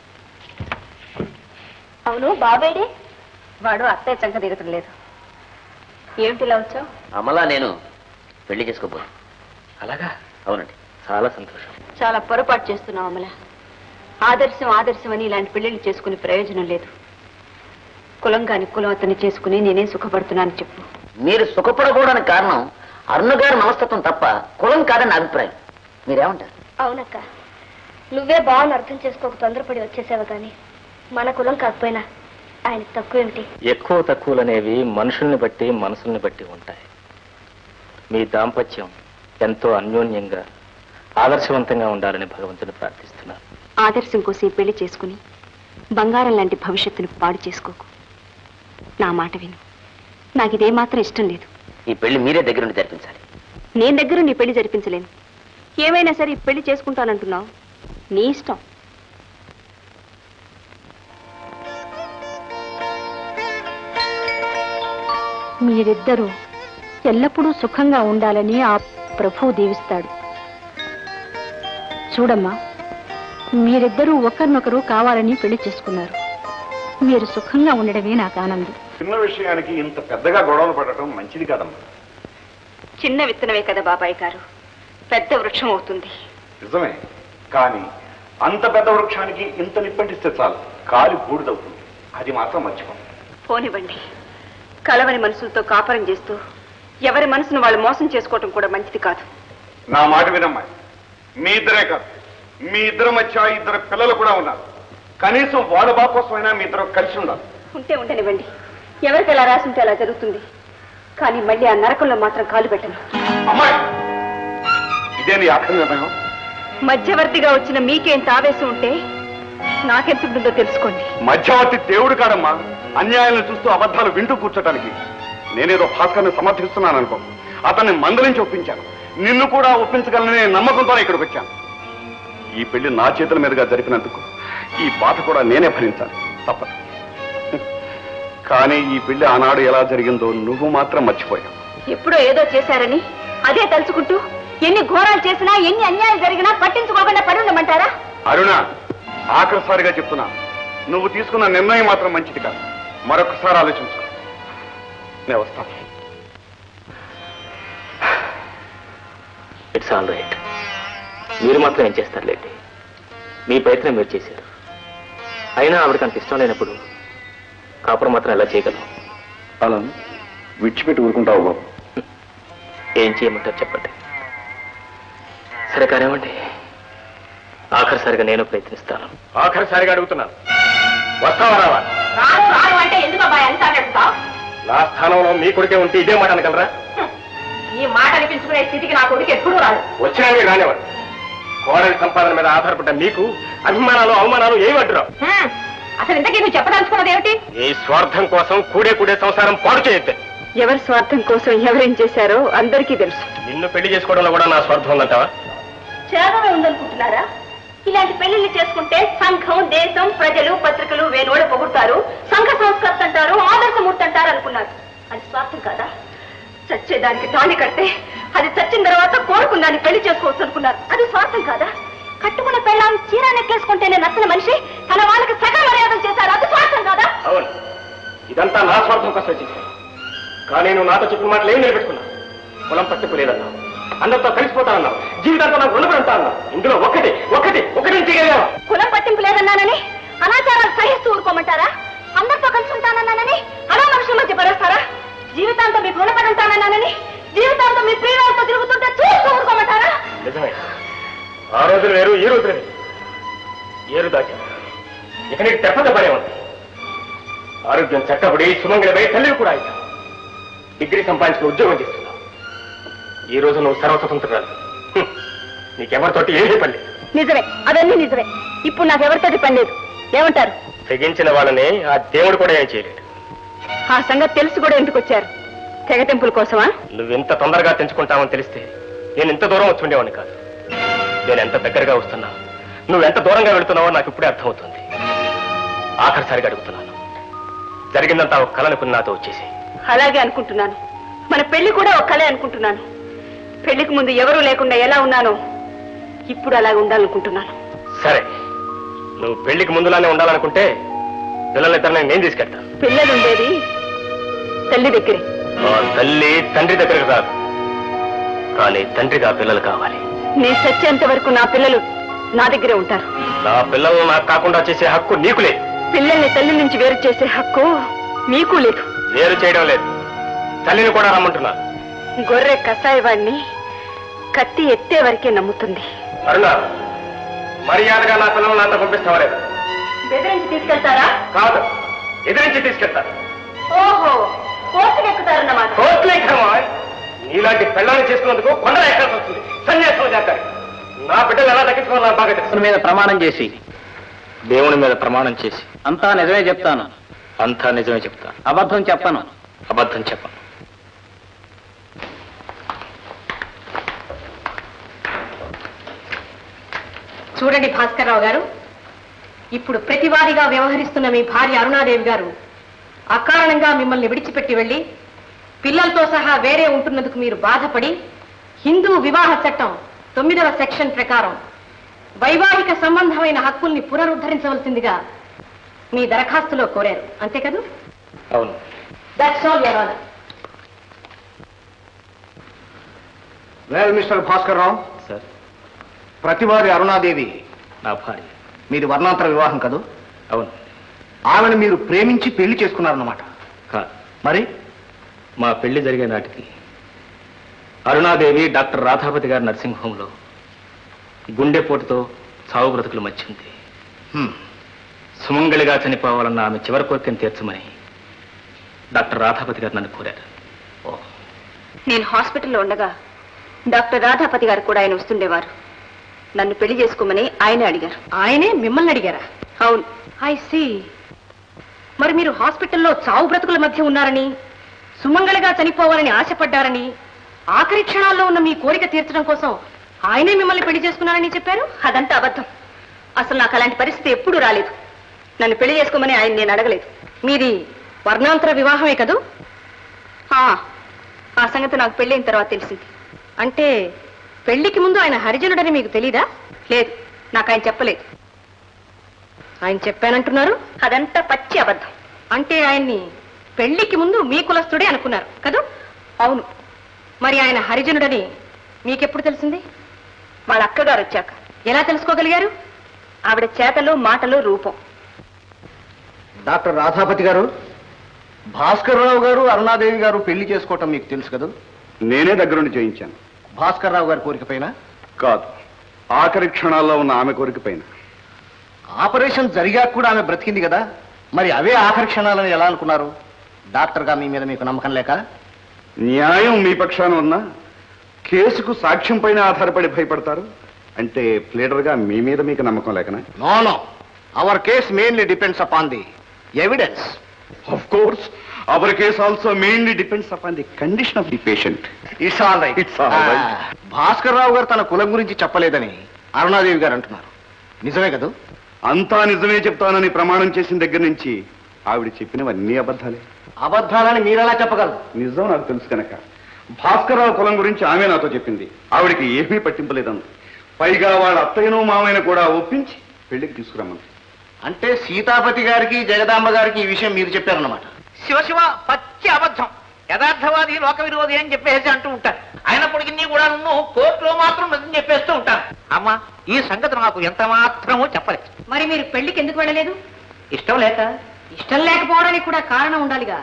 అవును బాబేడే వాడు అత్తయ్య చంక దిగటం లేదు ఏమిటి ఇలా వచ్చావు అమలా నేను పెళ్లి చేసుకోబోను అలాగా అవునండి చాలా సంతోషం చాలా పొరపాటు చేస్తున్నావు అమల ఆదర్శం ఆదర్శం అని ఇలాంటి పెళ్లిళ్ళు చేసుకునే ప్రయోజనం లేదు కులం కాని కులం అతన్ని చేసుకుని నేనే సుఖపడుతున్నాను చెప్పు మీరు సుఖపడకూడడానికి కారణం అరుణ గారి మనస్తత్వం తప్ప కులం కాదని నా అభిప్రాయం మీరేమంటారు అవునక్క నువ్వే బాగుని అర్థం చేసుకోక తొందరపడి వచ్చేసావు కానీ మన కులం కాకపోయినా ఆయన తక్కువ ఏమిటి ఎక్కువ తక్కువలు అనేవి మనుషుల్ని బట్టి మనసుల్ని బట్టి ఉంటాయి మీ దాంపత్యం ఎంతో అన్యోన్యంగా ఆదర్శవంతంగా ఉండాలని భగవంతుని ప్రార్థిస్తున్నాను ఆదర్శం కోసం ఈ పెళ్లి చేసుకుని బంగారం లాంటి భవిష్యత్తును పాడు చేసుకోకు నా మాట విను నాకు ఇదే మాత్రం ఇష్టం లేదు ఈ పెళ్లి మీరే దగ్గరుండి జరిపించాలి నేను దగ్గర నీ పెళ్లి జరిపించలేను ఏమైనా సరే ఈ పెళ్లి చేసుకుంటానంటున్నావు నీ ఇష్టం మీరిద్దరూ ఎల్లప్పుడూ సుఖంగా ఉండాలని ఆ ప్రభువు దీవిస్తాడు చూడమ్మా మీరిద్దరూ ఒకరినొకరు కావాలని పెళ్లి చేసుకున్నారు మీరు సుఖంగా ఉండడమే నాకు ఆనందం చిన్న విషయానికి ఇంత పెద్దగా గొడవలు పడటం మంచిది కాదమ్మా చిన్న విత్తనమే కదా బాబాయ్ గారు పెద్ద వృక్షం అవుతుంది నిజమే కానీ అంత పెద్ద వృక్షానికి ఇంత నిప్పంటిస్తే చాలు కాలి బూడిదవుతుంది అది మాత్రం మర్చిపో పోనివ్వండి కలవని మనుషులతో కాపురం చేస్తూ ఎవరి మనసును వాళ్ళు మోసం చేసుకోవటం కూడా మంచిది కాదు నా మాట వినమ్మా మీ ఇద్దరే కాదు మీ ఇద్దరి మధ్య ఇద్దరు పిల్లలు కూడా ఉన్నారు కనీసం వాళ్ళ బా కోసమైనా మీ ఇద్దరు కలిసి ఉండాలి ఉంటే ఉండనివ్వండి ఎవరికి ఎలా రాసింటే అలా జరుగుతుంది కానీ మళ్ళీ ఆ నరకంలో మాత్రం కాలు పెట్టను అమ్మాయి ఇదే నీ ఆఖరి నిర్ణయం మధ్యవర్తిగా వచ్చిన మీకేంత ఆవేశం ఉంటే నాకెంత ఉంటుందో తెలుసుకోండి మధ్యవర్తి దేవుడు కాడమ్మా అన్యాయాలను చూస్తూ అబద్ధాలు వింటూ కూర్చోటానికి నేనేదో భాస్కర్ని సమర్థిస్తున్నాను అనుకో అతన్ని మందలించి ఒప్పించాను నిన్ను కూడా ఒప్పించగలననే నమ్మకంతోనే ఇక్కడికి వచ్చాను ఈ పెళ్లి నా చేతుల మీదుగా జరిపినందుకు ఈ బాధ కూడా నేనే భరించాలి తప్పదు కానీ ఈ పెళ్లి ఆనాడు ఎలా జరిగిందో నువ్వు మాత్రం మర్చిపోయావు ఎప్పుడో ఏదో చేశారని అదే తలుచుకుంటూ ఎన్ని ఘోరాలు చేసినా ఎన్ని అన్యాయాలు జరిగినా పట్టించుకోకుండా పడి ఉండమంటారా అరుణ ఆఖరిసారిగా చెప్తున్నా నువ్వు తీసుకున్న నిర్ణయం మాత్రం మంచిది కాదు మరొకసారి ఆలోచించు నేను వస్తాను ఇట్స్ ఆల్ రైట్ మీరు మాత్రం ఏం చేస్తారులేండి మీ ప్రయత్నం మీరు చేశారు అయినా ఆవిడకి అంత ఇష్టం లేనప్పుడు కాపురం మాత్రం ఎలా చేయగలం అలా విడిచిపెట్టి ఊరుకుంటావు బాబు ఏం చేయమంటారు చెప్పండి సరే కానివ్వండి ఆఖరిసారిగా నేను ప్రయత్నిస్తాను ఆఖరిసారిగా అడుగుతున్నాను వస్తావా రావా రాను రాను అంటే ఎందుకు అబ్బాయి అంత అడుగుతావు నా స్థానంలో మీ కొడుకే ఉంటే ఇదే మాట అనగలరా ఈ మాట అనిపించుకునే స్థితికి నా కొడుకు ఎప్పుడూ రాడు వచ్చినా మీరు రానివారు కోడలి సంపాదన మీద ఆధారపడ్డ మీకు అభిమానాలు అవమానాలు ఏమి అడ్డురావు హ్మ్. అసలు ఇంతకీ నువ్వు చెప్పదలుచుకున్నది ఏమిటి ఈ స్వార్థం కోసం కూడే కూడే సంసారం పాడు చేయొద్దు ఎవరి స్వార్థం కోసం ఎవరేం చేశారో అందరికీ తెలుసు నిన్ను పెళ్లి చేసుకోవడంలో కూడా నా స్వార్థం ఉందంటావా త్యాగమే ఉందనుకుంటున్నారా ఇలాంటి పెళ్లిళ్ళు చేసుకుంటే సంఘం దేశం ప్రజలు పత్రికలు వేనోడ పొగుడతారు సంఘ సంస్కర్త అంటారు ఆదర్శమూర్తి అంటారు అనుకున్నారు అది స్వార్థం కాదా చచ్చేదానికి తాళి కడితే అది చచ్చిన తర్వాత కోరుకున్నాన్ని పెళ్లి చేసుకోవచ్చు అనుకున్నారు అది స్వార్థం కాదా కట్టుకున్న పెళ్ళాన్ని చీర నెక్కేసుకుంటేనే నచ్చిన మనిషి తన వాళ్ళకి సగం మర్యాదలు చేశారు అది స్వార్థం కాదా అవును ఇదంతా నా స్వార్థం కోసం చేశాను కానీ నువ్వు నాతో చెప్పిన మాటలు ఏం నిలబెట్టుకున్నా పొలం పట్టుకోలేదన్నావు అందరితో కలిసిపోతానన్నావు జీవితాంతో నాకు రుణపడి ఉంటా అన్నావు ఇందులో ఒకటి ఒకటి ఒకటి చేయగలిగావు కులం పట్టింపు లేదన్నానని అనాచారాలు సహిస్తూ ఊరుకోమంటారా అందరితో కలిసి ఉంటానన్నానని అలా మనుషుల మధ్య పడేస్తారా జీవితాంతం మీకు రుణపడి ఉంటానన్నానని జీవితాంతం మీ ప్రియులతో తిరుగుతుంటే చూస్తూ ఊరుకోమంటారా నిజమే ఆ రోజులు వేరు ఈ రోజులు వేరు ఏరు దాచా ఇక నీకు తెప్పద పనే ఉంది ఆరోగ్యం చక్కబడి సుమంగళపై తల్లిని కూడా అయ్యా డిగ్రీ సంపాదించుకుని ఉద్యోగం చేస్తున్నావు ఈ రోజు నువ్వు సర్వస్వతంత్రాలు హ్మ్. నీకెవరితోటి ఏమీ పని లేదు నిజమే అవన్నీ నిజమే ఇప్పుడు నాకు ఎవరితోటి పని లేదు ఏమంటారు తెగించిన వాళ్ళని ఆ దేవుడు కూడా ఏం చేయలేడు ఆ సంగతి తెలిసి కూడా ఎందుకు వచ్చారు తెగతెంపుల కోసమా నువ్వెంత తొందరగా తెంచుకుంటావని తెలిస్తే నేను ఇంత దూరం వచ్చి ఉండేవాడిని కాదు నేను ఎంత దగ్గరగా వస్తున్నా నువ్వెంత దూరంగా వెళుతున్నావో నాకు ఇప్పుడే అర్థమవుతుంది ఆఖరిసారిగా అడుగుతున్నాను జరిగిందంతా ఒక కళ అనుకుని నాతో వచ్చేసి అలాగే అనుకుంటున్నాను మన పెళ్లి కూడా ఒక కళే అనుకుంటున్నాను పెళ్లికి ముందు ఎవరూ లేకుండా ఎలా ఉన్నానో ఇప్పుడు అలాగే ఉండాలనుకుంటున్నాను సరే నువ్వు పెళ్లికి ముందులానే ఉండాలనుకుంటే పిల్లలిద్దరిని నేను తీసుకెళ్తాను పిల్లలు ఉండేది తల్లి దగ్గరే ఆ తల్లి తండ్రి దగ్గరకు రాదు కానీ తండ్రిగా పిల్లలు కావాలి నేను చచ్చేంత వరకు నా పిల్లలు నా దగ్గరే ఉంటారు నా పిల్లలు నాకు కాకుండా చేసే హక్కు నీకు లేదు పిల్లల్ని తల్లి నుంచి వేరు చేసే హక్కు మీకు లేదు వేరు చేయడం లేదు తల్లిని కూడా రమ్మంటున్నాను గొర్రె కసాయివాడిని కత్తి ఎత్తే వరకే నమ్ముతుంది అరుణ మర్యాదగా నా పిల్లలు నాతో పంపిస్తావా లేదా బెదిరించి తీసుకెళ్తారా కాదు ఎదిరించి తీసుకెళ్తా ఓహో కోర్టుకు ఎక్కుతారన్నమాట కోర్టులే కర్మ నీలాంటి పెళ్ళాన్ని చేసుకున్నందుకు కొండలు ఎక్కాల్సి వస్తుంది సన్యాసం చేస్తారు నా బిడ్డలు ఎలా దక్కించుకోవాలో నాకు బాగా తెలుసు మీద ప్రమాణం చేసి దేవుని మీద ప్రమాణం చేసి అంతా నిజమే చెప్తాను అంతా నిజమే చెప్తా అబద్ధం చెప్పను అబద్ధం చెప్పను చూడండి భాస్కర్రావు గారు ఇప్పుడు ప్రతివాదిగా వ్యవహరిస్తున్న మీ భార్య అరుణాదేవి గారు అకారణంగా మిమ్మల్ని విడిచిపెట్టి వెళ్ళి పిల్లలతో సహా వేరే ఉంటున్నందుకు మీరు బాధపడి హిందూ వివాహ చట్టం తొమ్మిదవ సెక్షన్ ప్రకారం వైవాహిక సంబంధమైన హక్కుల్ని పునరుద్ధరించవలసిందిగా మీ దరఖాస్తులో కోరారు అంతే కదా అవును that's all your honour well mister Bhaskar Rao sir ప్రతివారి అరుణాదేవి నా భార్య మీది వర్ణాంతర వివాహం కదూ అవును ఆమెను మీరు ప్రేమించి పెళ్లి చేసుకున్నారన్నమాట కాదు మరి మా పెళ్లి జరిగే నాటికి అరుణాదేవి డాక్టర్ రాధాపతి గారి నర్సింగ్ హోంలో గుండెపోటుతో చావు బ్రతుకులు మచ్చింది హ్మ్. సుమంగళిగా చనిపోవాలన్న ఆమె చివరి కోరికను తీర్చమని డాక్టర్ రాధాపతి గారు నన్ను కోరారు నేను హాస్పిటల్లో ఉండగా డాక్టర్ రాధాపతి గారు కూడా ఆయన వస్తుండేవారు నన్ను పెళ్లి చేసుకోమని ఆయనే అడిగారు ఆయనే మిమ్మల్ని అడిగారా అవును ఐ సి మరి మీరు హాస్పిటల్లో చావు బ్రతుకుల మధ్య ఉన్నారని సుమంగళిగా చనిపోవాలని ఆశపడ్డారని ఆఖరి క్షణాల్లో ఉన్న మీ కోరిక తీర్చడం కోసం ఆయనే మిమ్మల్ని పెళ్లి చేసుకున్నారని చెప్పారు అదంతా అబద్ధం అసలు నాకు అలాంటి పరిస్థితి ఎప్పుడూ రాలేదు నన్ను పెళ్లి చేసుకోమని ఆయన నేను అడగలేదు మీది వర్ణాంతర వివాహమే కదూ ఆ, ఆ సంగతి నాకు పెళ్ళైన తర్వాత తెలిసింది అంటే పెళ్లికి ముందు ఆయన హరిజనుడని మీకు తెలీదా లేదు నాకు ఆయన చెప్పలేదు ఆయన చెప్పానంటున్నారు అదంతా పచ్చి అబద్ధం అంటే ఆయన్ని పెళ్లికి ముందు మీ కులస్తుడే అనుకున్నారు కదూ అవును మరి ఆయన హరిజనుడని మీకెప్పుడు తెలిసింది వాళ్ళ అక్కగారు వచ్చాక ఎలా తెలుసుకోగలిగారు ఆవిడ చేతలు మాటలు రూపం డాక్టర్ రాధాపతి గారు భాస్కర్ రావు గారు అరుణాదేవి గారు పెళ్లి చేసుకోవటం మీకు తెలుసు కదా నేనే దగ్గరుండి చేయించాను భాస్కర్ రావు గారి కోరిక పైన కాదు ఆఖరి క్షణాల్లో ఉన్న ఆమె కోరిక పైన ఆపరేషన్ జరిగాక కూడా ఆమె బ్రతికింది కదా మరి అవే ఆఖరి క్షణాలని ఎలా అనుకున్నారు డాక్టర్గా మీ మీద మీకు నమ్మకం లేక న్యాయం మీ పక్షాన ఉన్నా కేసుకు సాక్ష్యం పైన ఆధారపడి భయపడతారు అంటే ప్లేడర్గా మీ మీద మీకు నమ్మకం లేకనా no no our case mainly depends upon the evidence of course our case also mainly depends upon the condition of the patient it's all right It's all right. Bhaskar Rao garu తన కులం గురించి చెప్పలేదని అరుణాదేవి గారు అంటున్నారు నిజమే కదా అంతా నిజమే చెప్తానని ప్రమాణం చేసిన దగ్గర నుంచి ఆవిడ చెప్పినవన్నీ అబద్ధాలే అబద్ధాలని మీరెలా చెప్పగలరు నిజం నాకు తెలుసు కనుక భాస్కరరావు కులం గురించి ఆమె నాతో చెప్పింది ఆవిడికి ఏమీ పట్టింపలేదంది పైగా వాళ్ళ అత్తయ్యను మామయ్యను కూడా ఒప్పించి పెళ్లికి తీసుకురమ్మంది అంటే సీతాపతి గారికి జగదాంబ గారికి ఈ విషయం మీరు చెప్పారన్నమాట శివ శివ పచ్చి అబద్ధం యథార్థవాది లోక విరోధి అని చెప్పేసి అంటూ ఉంటారు అయినప్పటికీ నీ కూడా నువ్వు కోర్టులో మాత్రం నిజం చెప్పేస్తూ ఉంటాను అమ్మా ఈ సంగతి నాకు ఎంత మాత్రమూ చెప్పలేదు మరి మీరు పెళ్లికి ఎందుకు వెళ్ళలేదు ఇష్టం లేక ఇష్టం లేకపోవడానికి కూడా కారణం ఉండాలిగా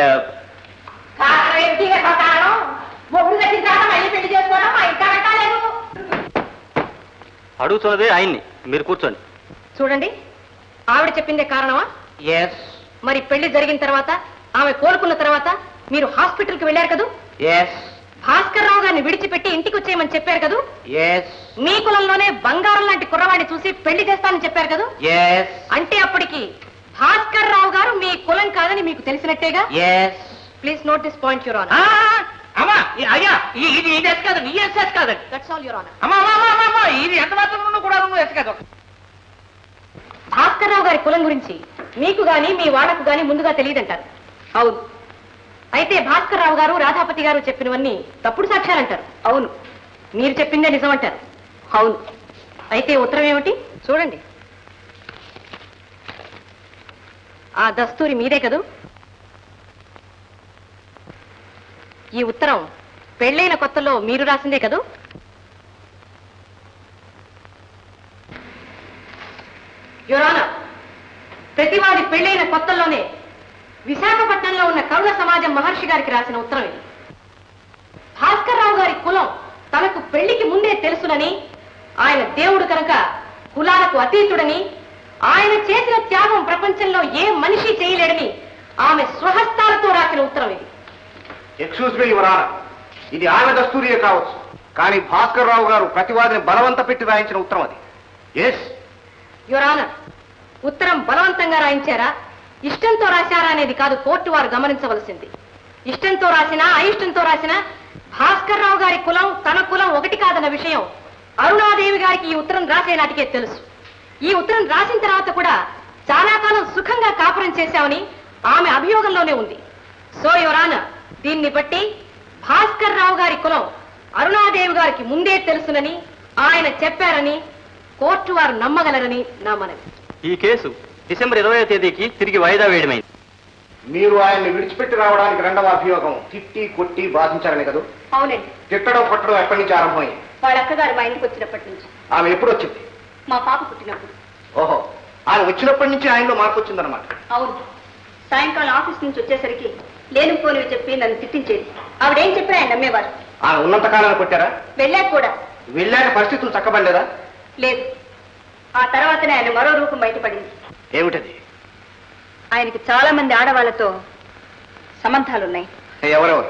అడుగుతున్నదే ఆయన్ని మీరు కూర్చోండి చూడండి ఆవిడ చెప్పిందే కారణమా ఎస్ మరి పెళ్లి జరిగిన తర్వాత ఆమె కోలుకున్న తర్వాత మీరు హాస్పిటల్ కి వెళ్ళారు కదూ ఎస్ భాస్కర్ రావు గారిని విడిచిపెట్టి ఇంటికి వచ్చేయమని చెప్పారు కదూ ఎస్ మీ కులంలోనే బంగారం లాంటి కుర్రవాడిని చూసి పెళ్లి చేస్తానని చెప్పారు కదూ ఎస్ అంటే అప్పటికి భాస్కర్ రావు గారు మీ కులం కాదని మీకు తెలిసినట్టేగా yes please note this point your ఆ, అమ్మా ఈ- అయ్యా ఈ- ఇది ఇది ఎస్ కాదు నీ ఎస్ ఎస్ కాదు దట్స్ ఆల్ యువర్ ఆనర్ అమ్మా అమ్మా అమ్మా, అమ్మా అమ్మా ఇది ఎంత మాత్రం నువ్వు కూడా నువ్వు ఎస్ కాదు భాస్కర్ రావు గారి కులం గురించి మీకు గాని మీ వాళ్ళకు గాని ముందుగా తెలియదంటారు అవును అయితే భాస్కర్ రావు గారు రాధాపతి గారు చెప్పినవన్నీ తప్పుడు సాక్ష్యాలంటారు అవును మీరు చెప్పిందే నిజం అంటారు అవును అయితే ఉత్తరం ఏమిటి చూడండి ఆ దస్తూరి మీదే కదూ ఈ ఉత్తరం పెళ్ళైన కొత్తలో మీరు రాసిందే కదూ యురానా ప్రతివాది పెళ్ళైన కొత్తల్లోనే విశాఖపట్నంలో ఉన్న కరుణ సమాజం మహర్షి గారికి రాసిన ఉత్తరం ఇది భాస్కర్ రావు గారి కులం తనకు పెళ్లికి ముందే తెలుసునని ఆయన దేవుడు కనుక కులాలకు అతీతుడని ఆయన చేసిన త్యాగం ప్రపంచంలో ఏ మనిషి చేయలేడని ఆమె స్వహస్తాలతో రాసిన ఉత్తరం ఇది ఎక్స్క్యూజ్ మీ యువర్ ఆనర్ ఇది ఆమె దస్తూరియే కావచ్చు కానీ భాస్కర్ రావు గారు ప్రతివాదిని బలవంత పెట్టి రాయించిన ఉత్తరం అది ఎస్ యురానర్ ఉత్తరం బలవంతంగా రాయించారా ఇష్టంతో రాశారా అనేది కాదు కోర్టు వారు గమనించవలసింది ఇష్టంతో రాసినా అయిష్టంతో రాసినా భాస్కర్ రావు గారి కులం తన కులం ఒకటి కాదన్న విషయం అరుణాదేవి గారికి ఈ ఉత్తరం రాసే నాటికే తెలుసు ఈ ఉత్తరం రాసిన తర్వాత కూడా చాలా కాలం సుఖంగా కాపురం చేశామని ఆమె అభియోగంలోనే ఉంది సో యువరానర్ దీన్ని బట్టి భాస్కర్ రావు గారి కులం అరుణాదేవి గారికి ముందే తెలుసునని ఆయన చెప్పారని కోర్టు వారు నమ్మగలరని నా మనవి ఈ కేసు డిసెంబర్ ఇరవై తేదీకి తిరిగి వాయిదా వేయడమైంది మీరు ఆయన్ని విడిచిపెట్టి రావడానికి రెండవ అభియోగం తిట్టి కొట్టి బాధించారని కదా అవునండి తిట్టడం కొట్టడం ఎప్పటి నుంచి ఆరంభమైంది వాళ్ళ అక్కగారు మా ఇంటికి వచ్చినప్పటి నుంచి ఆమె ఎప్పుడు వచ్చింది మా పాప పుట్టినప్పుడు ఓహో ఆమె వచ్చినప్పటి నుంచి ఆయనలో మార్పు వచ్చిందనమాట అవును సాయంకాలం ఆఫీస్ నుంచి వచ్చేసరికి లేనిపోనివి చెప్పి నన్ను తిట్టించేది ఆవిడేం చెప్పినా ఆయన నమ్మేవారు ఆమె ఉన్నంత కాలాన్ని కొట్టారా వెళ్ళాక కూడా వెళ్ళాక పరిస్థితులు చక్కబడలేదా లేదు ఆ తర్వాతనే ఆయన మరో రూపం బయటపడింది ఏమిటది ఆయనకి చాలా మంది ఆడవాళ్లతో సంబంధాలున్నాయి ఎవరెవరు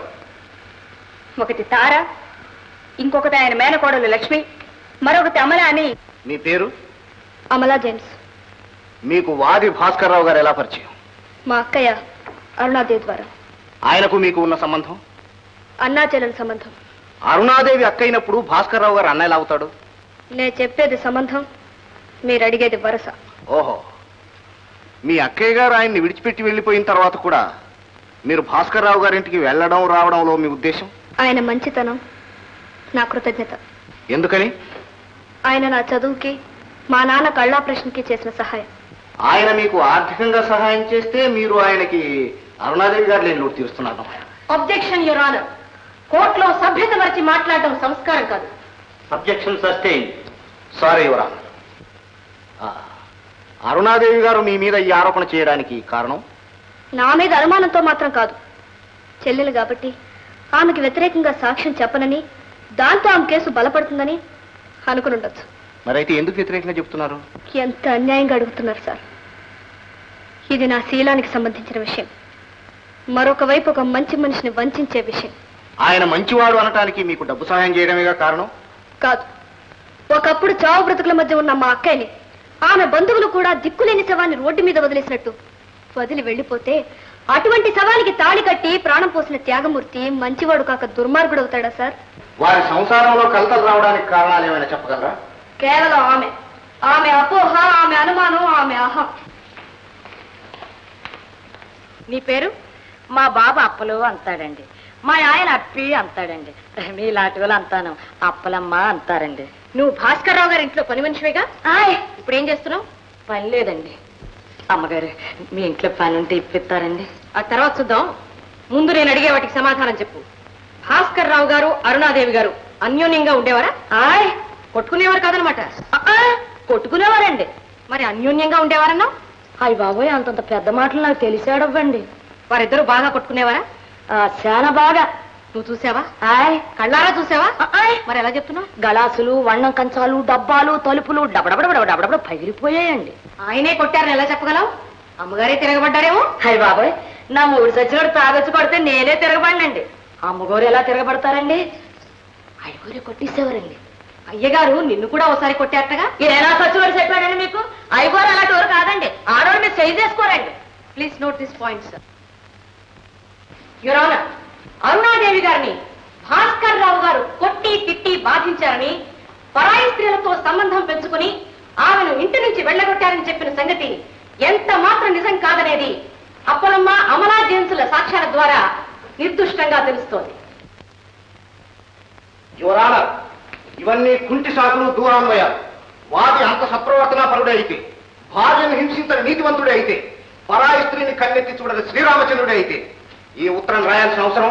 ఒకటి తార ఇంకొకటి ఆయన మేనకోడలు లక్ష్మి మరొకటి అమల అని మీ పేరు అమలా జేమ్స్ మీకు వాది భాస్కర్ రావు గారు ఎలా పరిచయం మా అక్కయ్య అరుణాదేవి ద్వారా ఆయనకు మీకు ఉన్న సంబంధం అన్నా చెల్లెల సంబంధం అరుణాదేవి అక్కయినప్పుడు భాస్కర్ రావు గారు అన్న ఎలా అవుతాడు నేను చెప్పేది సంబంధం మీరు అడిగేది వరస ఓహో మీ అక్కయ్య గారు ఆయన్ని విడిచిపెట్టి వెళ్ళిపోయిన తర్వాత కూడా మీరు భాస్కర్ రావు గారింటికి వెళ్ళడం రావడంలో మీ ఉద్దేశం ఆయన మంచితనం నా కృతజ్ఞత ఎందుకని ఆయన నా చదువుకి మా నాన్న కళ్ళాపరేషన్కి చేసిన సహాయం ఆయన మీకు ఆర్థికంగా సహాయం చేస్తే మీరు ఆయనకి అరుణాదేవి గారు లేని లోటు తీరుస్తున్నారు అబ్జెక్షన్ యువర్ ఆనర్ కోర్టులో సభ్యత మరిచి మాట్లాడటం సంస్కారం కాదు అబ్జెక్షన్ సస్టైన్ సారీ యువరా అరుణాదేవి గారు మీ మీద ఈ ఆరోపణ చేయడానికి కారణం నా మీద అనుమానంతో మాత్రం కాదు చెల్లెలు కాబట్టి ఆమెకి వ్యతిరేకంగా సాక్ష్యం చెప్పనని దాంతో ఆమె కేసు బలపడుతుందని అనుకుని ఉండొచ్చు మరైతే ఎందుకు వ్యతిరేకంగా చెప్తున్నారు ఎంత అన్యాయంగా అడుగుతున్నారు సార్ ఇది నా శీలానికి సంబంధించిన విషయం మరొక వైపు ఒక మంచి మనిషిని వంచే విషయం ఆయన మంచివాడు అనటానికి మీకు డబ్బు సహాయం చేయడమేగా కారణం కాదు ఒకప్పుడు చావు బ్రతుకుల మధ్య ఉన్న మా అక్కయ్యని ఆమె బంధువులు కూడా దిక్కులేని శవాన్ని రోడ్డు మీద వదిలేసినట్టు వదిలి వెళ్ళిపోతే అటువంటి శవానికి తాళి కట్టి ప్రాణం పోసిన త్యాగమూర్తి మంచివాడు కాక దుర్మార్గుడు అవుతాడా సార్ వారి సంసారంలో కలతలు రావడానికి కారణాలు ఏమైనా చెప్పగలరా కేవలం ఆమె ఆమె అపోహ ఆమె అనుమానం ఆమె అహం నీ పేరు మా బాబు అప్పలు అంటాడండి మా ఆయన అప్పి అంటాడండి మీలాంటి వాళ్ళు అంతాను అప్పలమ్మ అంటారండి నువ్వు భాస్కర్ రావు గారి ఇంట్లో పని మనిషివేగా ఆయ్ ఇప్పుడు ఏం చేస్తున్నావు పని లేదండి అమ్మగారు మీ ఇంట్లో పని ఉంటే ఇప్పిస్తారండి ఆ తర్వాత చూద్దాం ముందు నేను అడిగే వాటికి సమాధానం చెప్పు భాస్కర్ రావు గారు అరుణాదేవి గారు అన్యోన్యంగా ఉండేవారా ఆయ్ కొట్టుకునేవారు కాదనమాట కొట్టుకునేవారండి మరి అన్యోన్యంగా ఉండేవారన్నా అయ్య బాబోయ్ అంతంత పెద్ద మాటలు నాకు తెలిసాడవ్వండి వారిద్దరూ బాగా కొట్టుకునేవారా చాలా బాగా నువ్వు చూసావా ఆయ్ కళ్ళారా చూసావా ఆయ్ మరి ఎలా చెప్తున్నావు గలాసులు వన్నం కంచాలు డబ్బాలు తలుపులు డబడబడ డబడబడ పగిలిపోయాయండి ఆయనే కొట్టారని ఎలా చెప్పగలవు అమ్మగారే తిరగబడ్డారేమో అయ్య బాబోయ్ నా మూడు సచ్చినోడు తాగొచ్చి కొడితే నేనే తిరగబడినండి అమ్మగోరు ఎలా తిరగబడతారండి అయ్యగోరే కొట్టేసేవారండి అయ్యగారు నిన్ను కూడా ఒకసారి కొట్టారటగా ఏనా సచ్చినోడు చెప్పాడండి మీకు అయ్యగోరు అలాంటి వారు కాదండి ఆడవాళ్ళు మీరు చేయి చేసుకోరండి please note this point sir your honour Arunadevi గారిని భాస్కర్ రావు గారు కొట్టి తిట్టి బాధించారని పరాయి స్త్రీలతో సంబంధం పెంచుకుని ఆమెను ఇంటి నుంచి వెళ్ళగొట్టారని చెప్పిన సంగతి ఎంత మాత్రం నిజం కాదనేది అప్పలమ్మ అమలా జేమ్సుల సాక్ష్యాల ద్వారా నిర్దుష్టంగా తెలుస్తోంది యువరాన ఇవన్నీ కుంటి సాకులు దూరాన్వయాలు వాది అంత సత్ప్రవర్తన పరుడే అయితే భార్యను హింసించని నీతివంతుడే అయితే పరాయి స్త్రీని కన్నెత్తి చూడని శ్రీరామచంద్రుడే అయితే ఈ ఉత్తరం రాయాల్సిన అవసరం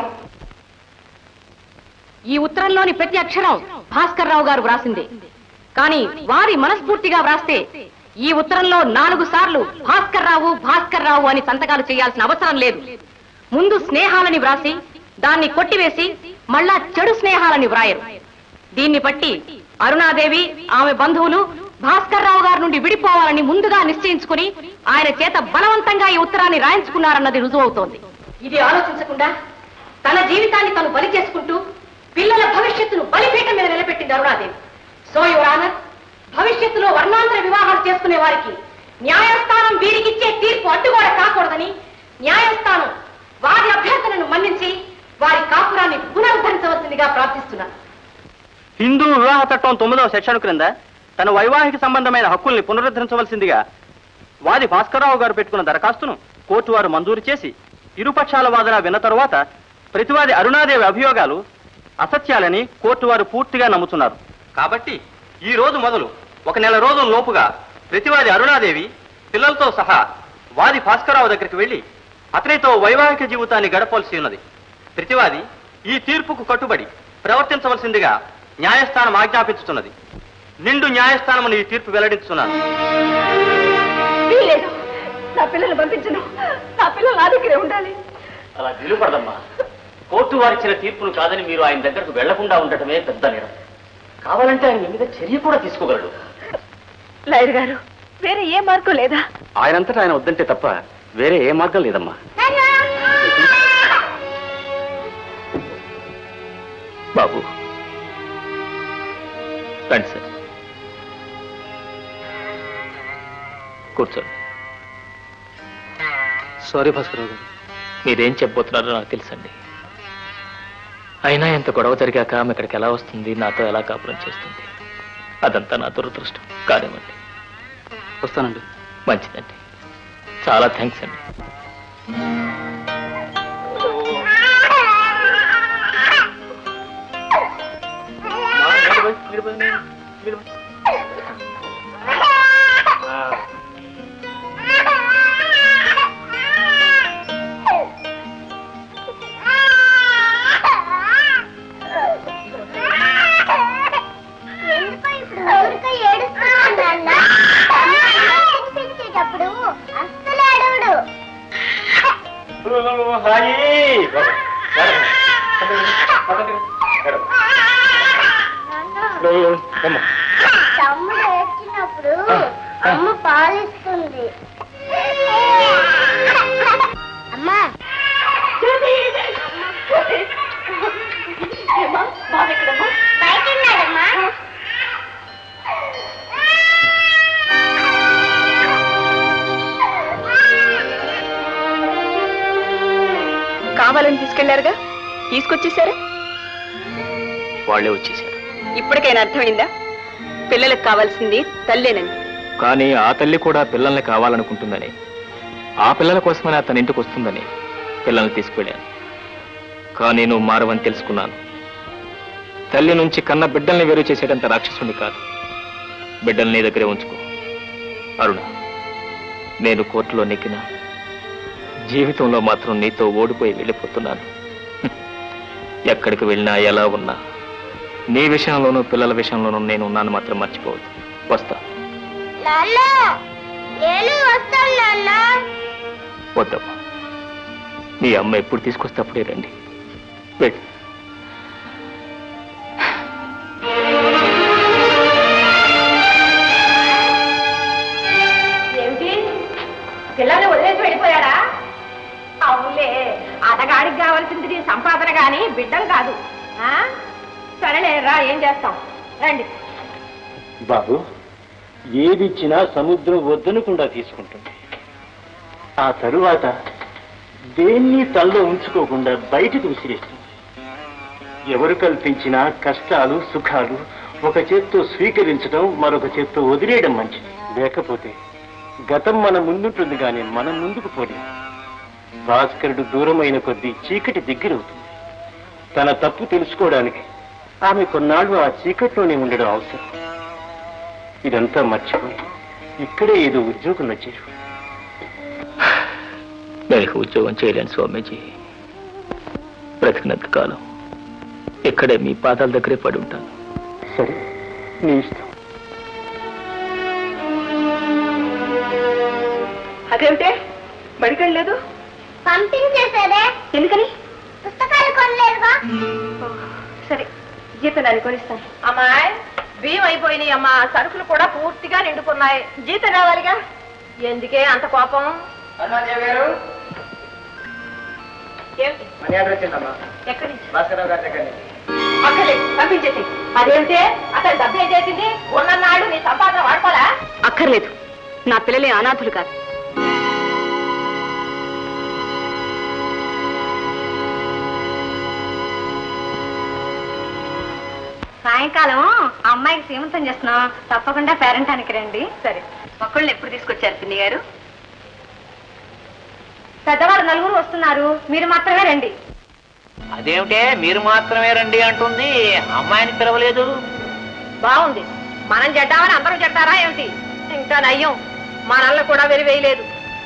ఈ ఉత్తరంలోని ప్రతి అక్షరం భాస్కర్ రావు గారు వ్రాసింది కానీ వారి మనస్ఫూర్తిగా వ్రాస్తే ఈ ఉత్తరంలో నాలుగు సార్లు భాస్కర్ రావు భాస్కర్ రావు అని సంతకాలు చేయాల్సిన అవసరం లేదు ముందు స్నేహాలని వ్రాసి దాన్ని కొట్టివేసి మళ్ళా చెడు స్నేహాలని వ్రాయరు దీన్ని బట్టి అరుణాదేవి ఆమె బంధువులు భాస్కర్ రావు గారి నుండి విడిపోవాలని ముందుగా నిశ్చయించుకుని ఆయన చేత బలవంతంగా ఈ ఉత్తరాన్ని రాయించుకున్నారన్నది రుజువవుతోంది ఇది ఆలోచించకుండా తన జీవితాన్ని తను బలి చేసుకుంటూ పిల్లల భవిష్యత్తును బలిపీఠం మీద నిలబెట్టింది అరుణాదేవి సో యువర్ ఆనర్ భవిష్యత్తులో వర్ణాంతర వివాహాలు చేసుకునే వారికి న్యాయస్థానం వీరికిచ్చే తీర్పు అడ్డుగోడ కాకూడదని న్యాయస్థానం వారి అభ్యర్థనను మన్నించి వారి కాపురాన్ని పునరుద్ధరించవలసిందిగా ప్రార్థిస్తున్నాను హిందూ వివాహ చట్టం తొమ్మిదవ సెక్షన్ క్రింద తన వైవాహిక సంబంధమైన హక్కుల్ని పునరుద్ధరించవలసిందిగా వాది భాస్కరరావు గారు పెట్టుకున్న దరఖాస్తును కోర్టు వారు మంజూరు చేసి ఇరుపక్షాల వాదన విన్న తరువాత ప్రతివాది అరుణాదేవి అభియోగాలు అసత్యాలని కోర్టు వారు పూర్తిగా నమ్ముతున్నారు కాబట్టి ఈ రోజు మొదలు ఒక నెల రోజుల లోపుగా ప్రతివాది అరుణాదేవి పిల్లలతో సహా వాది భాస్కరరావు దగ్గరికి వెళ్లి అతనితో వైవాహిక జీవితాన్ని గడపవలసి ఉన్నది ప్రతివాది ఈ తీర్పుకు కట్టుబడి ప్రవర్తించవలసిందిగా న్యాయస్థానం ఆజ్ఞాపించుతున్నది నిండు న్యాయస్థానమును ఈ తీర్పు వెల్లడించుతున్నాను వీలేదు నా పిల్లల్ని పంపించను నా పిల్లలు నా దగ్గరే ఉండాలి అలా నిలుపడదమ్మా కోర్టు వారిచ్చిన తీర్పును కాదని మీరు ఆయన దగ్గరకు వెళ్లకుండా ఉండటమే పెద్ద నేరం కావాలంటే ఆయన మీ మీద చర్య కూడా తీసుకోగలడు లాయర్ గారు వేరే ఏ మార్గం లేదా ఆయనంతటా ఆయన వద్దంటే తప్ప వేరే ఏ మార్గం లేదమ్మా బాబు రండి సార్ కూర్చోండి సారీ భాస్కరరావు గారు మీరేం చెప్పబోతున్నారో నాకు తెలుసండి అయినా ఇంత గొడవ జరిగాక ఆమె ఇక్కడికి ఎలా వస్తుంది నాతో ఎలా కాపురం చేస్తుంది అదంతా నా దురదృష్టం కానివ్వండి వస్తానండి మంచిదండి చాలా థ్యాంక్స్ అండి పిలిచేటప్పుడు అస్సలు అడవుడు తమ్ముడు ఏడ్చినప్పుడు అమ్మ పాలిస్తుంది అమ్మా బయట కావాలని తీసుకెళ్లారుగా తీసుకొచ్చేసారా వాళ్ళే వచ్చేసారు ఇప్పటికైనా అర్థమైందా పిల్లలకు కావాల్సింది తల్లేనండి కానీ ఆ తల్లి కూడా పిల్లల్ని కావాలనుకుంటుందని ఆ పిల్లల కోసమైనా తన ఇంటికి వస్తుందని పిల్లల్ని తీసుకువెళ్ళాను కానీ నువ్వు మారవని తెలుసుకున్నాను తల్లి నుంచి కన్న బిడ్డల్ని వేరు చేసేటంత రాక్షసుని కాదు బిడ్డల్ని నీ దగ్గరే ఉంచుకో అరుణ నేను కోర్టులో నెక్కిన జీవితంలో మాత్రం నీతో ఓడిపోయి వెళ్ళిపోతున్నాను హ్మ్. ఎక్కడికి వెళ్ళినా ఎలా ఉన్నా నీ విషయంలోనూ పిల్లల విషయంలోనూ నేను ఉన్నాను మాత్రం మర్చిపోవద్దు వస్తా నాన్నా నేను వస్తాను నాన్న వద్దమ్మా మీ అమ్మ ఎప్పుడు తీసుకొస్తే అప్పుడే రండి వెళ్ళి ఏమిటి పిల్లల్ని వదిలేసి వెళ్ళిపోయాడా అవునులే అతగాడికి కావాల్సింది నీ సంపాదన గాని బిడ్డలు కాదు ఆ? సరేలే రా ఏం చేస్తాం రండి బాబు ఏదిచ్చినా సముద్రం వద్దనకుండా తీసుకుంటుంది ఆ తరువాత దేన్ని తల్లో ఉంచుకోకుండా బయటకు విసిరేస్తుంది ఎవరు కల్పించినా కష్టాలు సుఖాలు ఒక చేత్తో స్వీకరించడం మరొక చేత్తో వదిలేయడం మంచిది లేకపోతే గతం మన ముందుంటుంది కానీ మనం ముందుకు పోలేదు భాస్కరుడు దూరమైన కొద్దీ చీకటి దగ్గరవుతుంది తన తప్పు తెలుసుకోవడానికి ఆమె కొన్నాళ్ళు ఆ చీకట్లోనే ఉండడం అవసరం ఇదంతా మర్చిపోయి ఇక్కడే ఏదో ఉద్యోగం వచ్చారు నేను ఇక ఉద్యోగం చేయలేను స్వామీజీ బ్రతికినంత కాలం ఇక్కడే మీ పాదాల దగ్గరే పడి ఉంటాను సరే నీ ఇష్టం అదేమిటే బడికెళ్ళలేదు పంపించేసారే ఎందుకని పుస్తకాలు కొనలేదుగా సరే జీతం అది కొనిస్తాను అమ్మాయి బియ్యం అయిపోయినాయి అమ్మా సరుకులు కూడా పూర్తిగా నిండుకున్నాయి జీతం రావాలిగా ఎందుకే అంత కోపం గారు ఏమిటి మనీ ఆర్డర్ వచ్చిందమ్మా ఎక్కడి నుంచి భాస్కరరావు గారి దగ్గర నుంచి. అక్కలే పంపించేసి అదేమిటే అతను డబ్బు ఏం చేసింది ఉన్ననాడు నీ సంపాదన వాడుకోవాలా అక్కర్లేదు నా పిల్లలే అనాథులు కాదు సాయంకాలం అమ్మాయికి సీమంతం చేస్తున్నాం తప్పకుండా పేరెంటానికి రండి సరే మొక్కల్ని ఎప్పుడు తీసుకొచ్చారు పిన్ని గారు పెద్దవాళ్ళు నలుగురు వస్తున్నారు మీరు మాత్రమే రండి అదేమిటే మీరు మాత్రమే రండి అంటుంది అమ్మాయిని పిలవలేదు బాగుంది మనం చెడ్డామని అందరూ చెడ్డారా ఏమిటి ఇంకా నయ్యం మనల్ని కూడా వెలివేయలేదు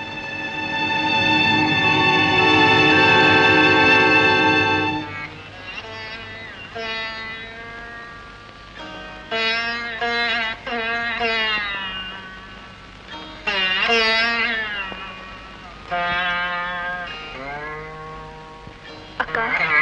అక్క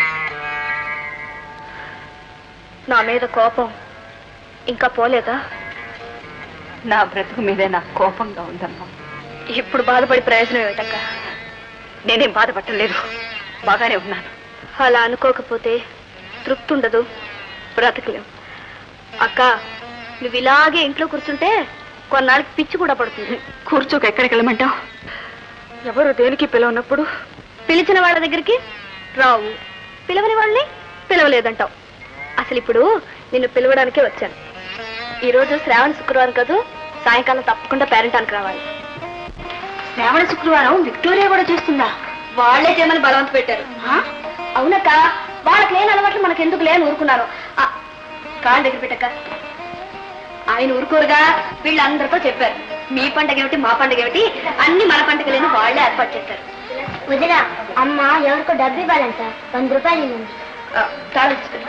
నా మీద కోపం ఇంకా పోలేదా నా బ్రతుకు మీదే నాకు కోపంగా ఉందమ్మా ఇప్పుడు బాధపడి ప్రయోజనం ఏమిటక్క నేనేం బాధపడటం లేదు బాగానే ఉన్నాను అలా అనుకోకపోతే తృప్తి ఉండదు బ్రతకలేం అక్క నువ్వు ఇలాగే ఇంట్లో కూర్చుంటే కొన్నాళ్ళకి పిచ్చి కూడా పడుతుంది కూర్చోక ఎక్కడికి వెళ్ళమంటావు ఎవరు దేనికి పిలవనప్పుడు పిలిచిన వాళ్ళ దగ్గరికి రావు పిలవని వాళ్ళని పిలవలేదంటావు అసలు ఇప్పుడు నిన్ను పిలవడానికే వచ్చాను ఈ రోజు శ్రావణ శుక్రవారం కదా సాయంకాలం తప్పకుండా పేరెంటానికి రావాలి శ్రావణ శుక్రవారం విక్టోరియా కూడా చేస్తుందా వాళ్లే చేయమని బలవంత పెట్టారు ఆ? అవునక్క వాళ్ళకి లేని అలవాట్లు మనకు ఎందుకు లేని ఊరుకున్నారు ఆ, కాళ్ళ దగ్గర పెట్టక్క ఆయన ఊరుకోరుగా వీళ్ళందరితో చెప్పారు మీ పండగ ఏమిటి మా పండగ ఏమిటి అన్ని మన పండగలేని వాళ్లే ఏర్పాటు చేశారు వదిన అమ్మ ఎవరికో డబ్బు ఇవ్వాలంట వంద రూపాయలు ఇవ్వండి ఆ, తాళం తీసుకురా.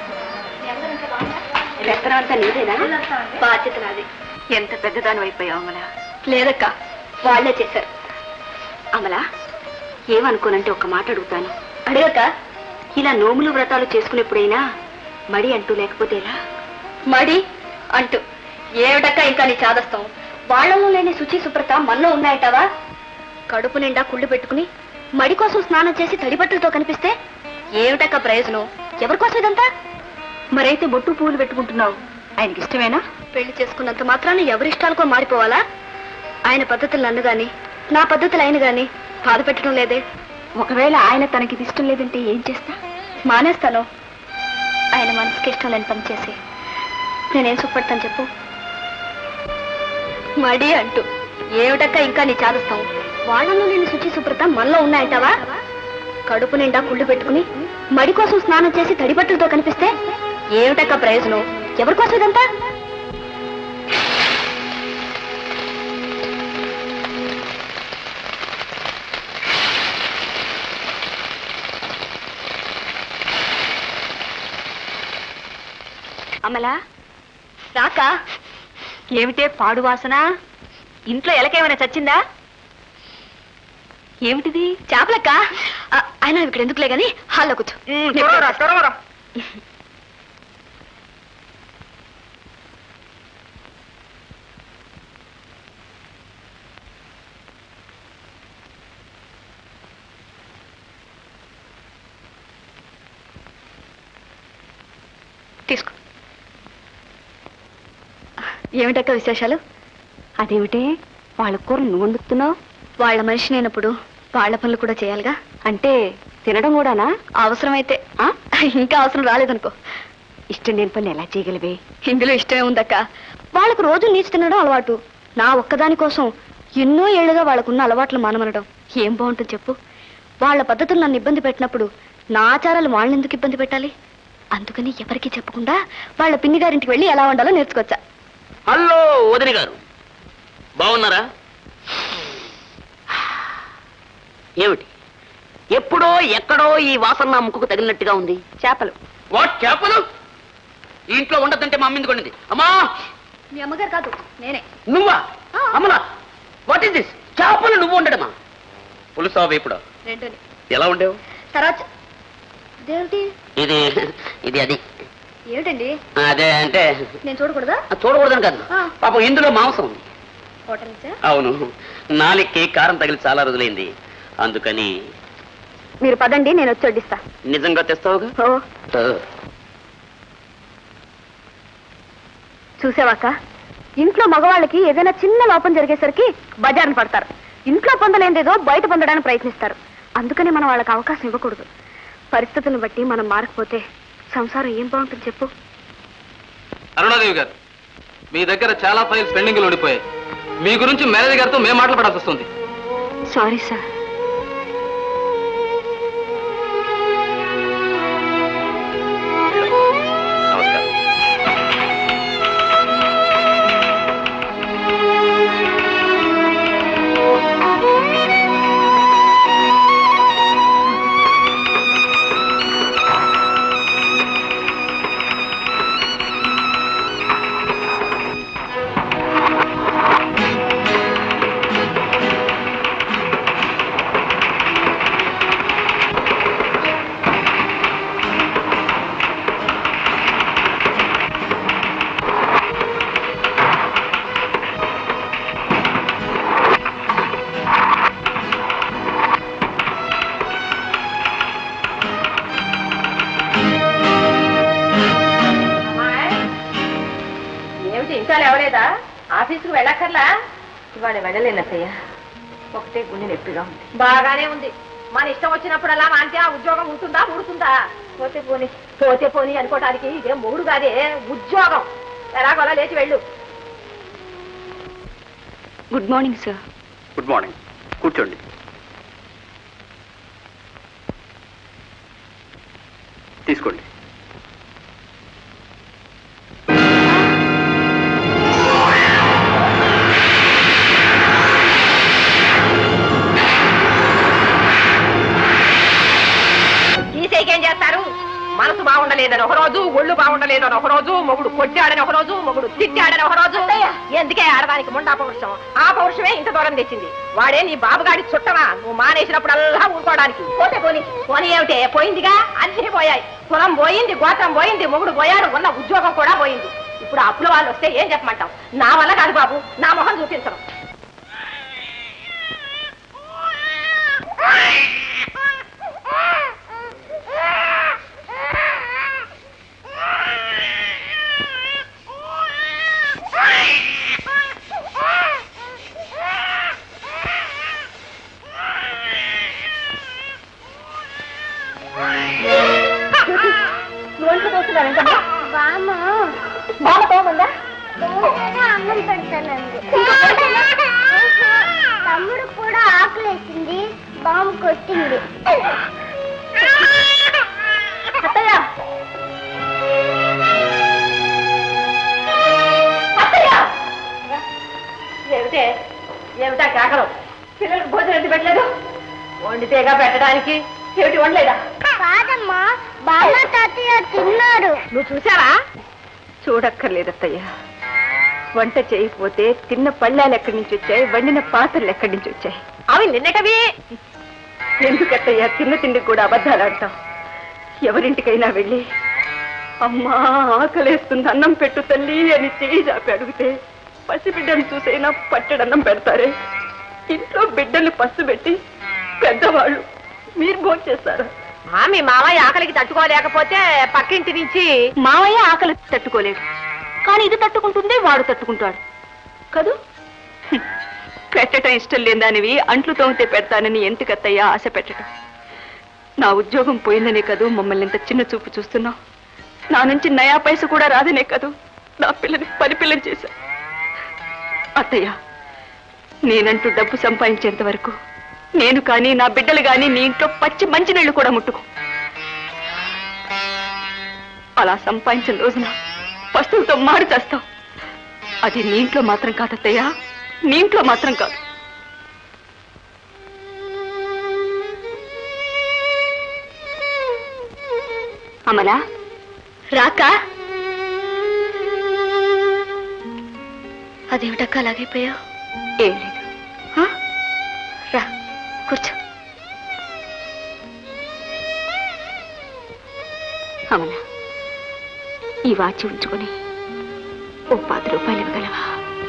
పెత్తనం అంతా నీదేనా బాధ్యత నాది ఎంత పెద్దదాని అయిపోయావు అమల లేదక్క వాళ్లే చేశారు అమల ఏమనుకోనంటే ఒక మాట అడుగుతాను అడగక ఇలా నోములు వ్రతాలు చేసుకునేప్పుడైనా మడి అంటూ లేకపోతే ఎలా మడి అంటూ ఏమిటక్క ఇంకా నీ చాదస్తాం వాళ్ళలో లేని శుచి శుభ్రత మనలో ఉన్నాయటవా కడుపు నిండా కుళ్ళు పెట్టుకుని మడి కోసం స్నానం చేసి తడిబట్టలతో కనిపిస్తే ఏమిటక్క ప్రయోజనం ఎవరి కోసం ఇదంతా మరైతే బొట్టు పువ్వులు పెట్టుకుంటున్నావు ఆయనకి ఇష్టమేనా పెళ్లి చేసుకున్నంత మాత్రాన్ని ఎవరి ఇష్టాలకో మారిపోవాలా ఆయన పద్ధతులు నన్ను గాని నా పద్ధతులు ఆయన గాని బాధ పెట్టడం లేదే ఒకవేళ ఆయన తనకి ఇది ఇష్టం లేదంటే ఏం చేస్తా మానేస్తాను ఆయన మనసుకి ఇష్టం లేని పని చేసి నేనేం సుఖపడతాను చెప్పు మడి అంటూ ఏమిటక్క ఇంకా నీ చాదస్తావు వాళ్ళలో నేను శుచి శుభ్రత మనలో ఉన్నాయంటావా కడుపు నిండా కుళ్ళు పెట్టుకుని మడి కోసం స్నానం చేసి తడి బట్టలతో కనిపిస్తే ఏమిటక్క ప్రయోజనం ఎవరి కోసం ఇదంతా అమలా రాక ఏమిటే పాడు వాసన ఇంట్లో ఎలకేమైనా చచ్చిందా ఏమిటిది చేపలక్క ఆ, అయినా ఇక్కడ ఎందుకులే గాని హాల్లో కూర్చో త్వరగా, త్వరగా. తీసుకో ఏమిటక్క విశేషాలు అదేమిటి వాళ్ళ కూర నువ్వు వండుతున్నావు వాళ్ళ మనిషి నేనప్పుడు వాళ్ళ పనులు కూడా చేయాలిగా అంటే తినడం కూడానా అవసరమైతే ఆ? ఇంకా అవసరం రాలేదనుకో ఇష్టం లేని పనులు ఎలా చేయగలివే ఇందులో ఇష్టమే ఉందక్క వాళ్ళకు రోజు నీచి తినడం అలవాటు నా ఒక్కదాని కోసం ఎన్నో ఏళ్లుగా వాళ్ళకున్న అలవాట్లు మానమనడం ఏం బాగుంటుంది చెప్పు వాళ్ళ పద్ధతులు నన్ను ఇబ్బంది పెట్టినప్పుడు నా ఆచారాలు వాళ్ళని ఎందుకు ఇబ్బంది పెట్టాలి అందుకని ఎవరికీ చెప్పకుండా వాళ్ళ పిన్ని గారింటికి వెళ్ళి ఎలా ఉండాలో నేర్చుకోవచ్చా హలో వదిన గారు బాగున్నారా ఏమిటి ఎప్పుడో ఎక్కడో ఈ వాసన నా ముక్కుకు తగిలినట్టుగా ఉంది చేపలు వాట్ చేపలు ఈ ఇంట్లో ఉండదంటే మా అమ్మ ఎందుకు వండింది అమ్మా మీ అమ్మగారు కాదు నేనే నువ్వా అమ్మలా వాట్ ఇస్ దిస్ చేపలు నువ్వు ఉండడమా పులుసా వేపుడా రెండోని ఎలా ఉండేవు తర్వాత దేవుడి ఇది ఇది అది ఏమిటండి అదే అంటే నేను చూడకూడదా అది చూడకూడదని కాదు ఆ. పాపం ఇందులో మాంసం ఉంది హోటల్ నుంచా అవును నాలుగుకి కారం తగిలి చాలా రోజులైంది అందుకని మీరు పదండి నేను వచ్చి వడ్డిస్తా నిజంగా తెస్తావుగా ఓ ఆ. చూసావాక ఇంట్లో మగవాళ్ళకి ఏదైనా చిన్న లోపం జరిగేసరికి బజార్ని పడతారు ఇంట్లో పొందలేదేదో బయట పొందడానికి ప్రయత్నిస్తారు అందుకని మనం వాళ్ళకి అవకాశం ఇవ్వకూడదు పరిస్థితులను బట్టి మనం మారకపోతే సంసారం ఏం బాగుంటుంది చెప్పు అరుణాదేవి గారు మీ దగ్గర చాలా ఫైల్స్ పెండింగ్ ఉండిపోయాయి మీ గురించి మేనేజర్ గారితో మేము మాట్లాడాల్సి వస్తుంది సారీ సార్ నమస్కారం ఏమిటి ఇంకా లేవలేదా ఆఫీసుకు వెళ్ళక్కర్లా ఇవాళ వెళ్ళలేనత్తయ్య ఒకటే గుండె నొప్పిగా ఉంది బాగానే ఉంది మన ఇష్టం వచ్చినప్పుడల్లా మాంటే ఆ ఉద్యోగం ఉంటుందా ఊడుతుందా పోతే పోని పోతే పోని అనుకోవటానికి ఇదేం మొగుడు కాదే ఉద్యోగం ఎలాగోలా లేచి వెళ్ళు good morning sir good morning కూర్చోండి తీసుకోండి తీసేకేం చేస్తారు మనసు బాగుండలేదని ఒక రోజు ఒళ్ళు బాగుండలేదని ఒక రోజు మొగుడు కొట్టాడని ఒక రోజు మొగుడు తిట్టాడని ఒక రోజు ఎందుకే ఆడదానికి ముండా పౌరుషం ఆ పౌరుషమే ఇంత దూరం తెచ్చింది వాడే నీ బాబుగాడి చుట్టమా నువ్వు మానేసినప్పుడల్లా ఊరుకోవడానికి పోతే పోని పోనీ ఏమిటే పోయిందిగా అన్ని పోయాయి కులం పోయింది గోత్రం పోయింది మొగుడు పోయాడు ఉన్న ఉద్యోగం కూడా పోయింది ఇప్పుడు అప్పుల వాళ్ళు వస్తే ఏం చెప్పమంటావు నా వల్ల కాదు బాబు నా మొహం చూపించడం ఒంట్లో తోస్తున్నారంట బామ్మ బాగా తోముందా అన్నం పెడతానండి తమ్ముడు కూడా ఆకలేసింది బామ్మ కొట్టింది నాకు ఆకలి పిల్లలకు భోజనం ఎందుకు పెట్టలేదు వండితేగా పెట్టడానికి ఏమిటి వండలేదా కాదమ్మా బామ్మ తాతయ్య తిన్నారు నువ్వు చూసావా చూడక్కర్లేదత్తయ్య వంట చేయకపోతే తిన్న పళ్ళాలు ఎక్కడి నుంచి వచ్చాయి వండిన పాత్రలు ఎక్కడి నుంచి వచ్చాయి అవి నిన్నటవి ఎందుకత్తయ్య తిన్న తిండికి కూడా అబద్ధాలు ఆడతాం ఎవరింటికైనా వెళ్ళి అమ్మా ఆకలేస్తుంది అన్నం పెట్టు తల్లి అని చేయి చాపి అడిగితే పసిబిడ్డను చూసైనా పట్టడన్నం పెడతారే ఇంట్లో బిడ్డలు పసు పెట్టి పెద్దవాళ్ళు మీరు భోజనం చేస్తారా మీ మావయ్య ఆకలికి తట్టుకోలేకపోతే పక్కింటి నుంచి మావయ్య ఆకలి తట్టుకోలేడు కానీ ఇది తట్టుకుంటుంది వాడు తట్టుకుంటాడు కదూ పెట్టడం ఇష్టం లేదానివి అంట్లు తోమితే పెడతానని ఎందుకత్తయ్యా ఆశ పెట్టడం నా ఉద్యోగం పోయిందనే కదూ మమ్మల్ని ఇంత చిన్న చూపు చూస్తున్నావు నా నుంచి నయా పైస కూడా రాదనే కదూ నా పిల్లని పని పిల్లని చేశా అత్తయ్య నేనంటూ డబ్బు సంపాదించేంత వరకు నేను కానీ నా బిడ్డలు కానీ నీ ఇంట్లో పచ్చి మంచినీళ్ళు కూడా ముట్టుకో అలా సంపాదించిన రోజున పస్తులతో మాడి చేస్తావు అది నీ ఇంట్లో మాత్రం కాదు అత్తయ్య నీ ఇంట్లో మాత్రం కాదు అమలా రాక అదేమిటక్క అలాగైపోయావు ఏం లేదు రా కూర్చో అమలా ఈ వాచి ఉంచుకొని ఓ పది రూపాయలు ఇవ్వగలవా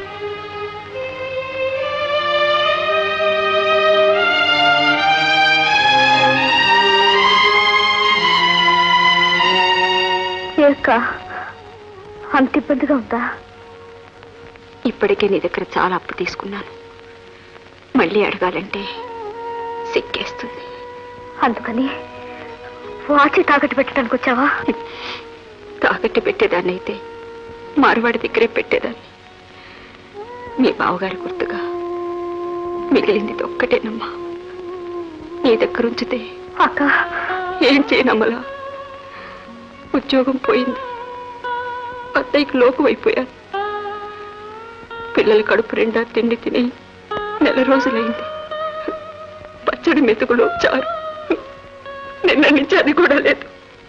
ఏక్క అంత ఇబ్బందిగా ఉందా ఇప్పటికే నీ దగ్గర చాలా అప్పు తీసుకున్నాను మళ్ళీ అడగాలంటే సిక్కేస్తుంది అందుకని వాచి తాకట్టు పెట్టడానికి వచ్చావా తాకట్టు పెట్టేదాన్ని అయితే మారువాడి దగ్గరే పెట్టేదాన్ని మీ బావగారి గుర్తుగా మిగిలింది ఇది ఒక్కటేనమ్మా నీ దగ్గర ఉంచితే అక్క ఏం చేయనమ్మలా ఉద్యోగం పోయింది అత్తయ్యకి లోపం అయిపోయాను పిల్లల కడుపు నిండా తిండి తిని నెల రోజులైంది పచ్చడి మెతుకులు చారు నిన్న నుంచి అది కూడా లేదు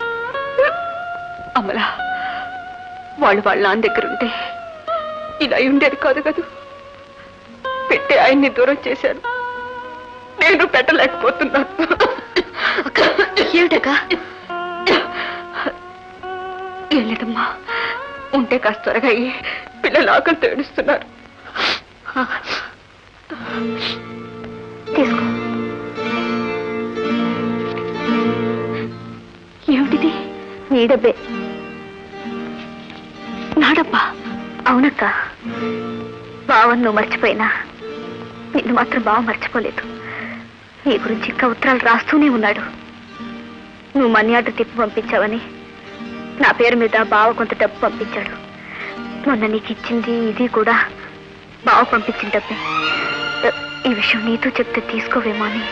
అమలా వాళ్ళు వాళ్ళ నాన్న దగ్గర ఉంటే ఇలా ఉండేది కాదు కదూ పెట్టి ఆయన్ని దూరం చేశాను నేను పెట్టలేకపోతున్నాను ఏమిటక్క ఏం లేదమ్మా ఉంటే కాస్త త్వరగా అయ్యి పిల్లలు ఆకలితో ఏడుస్తున్నారు తీసుకో ఏమిటిది నీ డబ్బే నా డబ్బా అవునక్క బావను నువ్వు మర్చిపోయినా నిన్ను మాత్రం బావ మర్చిపోలేదు నీ గురించి ఇంకా ఉత్తరాలు రాస్తూనే ఉన్నాడు నువ్వు మనీ ఆర్డర్ తిప్పి పంపించావని నా పేరు మీద బావ కొంత డబ్బు పంపించాడు మొన్న నీకు ఇచ్చింది ఇది కూడా బావ పంపించిన డబ్బే ఎ, ఈ విషయం నీతో చెప్తే తీసుకోవేమో అని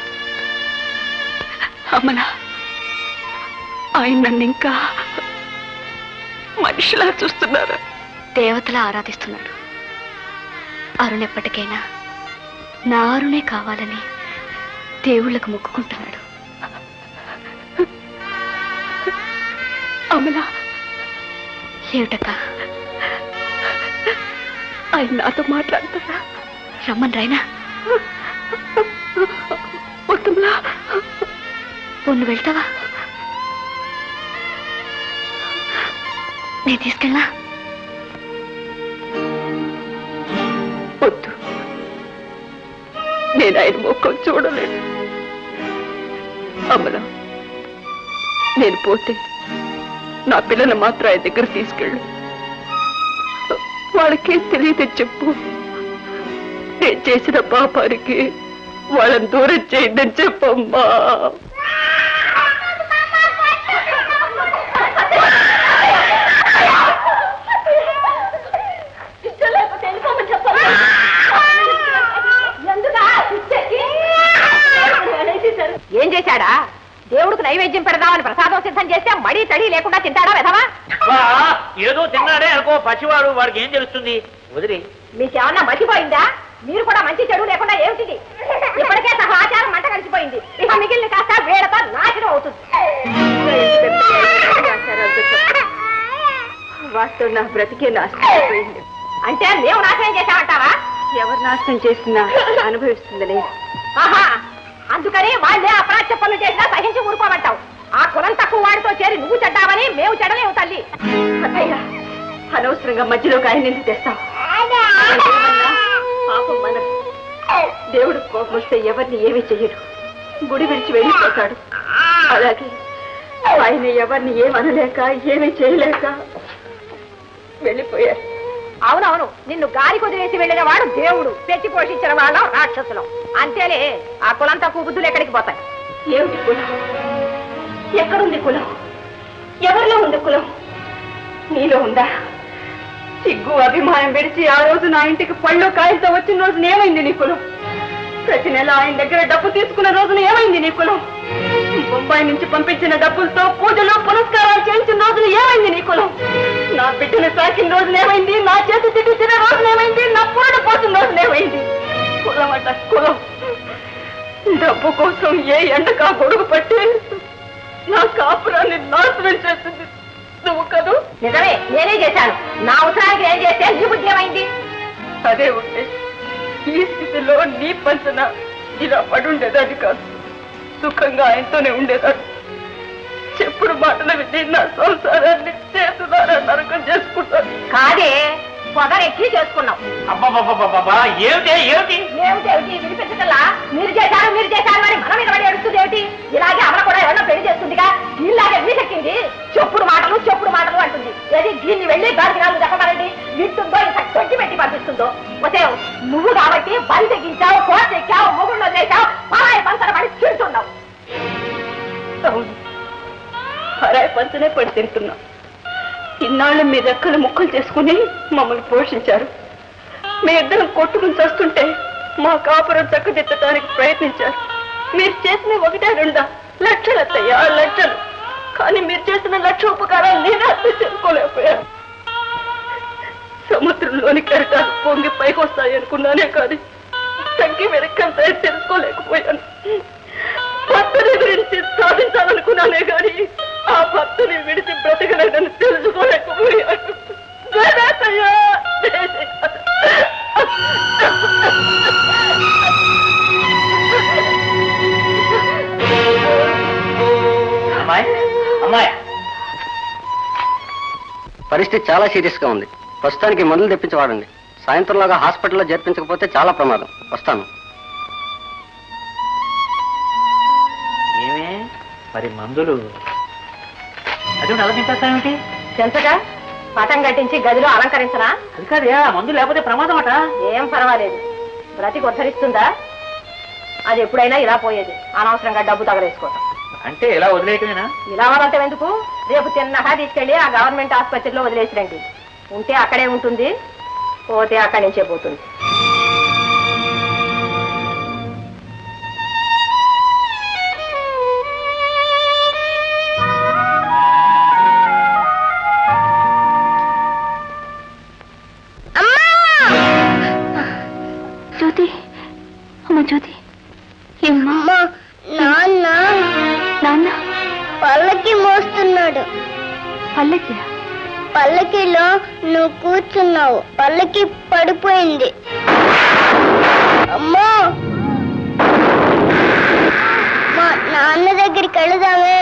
అమలా ఆయన నన్ను ఇంకా మనిషిలా చూస్తున్నారా దేవతలా ఆరాధిస్తున్నాడు అరుణ్ ఎప్పటికైనా నా అరుణే కావాలని దేవుళ్ళకు మొక్కుకుంటున్నాడు అమలా ఏమిటక్క ఆయన నాతో మాట్లాడతారా రమ్మని రైనా వద్దుమలా పొన్ను వెళ్తావా నేను తీసుకెళ్ళా వద్దు నేను ఆయన ముఖం చూడలేను అమలా నేను పోతే నా పిల్లలు మాత్రం ఆయన దగ్గర తీసుకెళ్ళు వాళ్ళకేం తెలియదని చెప్పు నేను చేసిన పాపానికి వాళ్ళని దూరం చేయండి చెప్పమ్మా ఏం చేశాడా దేవుడికి నైవేద్యం పెడదామని ప్రసాదం సిద్ధం చేస్తే మడి తడి లేకుండా తింటాడా వెధవా వా, ఏదో తిన్నాడే అనుకో పసివాడు వాడికి ఏం తెలుస్తుంది వదిలి మీకేమన్నా మర్చిపోయిందా మీరు కూడా మంచి చెడు లేకుండా ఏమిటిది ఇప్పటికే సహా ఆచారం మంట కలిసిపోయింది ఇక మిగిలిన కాస్త వేడతో నాశనం అవుతుంది వాటితో నా బ్రతికే నాశనం అయిపోయింది అంటే మేము నాశనం చేశామంటావా ఎవరు నాశనం చేసినా అనుభవిస్తుంది లేదు ఆహా అందుకని వాళ్ళే అపరాధ్య పనులు చేసినా సహించి ఊరుకోమంటావు ఆ కులం తక్కువ వాడితో చేరి నువ్వు చెడ్డావని మేము చెడలేవు తల్లి అత్తయ్య అనవసరంగా మధ్యలోకి ఆయన ఎందుకు తెస్తావు ఆయన ఏమన్నా పాపం మనం దేవుడు కోపం వస్తే ఎవరిని ఏమీ చెయ్యడు గుడి విడిచి వెళ్ళిపోతాడు అలాగే ఆయన ఎవరిని ఏమనలేక ఏమీ చేయలేక వెళ్ళిపోయారు అవునవును నిన్ను గాలి కొదిలేసి వెళ్ళిన వాడు దేవుడు పెట్టి పోషించిన వాళ్ళం రాక్షసులం అంతేలే ఆ కులం తక్కువ బుద్ధులు ఎక్కడికి పోతాయి ఏమిటి కులం ఎక్కడుంది కులం ఎవరిలో ఉంది కులం నీలో ఉందా సిగ్గు అభిమానం విడిచి ఆ రోజు నా ఇంటికి పళ్ళు కాయలతో వచ్చిన రోజున ఏమైంది నీ కులం ప్రతి నెల ఆయన దగ్గర డబ్బు తీసుకున్న రోజున ఏమైంది నీ కులం బొంబాయి నుంచి పంపించిన డబ్బులతో పూజలు పునస్కారాలు చేయించిన రోజున ఏమైంది నీ కులం నా బిడ్డను సాకిన రోజున ఏమైంది నా చేతి తిట్టి తిన్న రోజున ఏమైంది నా పురుడు పోసిన రోజున ఏమైంది కులం అట కులం డబ్బు కోసం ఏ ఎండకా గొడుగు పట్టి నా కాపురాన్ని నాశనం చేస్తుంది నువ్వు కదూ నిజమే నేనే చేశాను నా అవసరానికి ఏం చేస్తే నీ బుద్ధి ఏమైంది అదే ఉంటే ఈ స్థితిలో నీ పంచన ఇలా పడుండేదాన్ని కాదు సుఖంగా ఆయనతోనే ఉండేదాన్ని చెప్పుడు మాటలు విని నా సంసారాన్ని చేతున్నారా నరకం చేసుకుంటాను కాదే పొగరెక్కి చేసుకున్నావు అబ్బాబాబాబాబా ఏమిటి ఏమిటి ఏమిటేమిటి వినిపించటల్లా మీరు చేశారు మీరు చేశారు అని మన మీద పడి అడుగుతుంది ఏమిటి ఇలాగే అమల కూడా ఎవరన్నా పెళ్లి చేస్తుందిగా దీనిలాగే వీసెక్కింది చెప్పుడు మాటలు చెప్పుడు మాటలు అంటుంది ఏది దీన్ని వెళ్ళి గారికి నాలుగు చెప్పమనండి వింటుందో ఇంత కొట్టి పెట్టి పంపిస్తుందో ఒకే నువ్వు కాబట్టి బలి తెగించావు కోట ఎక్కావు మొగుళ్ళు చేశావు పరాయి పంచర పడి తింటున్నావు అవును పరాయి పంచనే పడి తింటున్నా ఇన్నాళ్ళు మీ రెక్కలు ముక్కలు చేసుకుని మమ్మల్ని పోషించారు మీ ఇద్దరం కొట్టుకుని చేస్తుంటే మా కాపురం చక్కదిద్దడానికి ప్రయత్నించారు మీరు చేసిన ఒకటే రెండా లక్షలు అత్తయ్యా లక్షలు కానీ మీరు చేసిన లక్ష ఉపకారాలు నేను అర్థం చేసుకోలేకపోయాను సముద్రంలోని కెరటాలు పొంగి పైకి వస్తాయి అనుకున్నానే కానీ తగ్గి వెనక్కంతాయి తెలుసుకోలేకపోయాను భర్తని గురించి సాధించాలనుకున్నానే కానీ ఆ భర్తని విడిచి బ్రతకలేదని తెలుసుకోలేకపోయాను గణేశయ్యా! అమ్మాయి అమ్మాయి పరిస్థితి చాలా సీరియస్ గా ఉంది ప్రస్తుతానికి మందులు తెప్పించి వాడండి సాయంత్రంలోగా హాస్పిటల్లో చేర్పించకపోతే చాలా ప్రమాదం వస్తాను ఏమే మరి మందులు అది అలా తింపేస్తామేంటి చెంచగా పటం కట్టించి గదిలో అలంకరించనా అది కాదే ఆ మందు లేకపోతే ప్రమాదం అట ఏం పర్వాలేదు బ్రతికి ఉద్ధరిస్తుందా అది ఎప్పుడైనా ఇలా పోయేది అనవసరంగా డబ్బు తగలేసుకోవటం అంటే ఇలా వదిలేయటమేనా ఇలా వదలటం ఎందుకు రేపు తిన్నగా తీసుకెళ్లి ఆ గవర్నమెంట్ ఆసుపత్రిలో వదిలేసిరండి ఉంటే అక్కడే ఉంటుంది పోతే అక్కడి నుంచే పోతుంది జ్యోతి అమ్మ జ్యోతి ఏమ్మా నాన్న నాన్న పల్లకి మోస్తున్నాడు పల్లకి పల్లకిలో నువ్వు కూర్చున్నావు పల్లకి పడిపోయింది అమ్మో మా నాన్న దగ్గరికి వెళదామే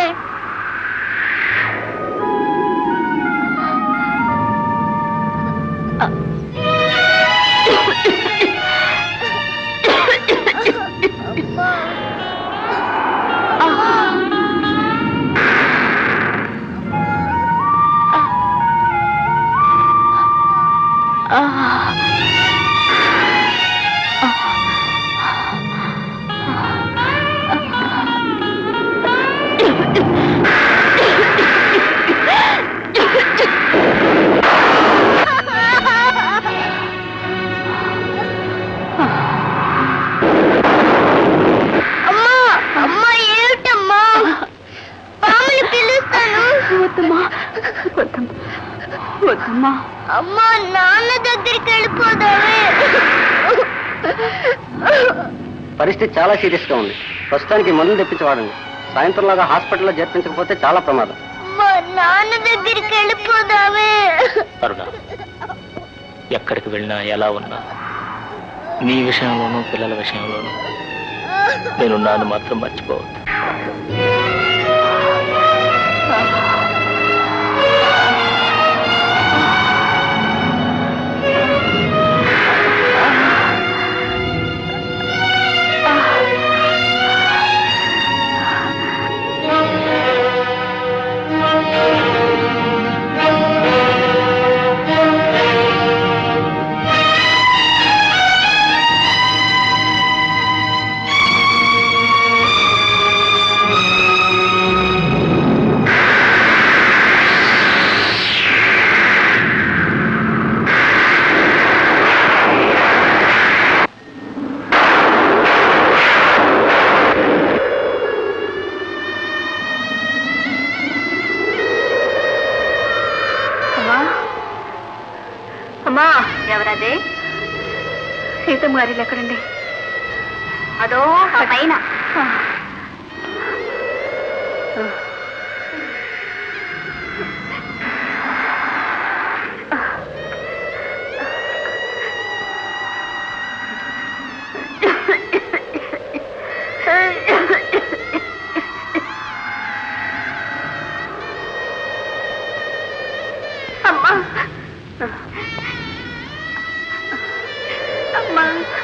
అమ్మా అమ్మా ఏమిటమ్మా పాముని పిలుస్తాను వద్దమ్మా వద్దమ్మా వద్దమ్మా అమ్మా నాన్న దగ్గరికి వెళ్ళిపోదామే పరిస్థితి చాలా సీరియస్ గా ఉంది ప్రస్తుతానికి మందులు తెప్పించి వాడండి సాయంత్రంలాగా హాస్పిటల్లో చేర్పించకపోతే చాలా ప్రమాదం మా నాన్న దగ్గరికి వెళ్ళిపోదామే అరుణ ఎక్కడికి వెళ్ళినా ఎలా ఉన్నా నీ విషయంలోనూ పిల్లల విషయంలోనూ నేనున్నాను మాత్రం మర్చిపోవద్దు అమ్మా అమ్మా ఎవరదే సీతమ్మ గారి ఎక్కడండి అదో ఆ పైన అమ్మా అమ్మా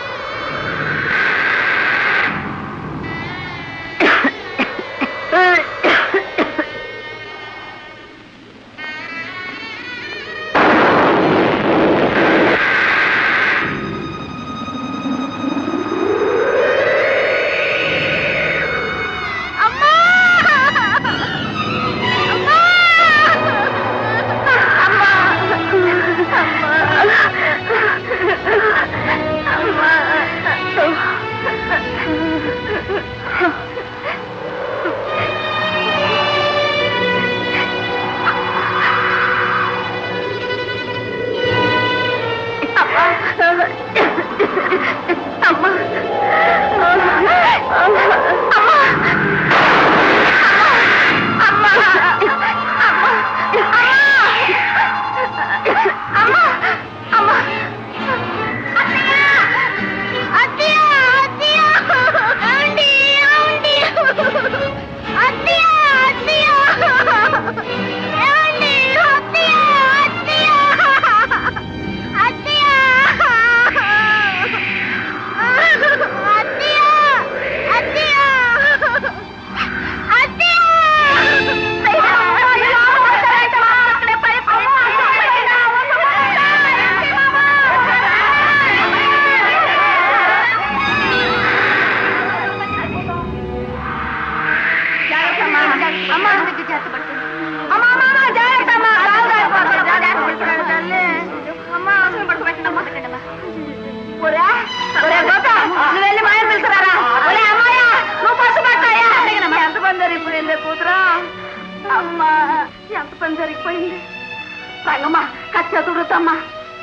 కూతురా అమ్మా ఎంత పని జరిగిపోయింది రంగమ్మ కచ్చ తుడుతమ్మా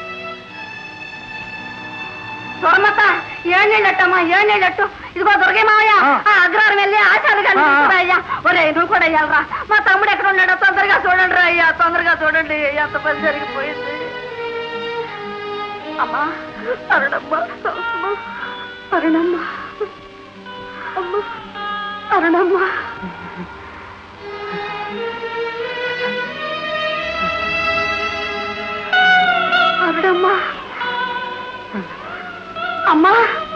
దొరమత ఏళ్ళేళ్ళట్టమ్మా ఏళ్ళేళ్ళట్టు ఇదిగో దుర్గే మావయ్య ఆ అగ్రహారం వెళ్ళి ఆచార్య గారిని తీసుకురా అయ్యా ఒరే నువ్వు కూడా వెళ్ళరా మా తమ్ముడు ఎక్కడ ఉన్నాడో తొందరగా చూడండి రా అయ్యా తొందరగా చూడండి ఎంత పని జరిగిపోయింది అమ్మా అరుణమ్మ అమ్మా, అరుణమ్మ అమ్మ అరుణమ్మ అరుణమ్మ అమ్మా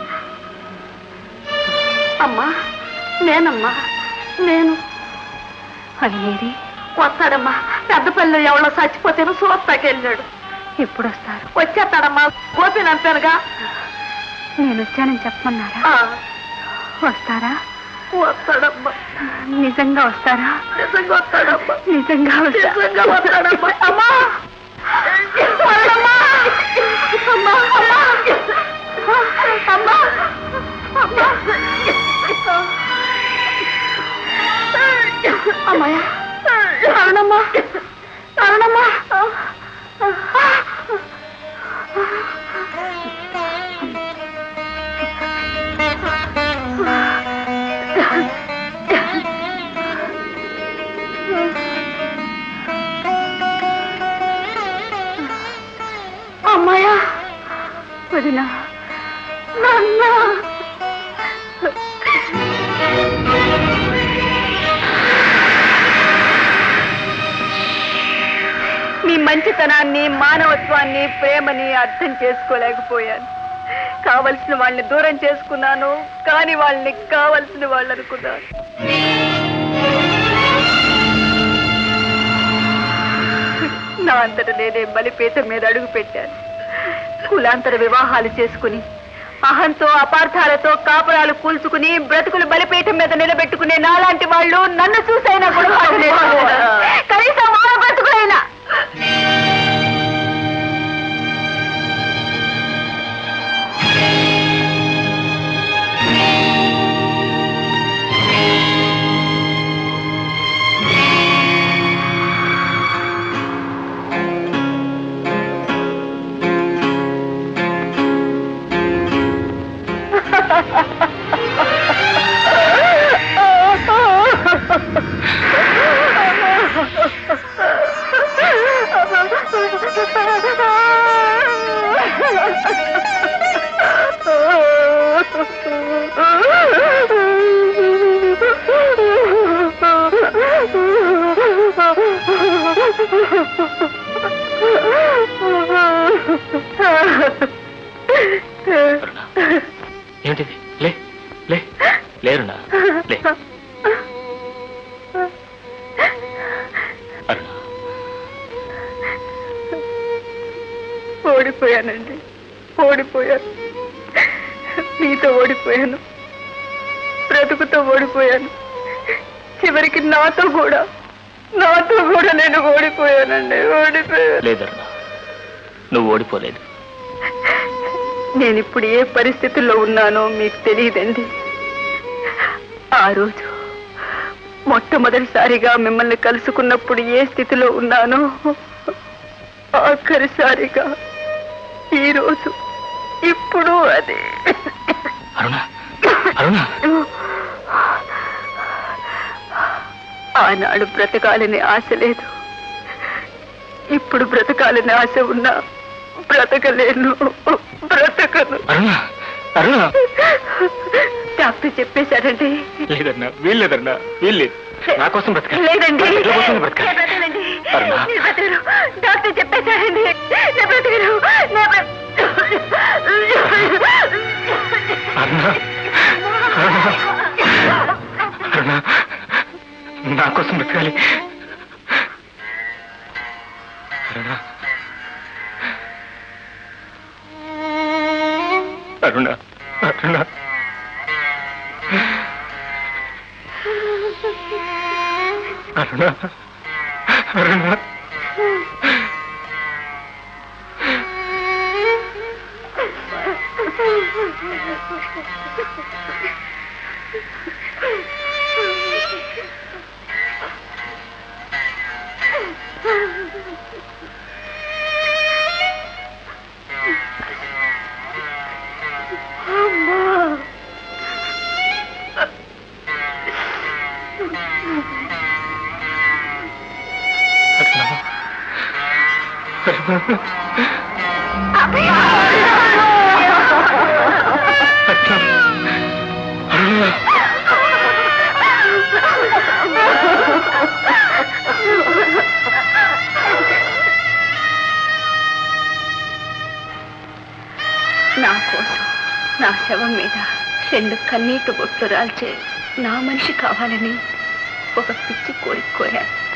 అమ్మా నేనమ్మా నేను అయ్యేది వస్తాడమ్మా పెద్దపల్లి ఎవరో చచ్చిపోతేను చూస్తాకి వెళ్ళాడు ఎప్పుడు వస్తారు వచ్చేస్తాడమ్మా గోపిని అంటానుగా నేను వచ్చానని చెప్పమన్నారా ఆ, వస్తారా వస్తాడమ్మా నిజంగా వస్తారా నిజంగా వస్తాడమ్మా నిజంగా వస్తా- నిజంగా వస్తాడమ్మా అమ్మా వరదమ్మా! అమ్మా అమ్మా అమ్మా అమ్మా అమ్మాయ అరుణమ్మా అరుణమ్మా వదినా నాన్న మీ మంచితనాన్ని మానవత్వాన్ని ప్రేమని అర్థం చేసుకోలేకపోయాను కావలసిన వాళ్ళని దూరం చేసుకున్నాను కానీ వాళ్ళని కావలసిన వాళ్ళు అనుకున్నాను నా అంతట నేనే బలిపీఠ మీద అడుగు పెట్టాను కులాంతర వివాహాలు చేసుకుని అహంతో అపార్థాలతో కాపురాలు కూల్చుకుని బ్రతుకులు బలిపీఠం మీద నిలబెట్టుకునే నాలాంటి వాళ్ళు నన్ను చూసైనా కూడా వాళ్ళు నేర్చుకోవాలి. కనీసం మానవ బ్రతుకులైనా ఏమిటిది లే లే లేరునా లే అరుణ ఓడిపోయానండి ఓడిపోయాను మీతో ఓడిపోయాను బ్రతుకుతో ఓడిపోయాను చివరికి నాతో కూడా నాతో కూడా నేను ఓడిపోయానండి ఓడిపోయాను లేదరుణ నువ్వు ఓడిపోలేదు నేను ఇప్పుడు ఏ పరిస్థితుల్లో ఉన్నానో మీకు తెలియదండి ఆ రోజు మొట్టమొదటిసారిగా మిమ్మల్ని కలుసుకున్నప్పుడు ఏ స్థితిలో ఉన్నానో ఆఖరిసారిగా ఈ రోజు ఇప్పుడు అదే అరుణ అరుణ ఆనాడు బ్రతకాలని ఆశ లేదు ఇప్పుడు బ్రతకాలని ఆశ ఉన్నా బ్రతకలేను బ్రతకను అరుణ అరుణ డాక్టర్ చెప్పేశారండి లేదన్నా వీల్లేదన్నా వీల్లేదు నా కోసం బ్రతకాలి లేదండి నా బిడ్డల కోసం బ్రతకాలి నేను బ్రతకనండి. అరుణ నేను బ్రతకను. డాక్టర్ చెప్పేశారండి నేను బ్రతకను నేను బ్ర- అరుణ అరుణ అరుణ నా కోసం బ్రతకాలి అరుణ అరుణ అరుణ అరుణ అరుణ నా కోసం నా శవం మీద రెండు కన్నీటి బొట్లు రాల్చే నా మనిషి కావాలని ఒక పిచ్చి కోరిక కోరాను